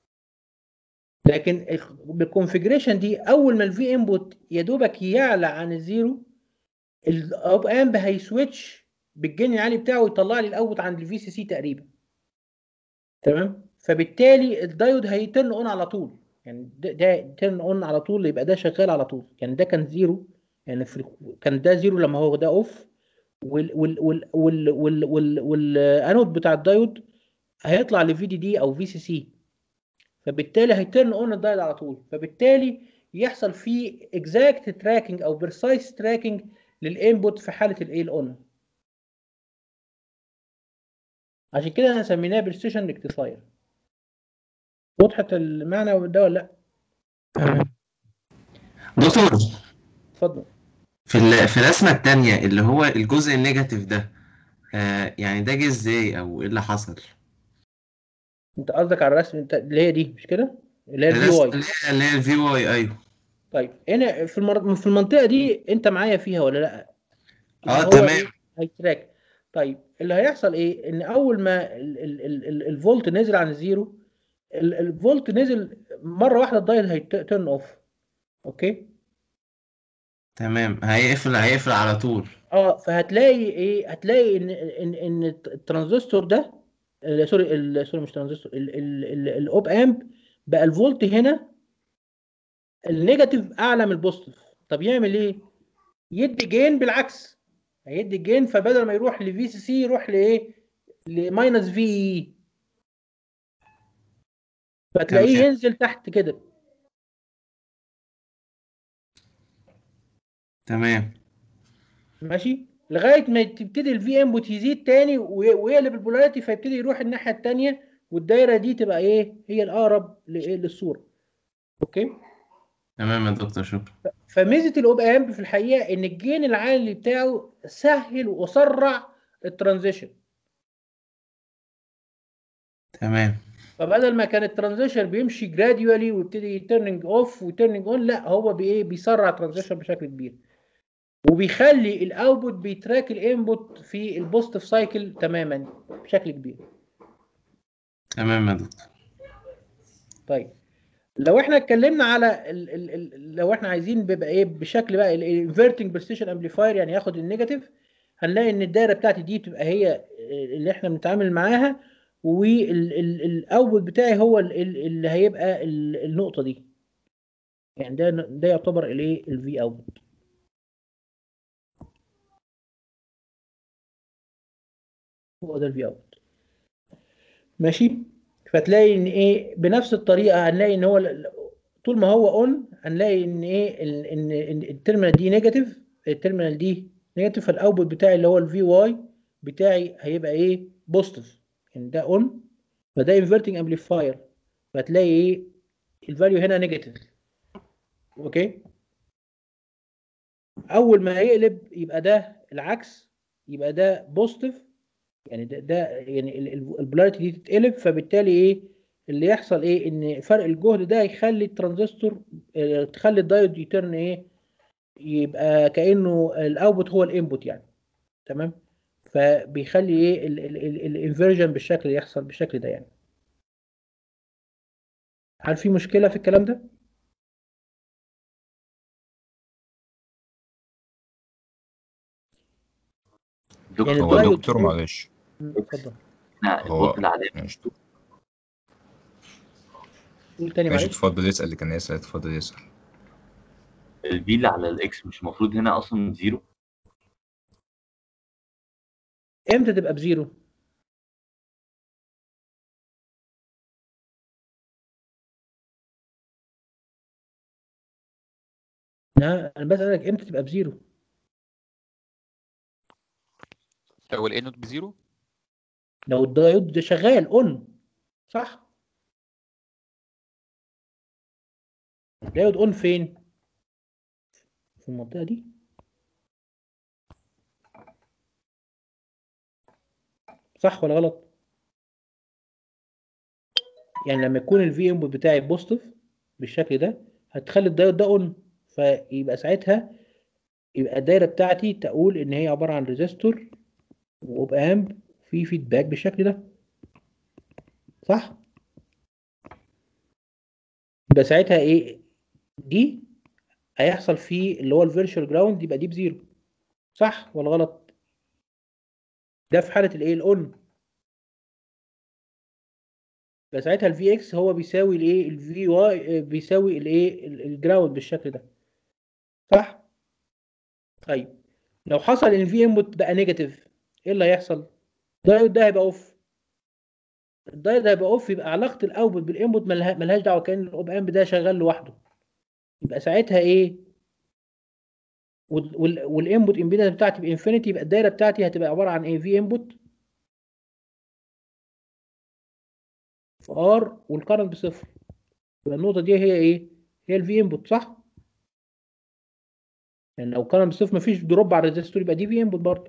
لكن بالكونفجريشن دي اول ما الفي انبوت يا دوبك يعلى عن الزيرو الاوب امب هيسويتش بالجن العالي بتاعه يطلع لي الاوتبوت عند الفي سي سي تقريبا تمام فبالتالي الدايود هيترن اون على طول يعني ده, ده ترن اون على طول يبقى ده شغال على طول يعني ده كان زيرو يعني في كان ده زيرو لما هو ده اوف وال وال وال وال وال وال والانود بتاع الدايود هيطلع لفي دي دي او في سي سي فبالتالي هيترن اون الدايود على طول فبالتالي يحصل فيه اكزاكت تراكنج او بريسايز تراكنج للانبوت في حاله الايه الاون عشان كده انا سميناه بريسيشن ريكتيفاير وضحت المعنى ده ولا لا؟ دكتور اتفضل في ال- في الرسمة التانية اللي هو الجزء النيجاتيف ده آه يعني ده جه ازاي او ايه اللي حصل؟ انت قصدك على الرسم انت اللي هي دي مش كده؟ اللي هي الفي الرسمة واي اللي هي اللي هي الفي واي ايوه طيب هنا في المر... في المنطقه دي انت معايا فيها ولا لا؟ اللي اه هو تمام ايه؟ هيتراك طيب اللي هيحصل ايه؟ ان اول ما ال... ال... ال... ال... الفولت نزل عن الزيرو ال... الفولت نزل مره واحده الدايود هيترن اوف اوكي؟ تمام هيقفل هيقفل على طول اه فهتلاقي ايه؟ هتلاقي ان ان ان الترانزستور ده ال- سوري ال- سوري مش ترانزستور ال- ال- ال- الاوب امب بقى الفولت هنا النيجاتيف اعلى من البوزيتيف طب يعمل ايه؟ يدي جين بالعكس هيدي جين فبدل ما يروح لفي سي سي يروح لايه؟ لماينس في اي فتلاقيه تمام. ينزل تحت كده تمام ماشي لغايه ما تبتدي الفي انبوت يزيد تاني وي- ويقلب البولاريتي فيبتدي يروح الناحيه التانيه والدايره دي تبقى ايه؟ هي الاقرب لايه؟ للصوره اوكي؟ تمام يا دكتور شكرا فميزه الاوب امب في الحقيقه ان الجين العالي بتاعه سهل وسرع الترانزيشن تمام فبدل ما كان الترانزيشن بيمشي جراديولي ويبتدي تيرنينج اوف وتيرنينج اون لا هو بايه بيسرع الترانزيشن بشكل كبير وبيخلي الاوتبوت بيتراك الانبوت في البوزيتيف سايكل تماما بشكل كبير تمام يا دكتور طيب لو احنا اتكلمنا على ال ال ال لو احنا عايزين بيبقى ايه بشكل بقى الانفرتنج بريستيشن امبليفاير يعني ياخد النيجاتيف هنلاقي ان الدايره بتاعتي دي بتبقى هي اللي احنا بنتعامل معاها والاوتبوت بتاعي هو ال- ال- اللي هيبقى ال- النقطه دي يعني ده ده يعتبر الايه الفي اوتبوت هو ده الفي اوت ماشي فتلاقي ان ايه بنفس الطريقه هنلاقي ان هو ال- طول ما هو اون هنلاقي ان ايه ال- ان إن التيرمينال دي نيجاتيف التيرمينال دي نيجاتيف فالاوتبوت بتاعي اللي هو الفي واي بتاعي هيبقى ايه بوزيتيف يعني ده اون فده انفرتنج امبليفاير فتلاقي ايه الفاليو هنا نيجاتيف اوكي اول ما يقلب يبقى ده العكس يبقى ده بوزيتيف يعني ده, ده يعني البولاريتي دي تتقلب فبالتالي ايه اللي يحصل ايه ان فرق الجهد ده يخلي الترانزستور آه، تخلي الدايود يترن ايه يبقى كانه الاوتبوت هو الانبوت يعني تمام فبيخلي ايه الانفرجن بالشكل اللي يحصل بالشكل ده يعني هل في مشكله في الكلام ده يعني هو الدايود دكتور معلش مم، اتفضل هو البوت العادية ماشي قول تاني ماشي معلش اتفضل اسأل اللي كان يسأل اتفضل اسأل الفي اللي على الاكس مش المفروض هنا اصلا زيرو امتى تبقى بزيرو لا انا بسألك امتى تبقى بزيرو لو الاي نوت بزيرو لو الدايود ده شغال اون صح الدايود اون فين في المنطقة دي صح ولا غلط يعني لما يكون الفي انبوت بتاعي بوزيتيف بالشكل ده هتخلي الدايود ده اون فيبقى ساعتها يبقى الدايره بتاعتي تقول ان هي عباره عن ريزيستور وأوب امب في فيدباك بالشكل ده صح يبقى ساعتها ايه دي هيحصل فيه اللي هو الفيرتشوال جراوند يبقى دي بزيرو صح ولا غلط ده في حاله الايه الاون يبقى ساعتها الفي اكس هو بيساوي الايه الفي واي بيساوي الايه الجراوند بالشكل ده صح طيب لو حصل ان الفي انبوت بقى نيجاتيف ايه اللي هيحصل الدايود ده هيبقى اوف الدايود ده هيبقى اوف يبقى علاقه الاوتبوت بالانبوت ملها- ملهاش دعوه كان الاوب امب ده شغال لوحده يبقى ساعتها ايه والانبوت امبيدنس بتاعتي بانفينيتي يبقى الدايره بتاعتي هتبقى عباره عن ايه في انبوت في ار والكرنت بصفر يبقى النقطه دي هي ايه هي الفي انبوت صح يعني لو كرنت بصفر مفيش دروب على الريزستور يبقى دي في انبوت برضه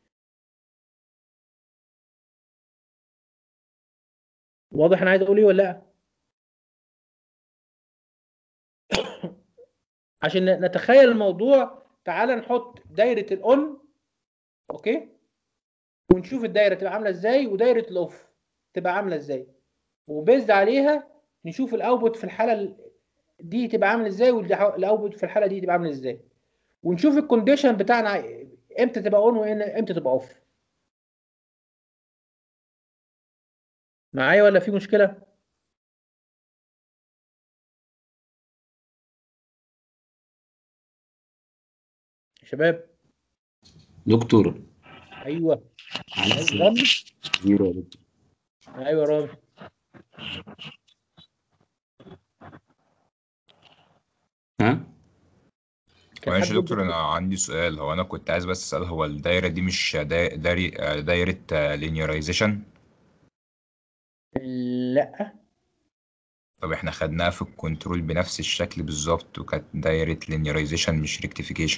واضح انا عايز اقول ايه ولا لا عشان نتخيل الموضوع تعال نحط دايره الاون اوكي ونشوف الدايره تبقى عامله ازاي ودايره الاوف تبقى عامله ازاي وبيزد عليها نشوف الاوتبوت في الحاله ال- دي تبقى عامل ازاي والاوتبوت في الحاله دي تبقى عامل ازاي ونشوف الكونديشن بتاعنا امتى تبقى اون وامتى تبقى اوف معايا ولا في مشكله يا شباب دكتور ايوه معلش أيوة، رامي زيرو يا دكتور ايوه يا رامي ها معلش يا دكتور انا عندي سؤال هو انا كنت عايز بس اسال هو الدايره دي مش داي- داري دايره لينيرايزيشن لا طب احنا خدناها في الكنترول بنفس الشكل بالظبط وكانت دايره لينيرايزيشن مش ريكتيفيكيشن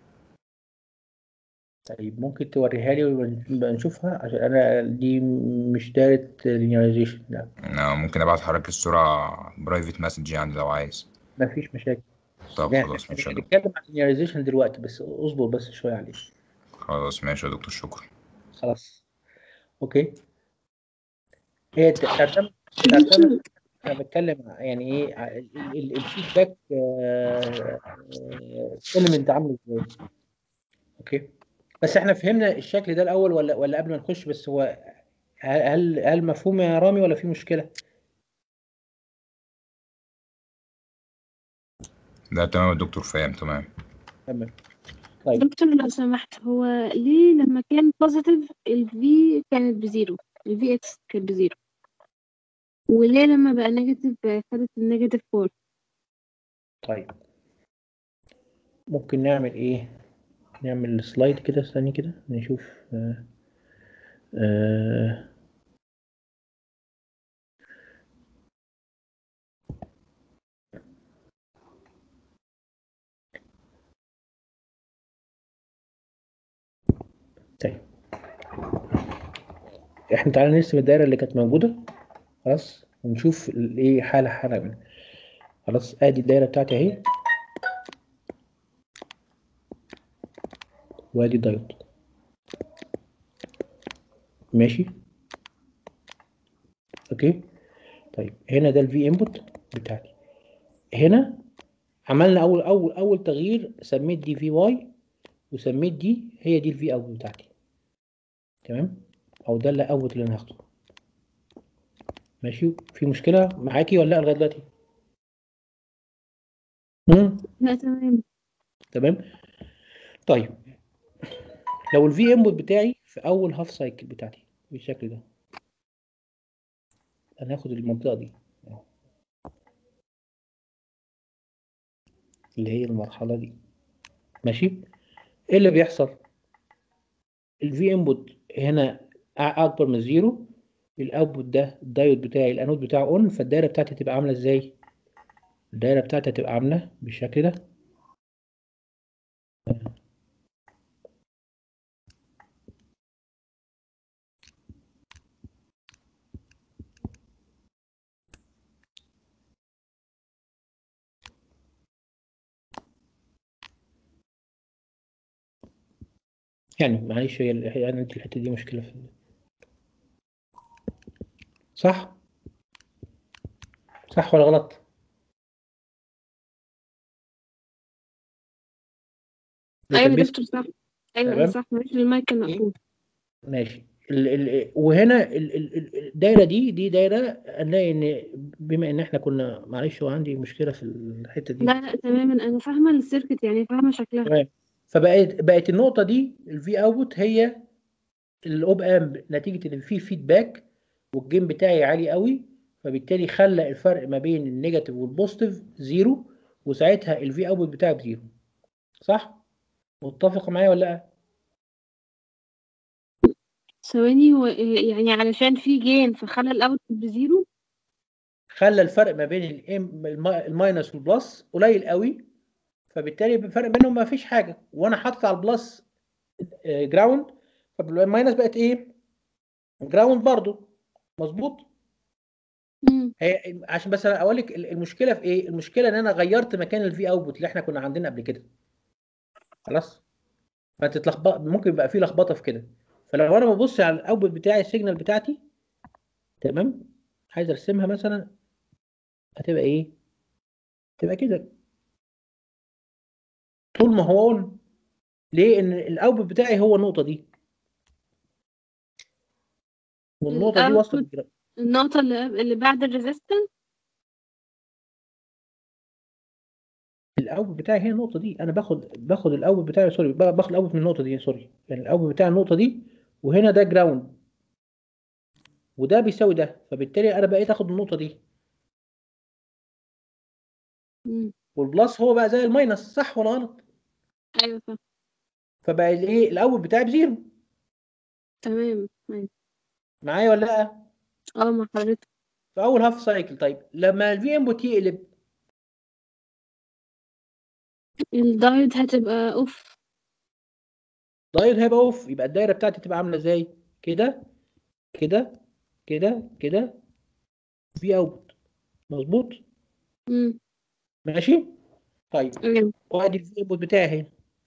طيب ممكن توريها لي ونبقى نشوفها عشان انا دي مش دايره لينيرايزيشن لا انا ممكن ابعت حضرتك الصوره برايفت مسج يعني لو عايز مفيش مشاكل طب يعني خلاص ماشي يا دكتور هنتكلم عن النيراليزيشن دلوقتي بس اصبر بس شويه عليه خلاص ماشي يا دكتور شكرا خلاص اوكي هي ت- تعتمد تعتمد انا بتكلم ع- يعني ايه ع- ال- ال- الفيدباك اليمنت عامل ازاي اوكي بس احنا فهمنا الشكل ده الاول ولا ولا قبل ما نخش بس هو هل هل هل مفهوم يا رامي ولا في مشكله لا تمام يا دكتور فاهم تمام تمام طيب دكتور لو سمحت هو ليه لما كان بوزيتيف الفي كانت بزيرو الفي اكس كانت بزيرو وليه لما بقى نيجاتيف خدت النيجاتيف فور طيب ممكن نعمل ايه نعمل سلايد كده استني كده نشوف آه آه طيب احنا تعالى نرسم الدايره اللي كانت موجوده خلاص ونشوف ال- ايه حاله حاله منها خلاص ادي الدايره بتاعتي اهي وادي الدايود ماشي اوكي طيب هنا ده الفي انبوت بتاعتي هنا عملنا اول اول اول تغيير سميت دي في واي وسميت دي هي دي الفي اوت بتاعتي تمام او ده اللي اوت اللي انا هاخده ماشي في مشكله معاكي ولا لا لغايه دلوقتي امم لا تمام تمام طيب لو الفي انبوت بتاعي في اول هاف سايكل بتاعتي بالشكل ده انا هاخد المنطقه دي اللي هي المرحله دي ماشي ايه اللي بيحصل الفي انبوت هنا أ- اكبر من زيرو الاوتبوت ده الدايود بتاعي الانود بتاعه اون فالدايره بتاعتي تبقى عامله ازاي الدايره بتاعتي هتبقى عامله بالشكل ده يعني معلش هي ال- هي عندي الحته دي مشكله في صح صح ولا غلط ده ايوه كان يا بيسأل دكتور صح ايوه تمام. ايوه صح معلش المايك كان مقفول ماشي ال ال وهنا ال ال ال- الدايره دي دي دايره هنلاقي ان بما ان احنا كنا معلش هو عندي مشكله في الحته دي لا لا تماما انا فاهمه السيركت يعني فاهمه شكلها تمام فبقت بقت النقطه دي الفي اوت هي الاوب امب نتيجه ان في فيدباك والجيم بتاعي عالي قوي فبالتالي خلى الفرق ما بين النيجاتيف والبوزيتيف زيرو وساعتها الفي اوت بتاعي بزيرو صح متفق معايا ولا لا ثواني هو يعني علشان في جين فخلى الاوت بزيرو خلى الفرق ما بين الام الماينس والبلس قليل قوي فبالتالي الفرق بينهم ما فيش حاجه وانا حاطط على البلس جراوند فالماينس بقت ايه جراوند برضو مظبوط هي عشان بس انا اقول لك المشكله في ايه المشكله ان انا غيرت مكان الفي اوتبوت اللي احنا كنا عندنا قبل كده خلاص فانت تلخبط ممكن يبقى في لخبطه في كده فلو انا ببص على الاوتبوت بتاعي السيجنال بتاعتي تمام عايز ارسمها مثلا هتبقى ايه تبقى كده طول ما هو اون ليه ان الاوتبوت بتاعي هو النقطه دي والنقطه دي واصله بالجرا- النقطة اللي اللي بعد الريزيستنس الاوتبوت بتاعي هي النقطه دي انا باخد باخد الاوتبوت بتاعي سوري با- باخد الاوتبوت من النقطه دي سوري يعني الاوتبوت بتاع النقطه دي وهنا ده جراوند وده بيساوي ده فبالتالي انا بقيت اخد النقطه دي والبلس هو بقى زي الماينس صح ولا غلط ايوه صح فبقى الايه الاوتبوت بتاعي بزيرو تمام أيوة. معايا ولا لا اه مع حضرتك في اول هاف سايكل طيب لما الفي انبوت يقلب الدايود هتبقى اوف دايود هيبقى اوف يبقى الدايره بتاعتي تبقى عامله ازاي كده كده كده كده في اوت مظبوط مم. ماشي طيب وادي الفي انبوت بتاعي اهي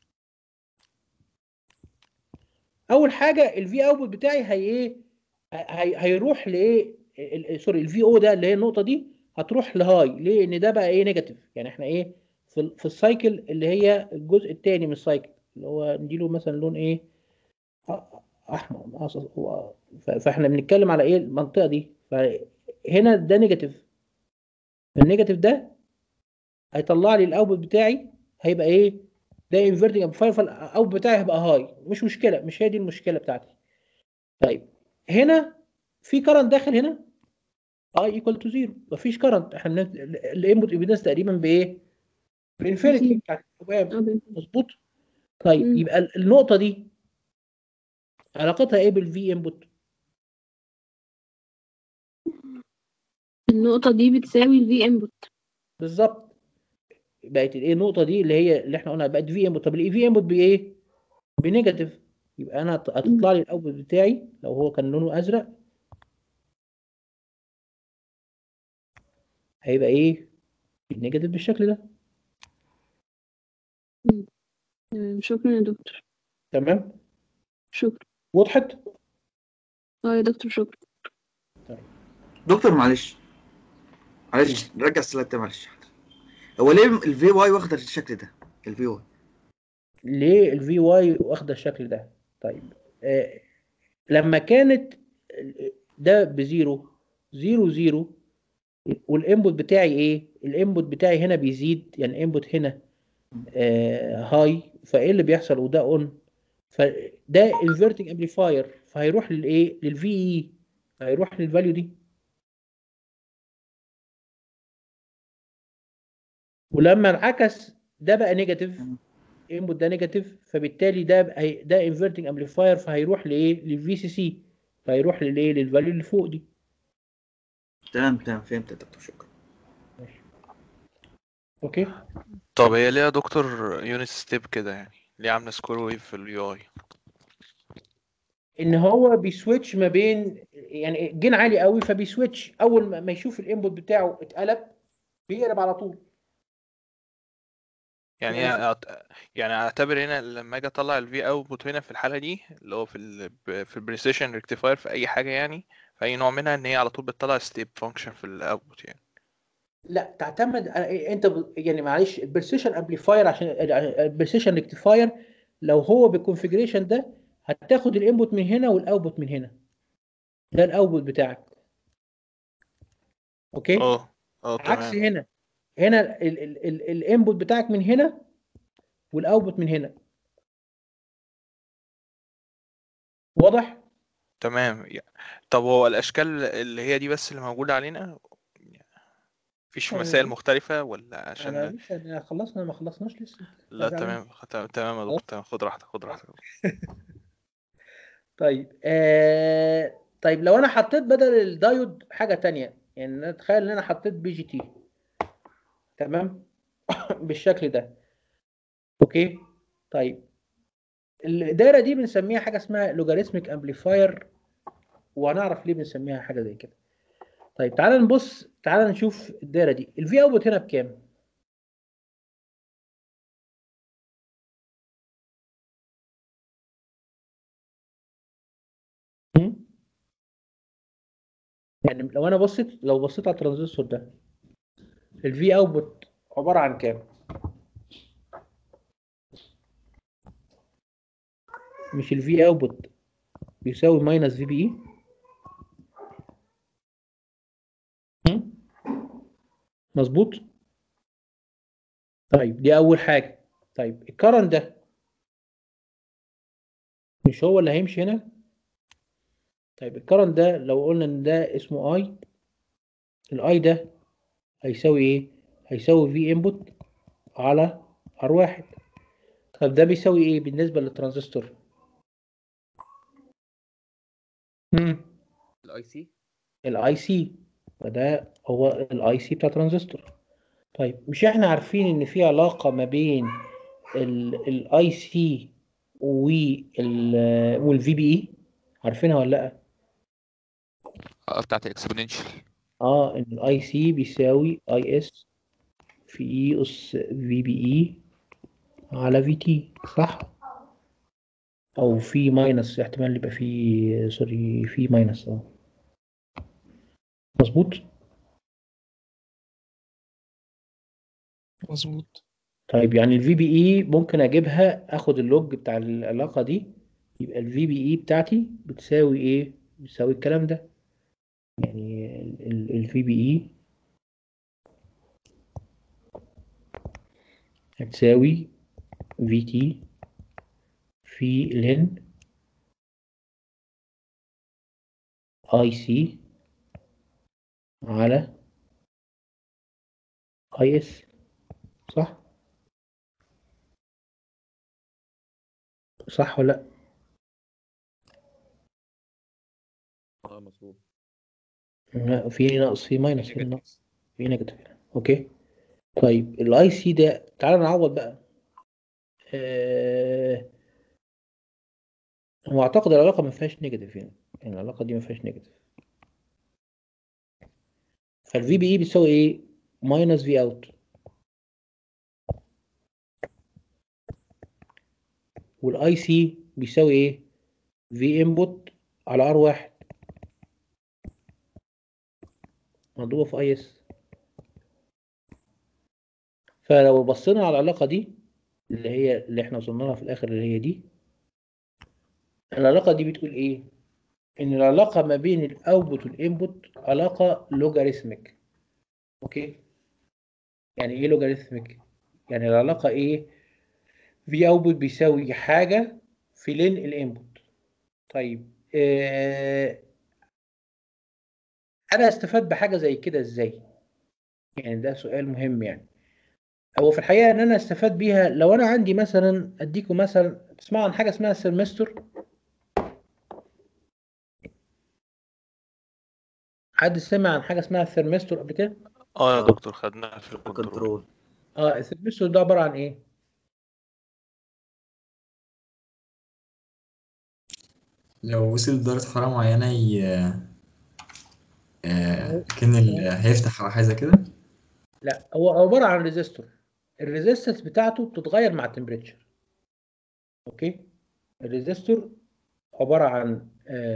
اول حاجه الفي اوتبوت بتاعي هي ايه هي هيروح لايه ال- ال- سوري الفي او ده اللي هي النقطه دي هتروح لهاي ليه ان ده بقى ايه نيجاتيف يعني احنا ايه في ال- في السايكل اللي هي الجزء الثاني من السايكل اللي هو نديله مثلا لون ايه أ- احمر أص- هو- ف- فاحنا بنتكلم على ايه المنطقه دي فهنا ده نيجاتيف النيجاتيف ده هيطلع لي الاوتبوت بتاعي هيبقى ايه ده انفيرتنج امبليفاير فالاوتبوت بتاعي هيبقى هاي مش مشكله مش هي دي المشكله بتاعتي طيب هنا في كرنت داخل هنا اي ايكوال تو زيرو مفيش كرنت احنا الانبوت ايفيدنس تقريبا بايه بانفينيتي بتاعت الحباب مظبوط طيب يبقى ال- النقطه دي علاقتها ايه بالفي انبوت النقطة دي بتساوي ال V input بالظبط بقت الايه النقطه دي اللي هي اللي احنا قلنا بقت في انبوت طب الاي في انبوت بايه بنيجاتيف يبقى انا هت- هتطلع لي الاوتبوت بتاعي لو هو كان لونه ازرق هيبقى ايه النيجاتيف بالشكل ده تمام شكرا يا دكتور تمام شكرا وضحت اه يا دكتور شكرا دكتور معلش معلش نرجع السلايد ده معلش هو ليه الفي واي واخده الشكل ده الفي واي ليه الفي واي واخده الشكل ده طيب آه لما كانت ده بزيرو زيرو زيرو والانبوت بتاعي ايه الانبوت بتاعي هنا بيزيد يعني الانبوت هنا آه هاي فايه اللي بيحصل وده اون فده انفيرتنج امبليفاير فهيروح للايه للفي اي هيروح للفاليو دي ولما انعكس ده بقى نيجاتيف انبوت ده نيجاتيف فبالتالي ده بقى ده انفيرتنج امبليفاير فهيروح لايه للفي سي سي فهيروح للايه للفاليو اللي فوق دي تمام تمام فهمت يا دكتور شكرا اوكي طب هي ليه يا دكتور يونت ستيب كده يعني ليه عامله سكوير ويف في اليو اي ان هو بيسويتش ما بين يعني جين عالي قوي فبيسويتش اول ما ما يشوف الانبوت بتاعه اتقلب بيقلب على طول يعني يعني أعت- يعني اعتبر هنا لما اجي اطلع الفي اوتبوت هنا في الحاله دي اللي هو في ال في البريسيشن ريكتيفاير في اي حاجه يعني في اي نوع منها ان هي على طول بتطلع ستيب فانكشن في الاوتبوت يعني لا تعتمد على إيه؟ انت ب- يعني معلش البرسيشن امبليفاير عشان البرسيشن ريكتيفاير لو هو بالكونفيجريشن ده هتاخد الانبوت من هنا والاوتبوت من هنا ده الاوتبوت بتاعك اوكي اه اه عكس تمام هنا هنا الانبوت بتاعك من هنا والاوتبوت من هنا واضح تمام يع- طب هو الاشكال اللي هي دي بس اللي موجوده علينا مفيش آه، مسائل مختلفة ولا انا عشان لسه أنا خلصنا ما خلصناش لسه لا راجع تمام تمام تمام يا دكتور تمام خد راحتك خد راحتك طيب آه طيب لو انا حطيت بدل الدايود حاجه تانية يعني أنا اتخيل ان انا حطيت بي جي تي تمام بالشكل ده اوكي طيب الدايره دي بنسميها حاجه اسمها لوغاريتميك امبليفاير وهنعرف ليه بنسميها حاجه زي كده طيب تعالى نبص تعالى نشوف الدايره دي الفي اوتبوت هنا بكام هم؟ يعني لو انا بصيت لو بصيت على الترانزستور ده الفي اوتبوت عباره عن كام مش الفي اوتبوت بيساوي ماينس في بي اي مظبوط طيب دي اول حاجه طيب الكرنت ده مش هو اللي هيمشي هنا طيب الكرنت ده لو قلنا ان ده اسمه اي الاي ده هيساوي ايه هيساوي في انبوت على ار واحد طب ده بيساوي ايه بالنسبه للترانزستور امم الاي سي الاي سي فده هو الاي سي بتاع ترانزستور طيب مش احنا عارفين ان في علاقه ما بين الاي سي والفي بي اي عارفينها ولا لا اه بتاعت الاكسبوننشال اه ان الاي سي بيساوي اي اس في اي اس في بي اي على في تي صح او في ماينس احتمال يبقى في سوري في ماينس اه مظبوط مظبوط طيب يعني الفي بي اي ممكن اجيبها اخد اللوج بتاع العلاقه دي يبقى الفي بي اي بتاعتي بتساوي ايه بتساوي الكلام ده يعني الفي بي اي هتساوي في تي في لن اي سي على اي اس صح صح ولا لا اه مظبوط لا في ناقص في ماينس في ناقص في نيجاتيف اوكي طيب الاي سي ده تعالى نعوض بقى آه... هو اعتقد العلاقه ما فيهاش نيجاتيف يعني يعني العلاقه دي ما فيهاش نيجاتيف فالفي بي اي بيساوي ايه ماينس في اوت والاي سي بيساوي ايه في انبوت على ار واحد مضروبه في اي اس فلو بصينا على العلاقه دي اللي هي اللي احنا وصلنا لها في الاخر اللي هي دي العلاقه دي بتقول ايه ان العلاقه ما بين الاوتبوت والانبوت علاقه لوجاريثميك اوكي يعني ايه لوجاريثميك يعني العلاقه ايه في اوتبوت بيساوي حاجه في لين الانبوت طيب آه انا استفاد بحاجه زي كده ازاي يعني ده سؤال مهم يعني هو في الحقيقه ان انا استفاد بيها لو انا عندي مثلا اديكم مثلا تسمعوا عن حاجه اسمها سيرمستر حد سمع عن حاجه اسمها ثيرمستور قبل كده اه يا دكتور خدناها في الكنترول اه الثيرمستور ده عباره عن ايه لو وصل لدرجة حرارة معينة ي... آه، كأن ال... هيفتح أو حاجة زي كده لا هو عباره عن ريزيستور الريزيستنس بتاعته بتتغير مع التمبريتشر اوكي الريزيستور عباره عن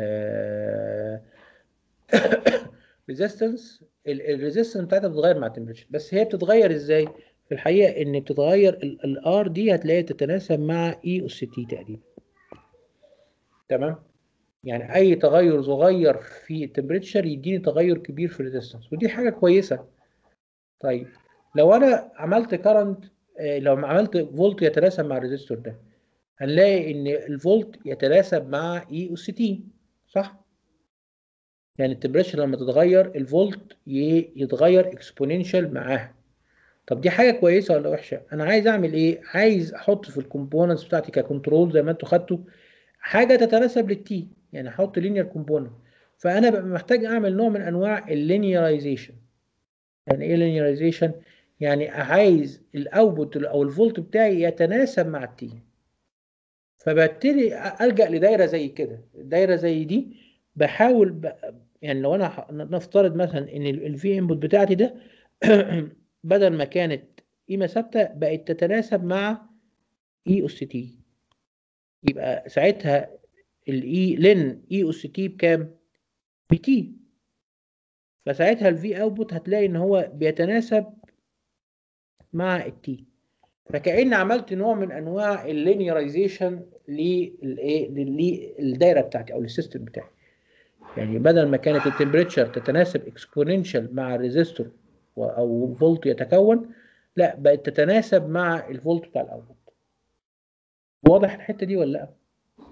ريزيستنس الريزيستنس بتاعتها بتتغير مع التمبريتشر بس هي بتتغير ازاي في الحقيقه ان بتتغير الار دي هتلاقيها تتناسب مع اي اس تي تقريبا تمام يعني اي تغير صغير في التمبريتشر يديني تغير كبير في الريزيستنس ودي حاجه كويسه طيب لو انا عملت كرنت لو عملت فولت يتناسب مع الريزيستور ده هنلاقي ان الفولت يتناسب مع اي اس تي صح يعني التمبريتشر لما تتغير الفولت يتغير اكسبوننشال معاها طب دي حاجه كويسه ولا وحشه انا عايز اعمل ايه عايز احط في الكومبوننتس بتاعتي ككنترول زي ما انتوا خدتوا حاجه تتناسب للتي يعني احط لينير كومبوننت فانا ببقى محتاج اعمل نوع من انواع اللينيرايزيشن يعني ايه لينيرايزيشن يعني عايز الاوتبوت او الفولت بتاعي يتناسب مع التي فببتدي الجا لدايره زي كده دايره زي دي بحاول ب... يعني لو انا نفترض مثلا ان الفي انبوت بتاعتي ده بدل ما كانت قيمه ثابته بقت تتناسب مع اي اس تي يبقى ساعتها الاي لن اي اس تي بكام بتي فساعتها الفي اوتبوت هتلاقي ان هو بيتناسب مع التي فكأن عملت نوع من انواع اللينيرايزيشن للايه للدايره بتاعتي او للسيستم بتاعي يعني بدل ما كانت التمبريتشر تتناسب اكسبوننشال مع الريزيستور او فولت يتكون لا بقت تتناسب مع الفولت بتاع الاوتبوت واضح الحته دي ولا لا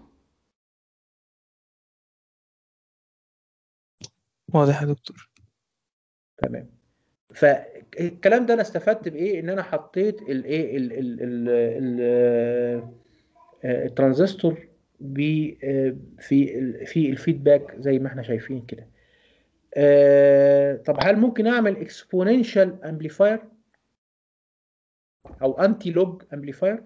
واضح يا دكتور تمام فالكلام ده انا استفدت بايه ان انا حطيت الايه ال- ال- ال- ال- آه، الترانزستور ب- آه، في ال- في الفيدباك زي ما احنا شايفين كده آه، طب هل ممكن اعمل اكسبوننشال امبليفاير او انتي لوج امبليفاير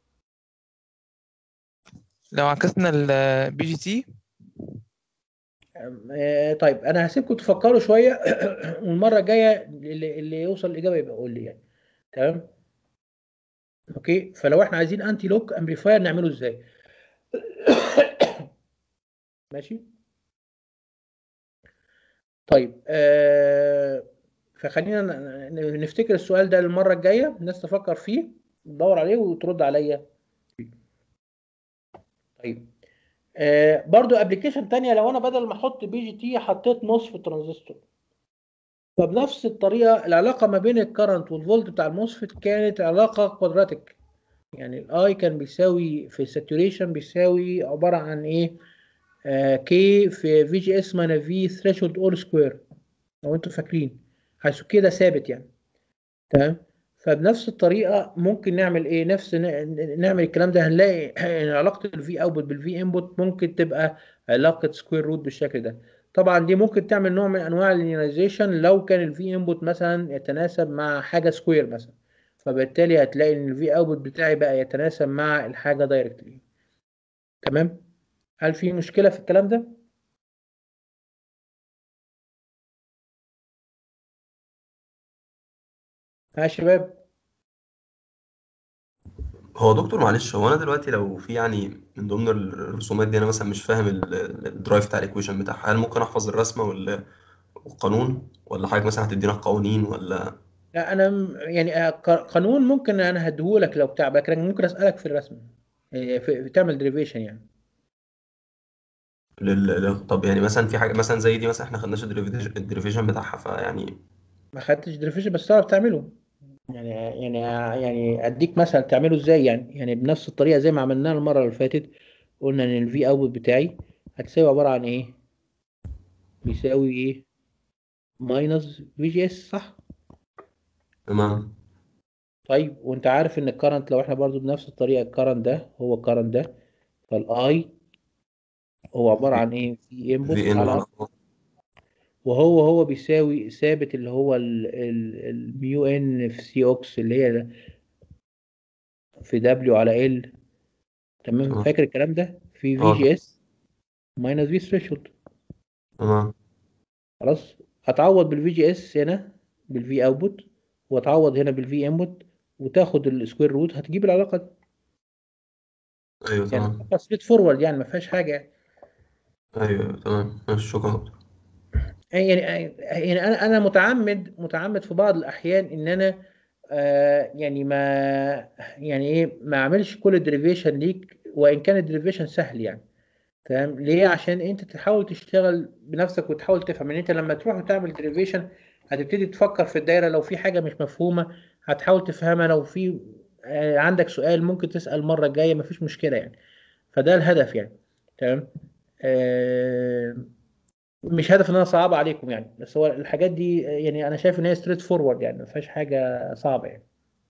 لو عكسنا البي جي تي آه، طيب انا هسيبكم تفكروا شويه والمره الجايه اللي, اللي يوصل الاجابه يبقى يقول لي يعني تمام اوكي فلو احنا عايزين انتي لوك امبليفاير نعمله ازاي ماشي طيب آه فخلينا ن- ن- نفتكر السؤال ده المره الجايه الناس تفكر فيه تدور عليه وترد عليا طيب آه برضو ابلكيشن تانية لو انا بدل ما احط بي جي تي حطيت نص في الترانزستور فبنفس الطريقه العلاقه ما بين الكرنت والفولت بتاع الموسفيت كانت علاقه كوادراتيك يعني الاي كان بيساوي في الساتوريشن بيساوي عباره عن ايه كي في في جي اس ماينس في ثريشولد اول سكوير لو انتوا فاكرين حيث كده ثابت يعني تمام فبنفس الطريقه ممكن نعمل ايه نفس ن- نعمل الكلام ده هنلاقي ان علاقه الفي اوتبوت بالفي انبوت ممكن تبقى علاقه سكوير روت بالشكل ده طبعا دي ممكن تعمل نوع من انواع اللينيرايزيشن لو كان الفي انبوت مثلا يتناسب مع حاجه سكوير مثلا فبالتالي هتلاقي ان الفي اوتبوت بتاعي بقى يتناسب مع الحاجه دايركتلي تمام هل في مشكله في الكلام ده ها يا شباب هو دكتور معلش هو انا دلوقتي لو في يعني من ضمن الرسومات دي انا مثلا مش فاهم ال- ال- الدرايف بتاع الايكويشن بتاعها هل ممكن احفظ الرسمه وال- والقانون ولا حضرتك مثلا هتدينا القوانين ولا لا انا م- يعني آه، ق- قانون ممكن انا هديهولك لو بتاع لكن ممكن اسالك في الرسم إيه، في في- تعمل ديريفيشن يعني لل... لل- طب يعني مثلا في حاجه مثلا زي دي مثلا احنا خدناش الديريفيشن الديريفيشن بتاعها فيعني ما خدتش ديريفيشن بس تعرف تعمله يعني يعني يعني اديك مثلا تعمله ازاي يعني يعني بنفس الطريقه زي ما عملناها المره اللي فاتت قلنا ان الفي اوتبوت بتاعي هتساوي عباره عن ايه بيساوي ايه ماينس في جي اس صح تمام طيب وانت عارف ان الكرنت لو احنا برضو بنفس الطريقه الكرنت ده هو الكرنت ده فالاي هو عباره عن ايه في انبوت في ان على على وهو هو بيساوي ثابت اللي هو الميو ان في سي اوكس اللي هي في دبليو على ال تمام تمام فاكر الكلام ده في في اه جي اس ماينس في ثريشولد تمام خلاص هتعوض بالفي جي اس هنا بالفي اوتبوت وتعوض هنا بالفي انبوت وتاخد السكوير روت هتجيب العلاقه دي ايوه يعني تمام علاقه ستريت فورورد يعني ما فيهاش حاجه يعني ايوه تمام ماشي شكرا يا دكتور يعني يعني انا انا متعمد متعمد في بعض الاحيان ان انا آه يعني ما يعني ايه ما اعملش كل الدريفيشن ليك وان كان الدريفيشن سهل يعني تمام ليه عشان انت تحاول تشتغل بنفسك وتحاول تفهم ان انت لما تروح وتعمل دريفيشن هتبتدي تفكر في الدايره لو في حاجه مش مفهومه هتحاول تفهمها لو في آه عندك سؤال ممكن تسال المره الجايه مفيش مشكله يعني فده الهدف يعني تمام آه مش هدف ان انا صعب عليكم يعني بس هو الحاجات دي يعني انا شايف ان هي ستريت فورورد يعني ما فيهاش حاجه صعبه يعني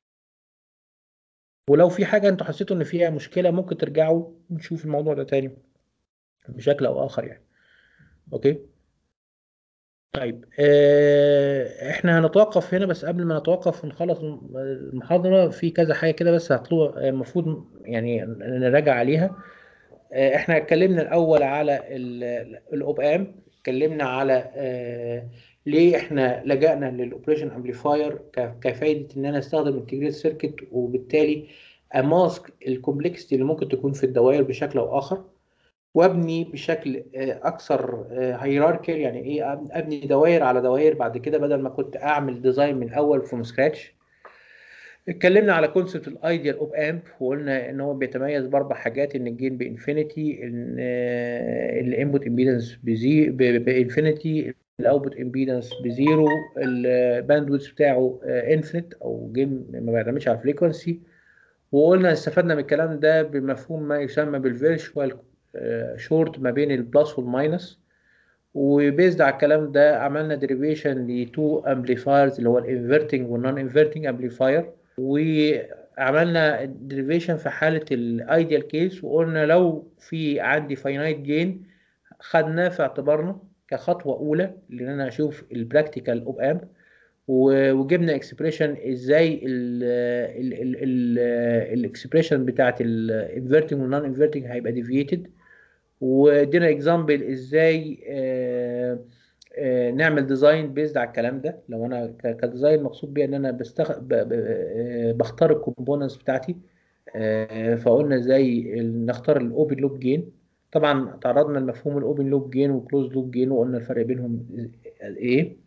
ولو في حاجه انتوا حسيتوا ان فيها مشكله ممكن ترجعوا نشوف الموضوع ده تاني بشكل او اخر يعني اوكي طيب آه، احنا هنتوقف هنا بس قبل ما نتوقف ونخلص المحاضره في كذا حاجه كده بس هطلع المفروض يعني نراجع عليها آه، احنا اتكلمنا الاول على الاوب ام اتكلمنا على آه، ليه احنا لجأنا للاوبريشن امبليفاير كفايده ان انا استخدم انتجريت سيركت وبالتالي اماسك الكومبلكسيتي اللي ممكن تكون في الدوائر بشكل او اخر وابني بشكل آه، اكثر هيراركيال يعني ايه أب- ابني دوائر على دوائر بعد كده بدل ما كنت اعمل ديزاين من الاول فروم سكراتش اتكلمنا على كونسبت الايديال اوب امب وقلنا ان هو بيتميز باربع حاجات ان الجين بانفينيتي ان الانبوت امبيدنس بانفينيتي الاوتبوت امبيدنس بزيرو الباندويث بتاعه انفينيت او جيم ما بيعتمدش على الفريكونسي وقلنا استفدنا من الكلام ده بمفهوم ما يسمى بالفيرشوال شورت ما بين البلس والماينس وبيزد على الكلام ده عملنا ديريفيشن لتو امبليفايرز اللي هو الانفرتنج والنون انفرتنج امبليفاير وعملنا ديريفيشن في حاله الايديال كيس وقلنا لو في عندي فاينايت جين خدناه في اعتبارنا كخطوه اولى لان انا اشوف البراكتيكال اوب امب وجبنا اكسبريشن ازاي الاكسبريشن بتاعت الانفرتنج والنون انفرتنج هيبقى ديفييتد وادينا اكزامبل ازاي آه، آه، نعمل ديزاين بيزد على الكلام ده لو انا ك- كديزاين مقصود بيه ان انا بستخ... ب... ب... آه، بختار الكومبوننتس بتاعتي آه، فقلنا ازاي ال- نختار الاوبن لوب جين طبعا تعرضنا لمفهوم الاوبن لوب جين وكلوز لوب جين وقلنا الفرق بينهم ايه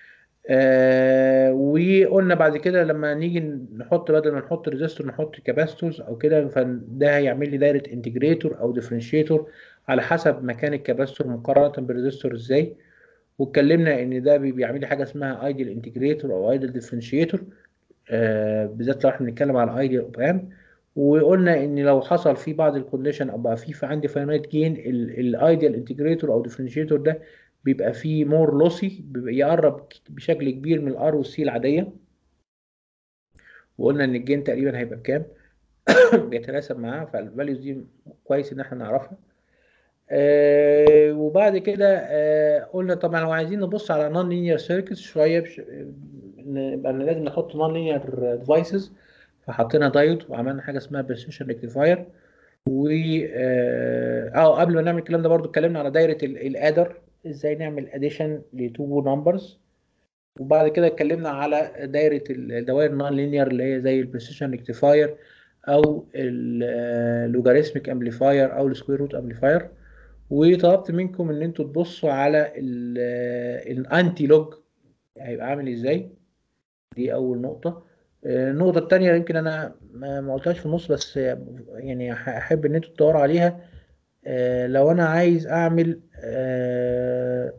آه وقلنا بعد كده لما نيجي نحط بدل ما نحط ريزيستور نحط كاباستورز او كده فده هيعمل لي دايره انتجريتور او ديفرنشيتور على حسب مكان الكاباستور مقارنه بالريزيستور ازاي واتكلمنا ان ده بي- بيعمل لي حاجه اسمها ايديال انتجريتور او ايديال ديفرنشيتور آه بالذات لو احنا بنتكلم على الايديال اوب امب وقلنا ان لو حصل في بعض الكونديشن او بقى في في عندي فاينايت جين الايديال انتجريتور او ديفرنشيتور ده بيبقى فيه مور لوسي بيبقى يقرب بشكل كبير من الار والسي العاديه وقلنا ان الجين تقريبا هيبقى بكام بيتناسب معاه فالفاليوز دي كويس ان احنا نعرفها آه وبعد كده آه قلنا طبعا لو عايزين نبص على نون لينير سيركتس شويه بش... يبقى لازم نحط نون لينير ديفايسز فحطينا دايود وعملنا حاجه اسمها بريسيشن ريكتيفاير و اه آه، قبل ما نعمل الكلام ده برضو اتكلمنا على دايره الادر ازاي نعمل اديشن لتو نمبرز وبعد كده اتكلمنا على دايره الدوائر النون لينير اللي هي زي البريسيشن ريكتيفاير او اللوجاريثميك امبليفاير او السكوير روت امبليفاير وطلبت منكم ان انتوا تبصوا على الانتي لوج هيبقى عامل ازاي دي اول نقطه آه، النقطه الثانيه يمكن انا ما ما قلتهاش في النص بس يعني احب ان انتوا تدوروا عليها آه، لو انا عايز اعمل آه،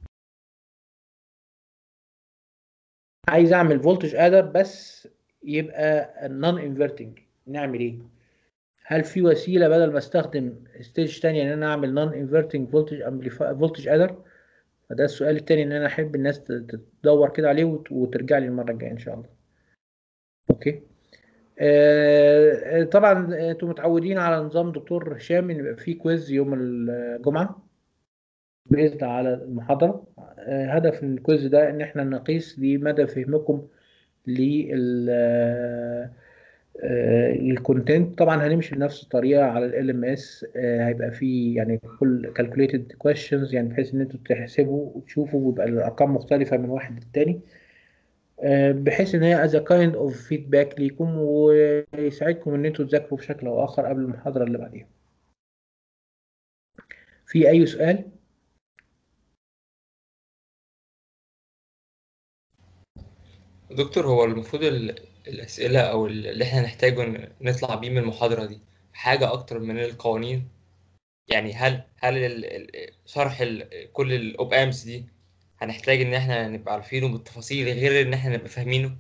عايز اعمل فولتج ادر بس يبقى نون انفرتنج نعمل ايه هل في وسيله بدل ما استخدم ستيج تانية ان انا اعمل نون انفرتنج فولتج فولتج ادر فده السؤال التاني ان انا احب الناس ت- تدور كده عليه وت- وترجع لي المره الجايه ان شاء الله اوكي آه، آه، طبعا انتوا متعودين على نظام دكتور هشام ان يبقى فيه كويز يوم الجمعه بإذن على المحاضرة آه، هدف الكويز ده إن إحنا نقيس لمدى فهمكم لل الكونتنت طبعا هنمشي بنفس الطريقة على ال LMS آه، هيبقى فيه يعني كل calculated questions يعني بحيث إن أنتوا تحسبوا وتشوفوا ويبقى الأرقام مختلفة من واحد للتاني آه، بحيث إن هي as a kind of feedback ليكم ويساعدكم إن أنتوا تذاكروا بشكل أو آخر قبل المحاضرة اللي بعديها. في أي سؤال؟ دكتور هو المفروض ال- الأسئلة أو اللي إحنا نحتاجه ن- نطلع بيه من المحاضرة دي حاجة أكتر من القوانين يعني هل هل ال- ال- شرح ال- كل الأوب أمس دي هنحتاج إن إحنا نبقى عارفينه بالتفاصيل غير إن إحنا نبقى فاهمينه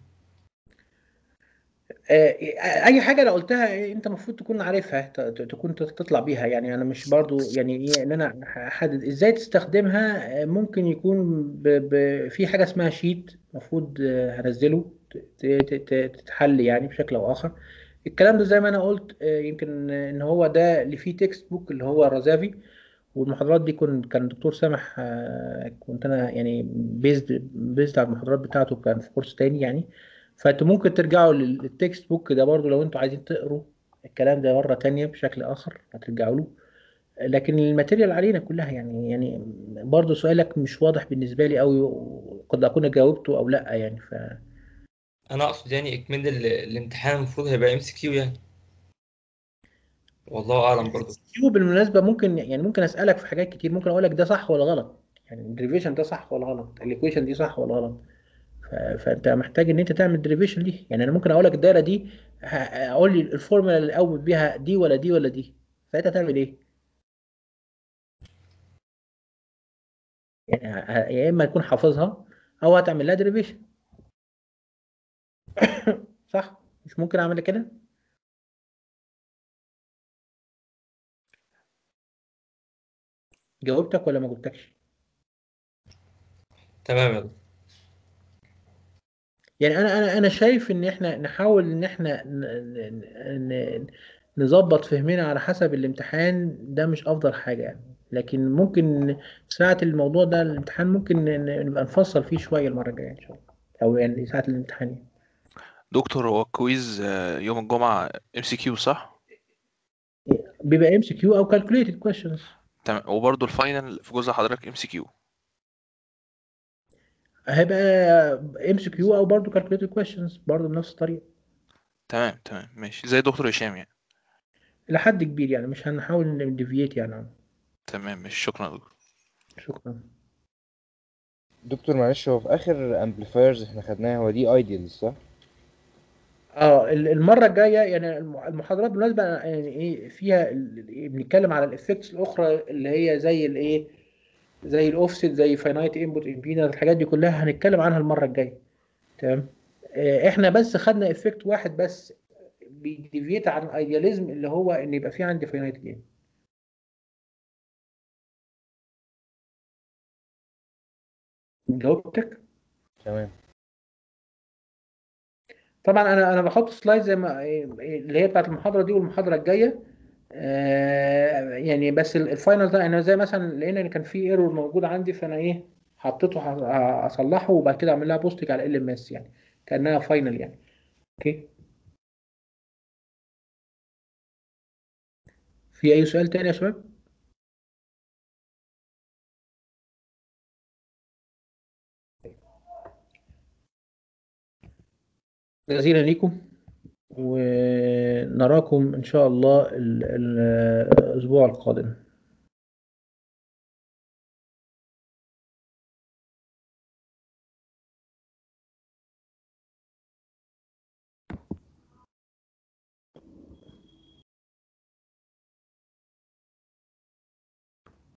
آه، اي حاجه انا قلتها انت المفروض تكون عارفها ت- ت- تكون تت- تطلع بيها يعني انا مش برضو يعني ايه ان انا احدد ازاي تستخدمها آه، ممكن يكون ب... ب... في حاجه اسمها شيت المفروض آه، هنزله ت- ت- ت- تتحل يعني بشكل او اخر الكلام ده زي ما انا قلت آه، يمكن آه، ان هو ده اللي فيه تكست بوك اللي هو الرزافي والمحاضرات دي كن كان الدكتور سامح آه، كنت انا يعني بيزد بيزد على المحاضرات بتاعته كان في كورس تاني يعني فانتوا ممكن ترجعوا لل- للتكست بوك ده برضو لو انتوا عايزين تقروا الكلام ده مرة تانية بشكل آخر هترجعوا له لكن الماتيريال علينا كلها يعني يعني برضو سؤالك مش واضح بالنسبة لي أوي وقد أكون جاوبته أو لأ يعني ف أنا أقصد يعني إكمال ال- الامتحان المفروض هيبقى ام سي كيو يعني والله أعلم برضه كيو بالمناسبة ممكن يعني ممكن أسألك في حاجات كتير ممكن أقول لك ده صح ولا غلط يعني الدريفيشن ده صح ولا غلط الإيكويشن دي صح ولا غلط ف- فأنت محتاج إن أنت تعمل دريفيشن دي يعني أنا ممكن أقول لك الدايرة دي ه- أقول لي الفورمولا اللي أوت بيها دي ولا دي ولا دي ساعتها تعمل إيه؟ يعني ه- يا اما تكون حافظها او هتعمل لها ديريفيشن صح مش ممكن اعمل كده جاوبتك ولا ما جاوبتكش تمام يا دكتور يعني انا انا انا شايف ان احنا نحاول ان احنا ن- ن- ن- نظبط فهمنا على حسب الامتحان ده مش افضل حاجة يعني لكن ممكن ساعة الموضوع ده الامتحان ممكن ن- نبقى نفصل فيه شوية المرة الجاية ان شاء الله او يعني ساعة الامتحان يعني. دكتور هو الكويز آه، يوم الجمعة ام سي كيو صح؟ بيبقى ام سي كيو او calculated questions تمام وبرضه الفاينل في جزء حضرتك ام سي كيو هيبقى ام سي كيو او برضه كالكوليتد كويشنز برضه بنفس الطريقه تمام تمام ماشي زي دكتور هشام يعني لحد كبير يعني مش هنحاول نديفييت يعني عنه. تمام ماشي شكرا يا دكتور شكرا دكتور معلش هو في اخر امبليفايرز احنا خدناها هو دي ايديال صح؟ اه ال- المره الجايه يعني الم- المحاضرات بالنسبه يعني ايه فيها ال- ال- بنتكلم على الافكتس الاخرى اللي هي زي الايه زي الاوفست زي فاينايت انبوت امبيدنس الحاجات دي كلها هنتكلم عنها المره الجايه تمام آه، احنا بس خدنا افكت واحد بس بيديفيت عن الايدياليزم اللي هو ان يبقى في عندي فاينايت جيم جاوبتك تمام طبعا انا انا بحط سلايد زي ما اللي هي بتاعت المحاضره دي والمحاضره الجايه آه يعني بس ال- الفاينل ده انا زي مثلا لقينا ان كان في ايرور موجود عندي فانا ايه حطيته ه- اصلحه وبعد كده اعمل لها بوستنج على ال ام اس يعني كانها فاينل يعني اوكي في اي سؤال تاني يا شباب جزيلا ليكم ونراكم ان شاء الله ال- ال- الاسبوع القادم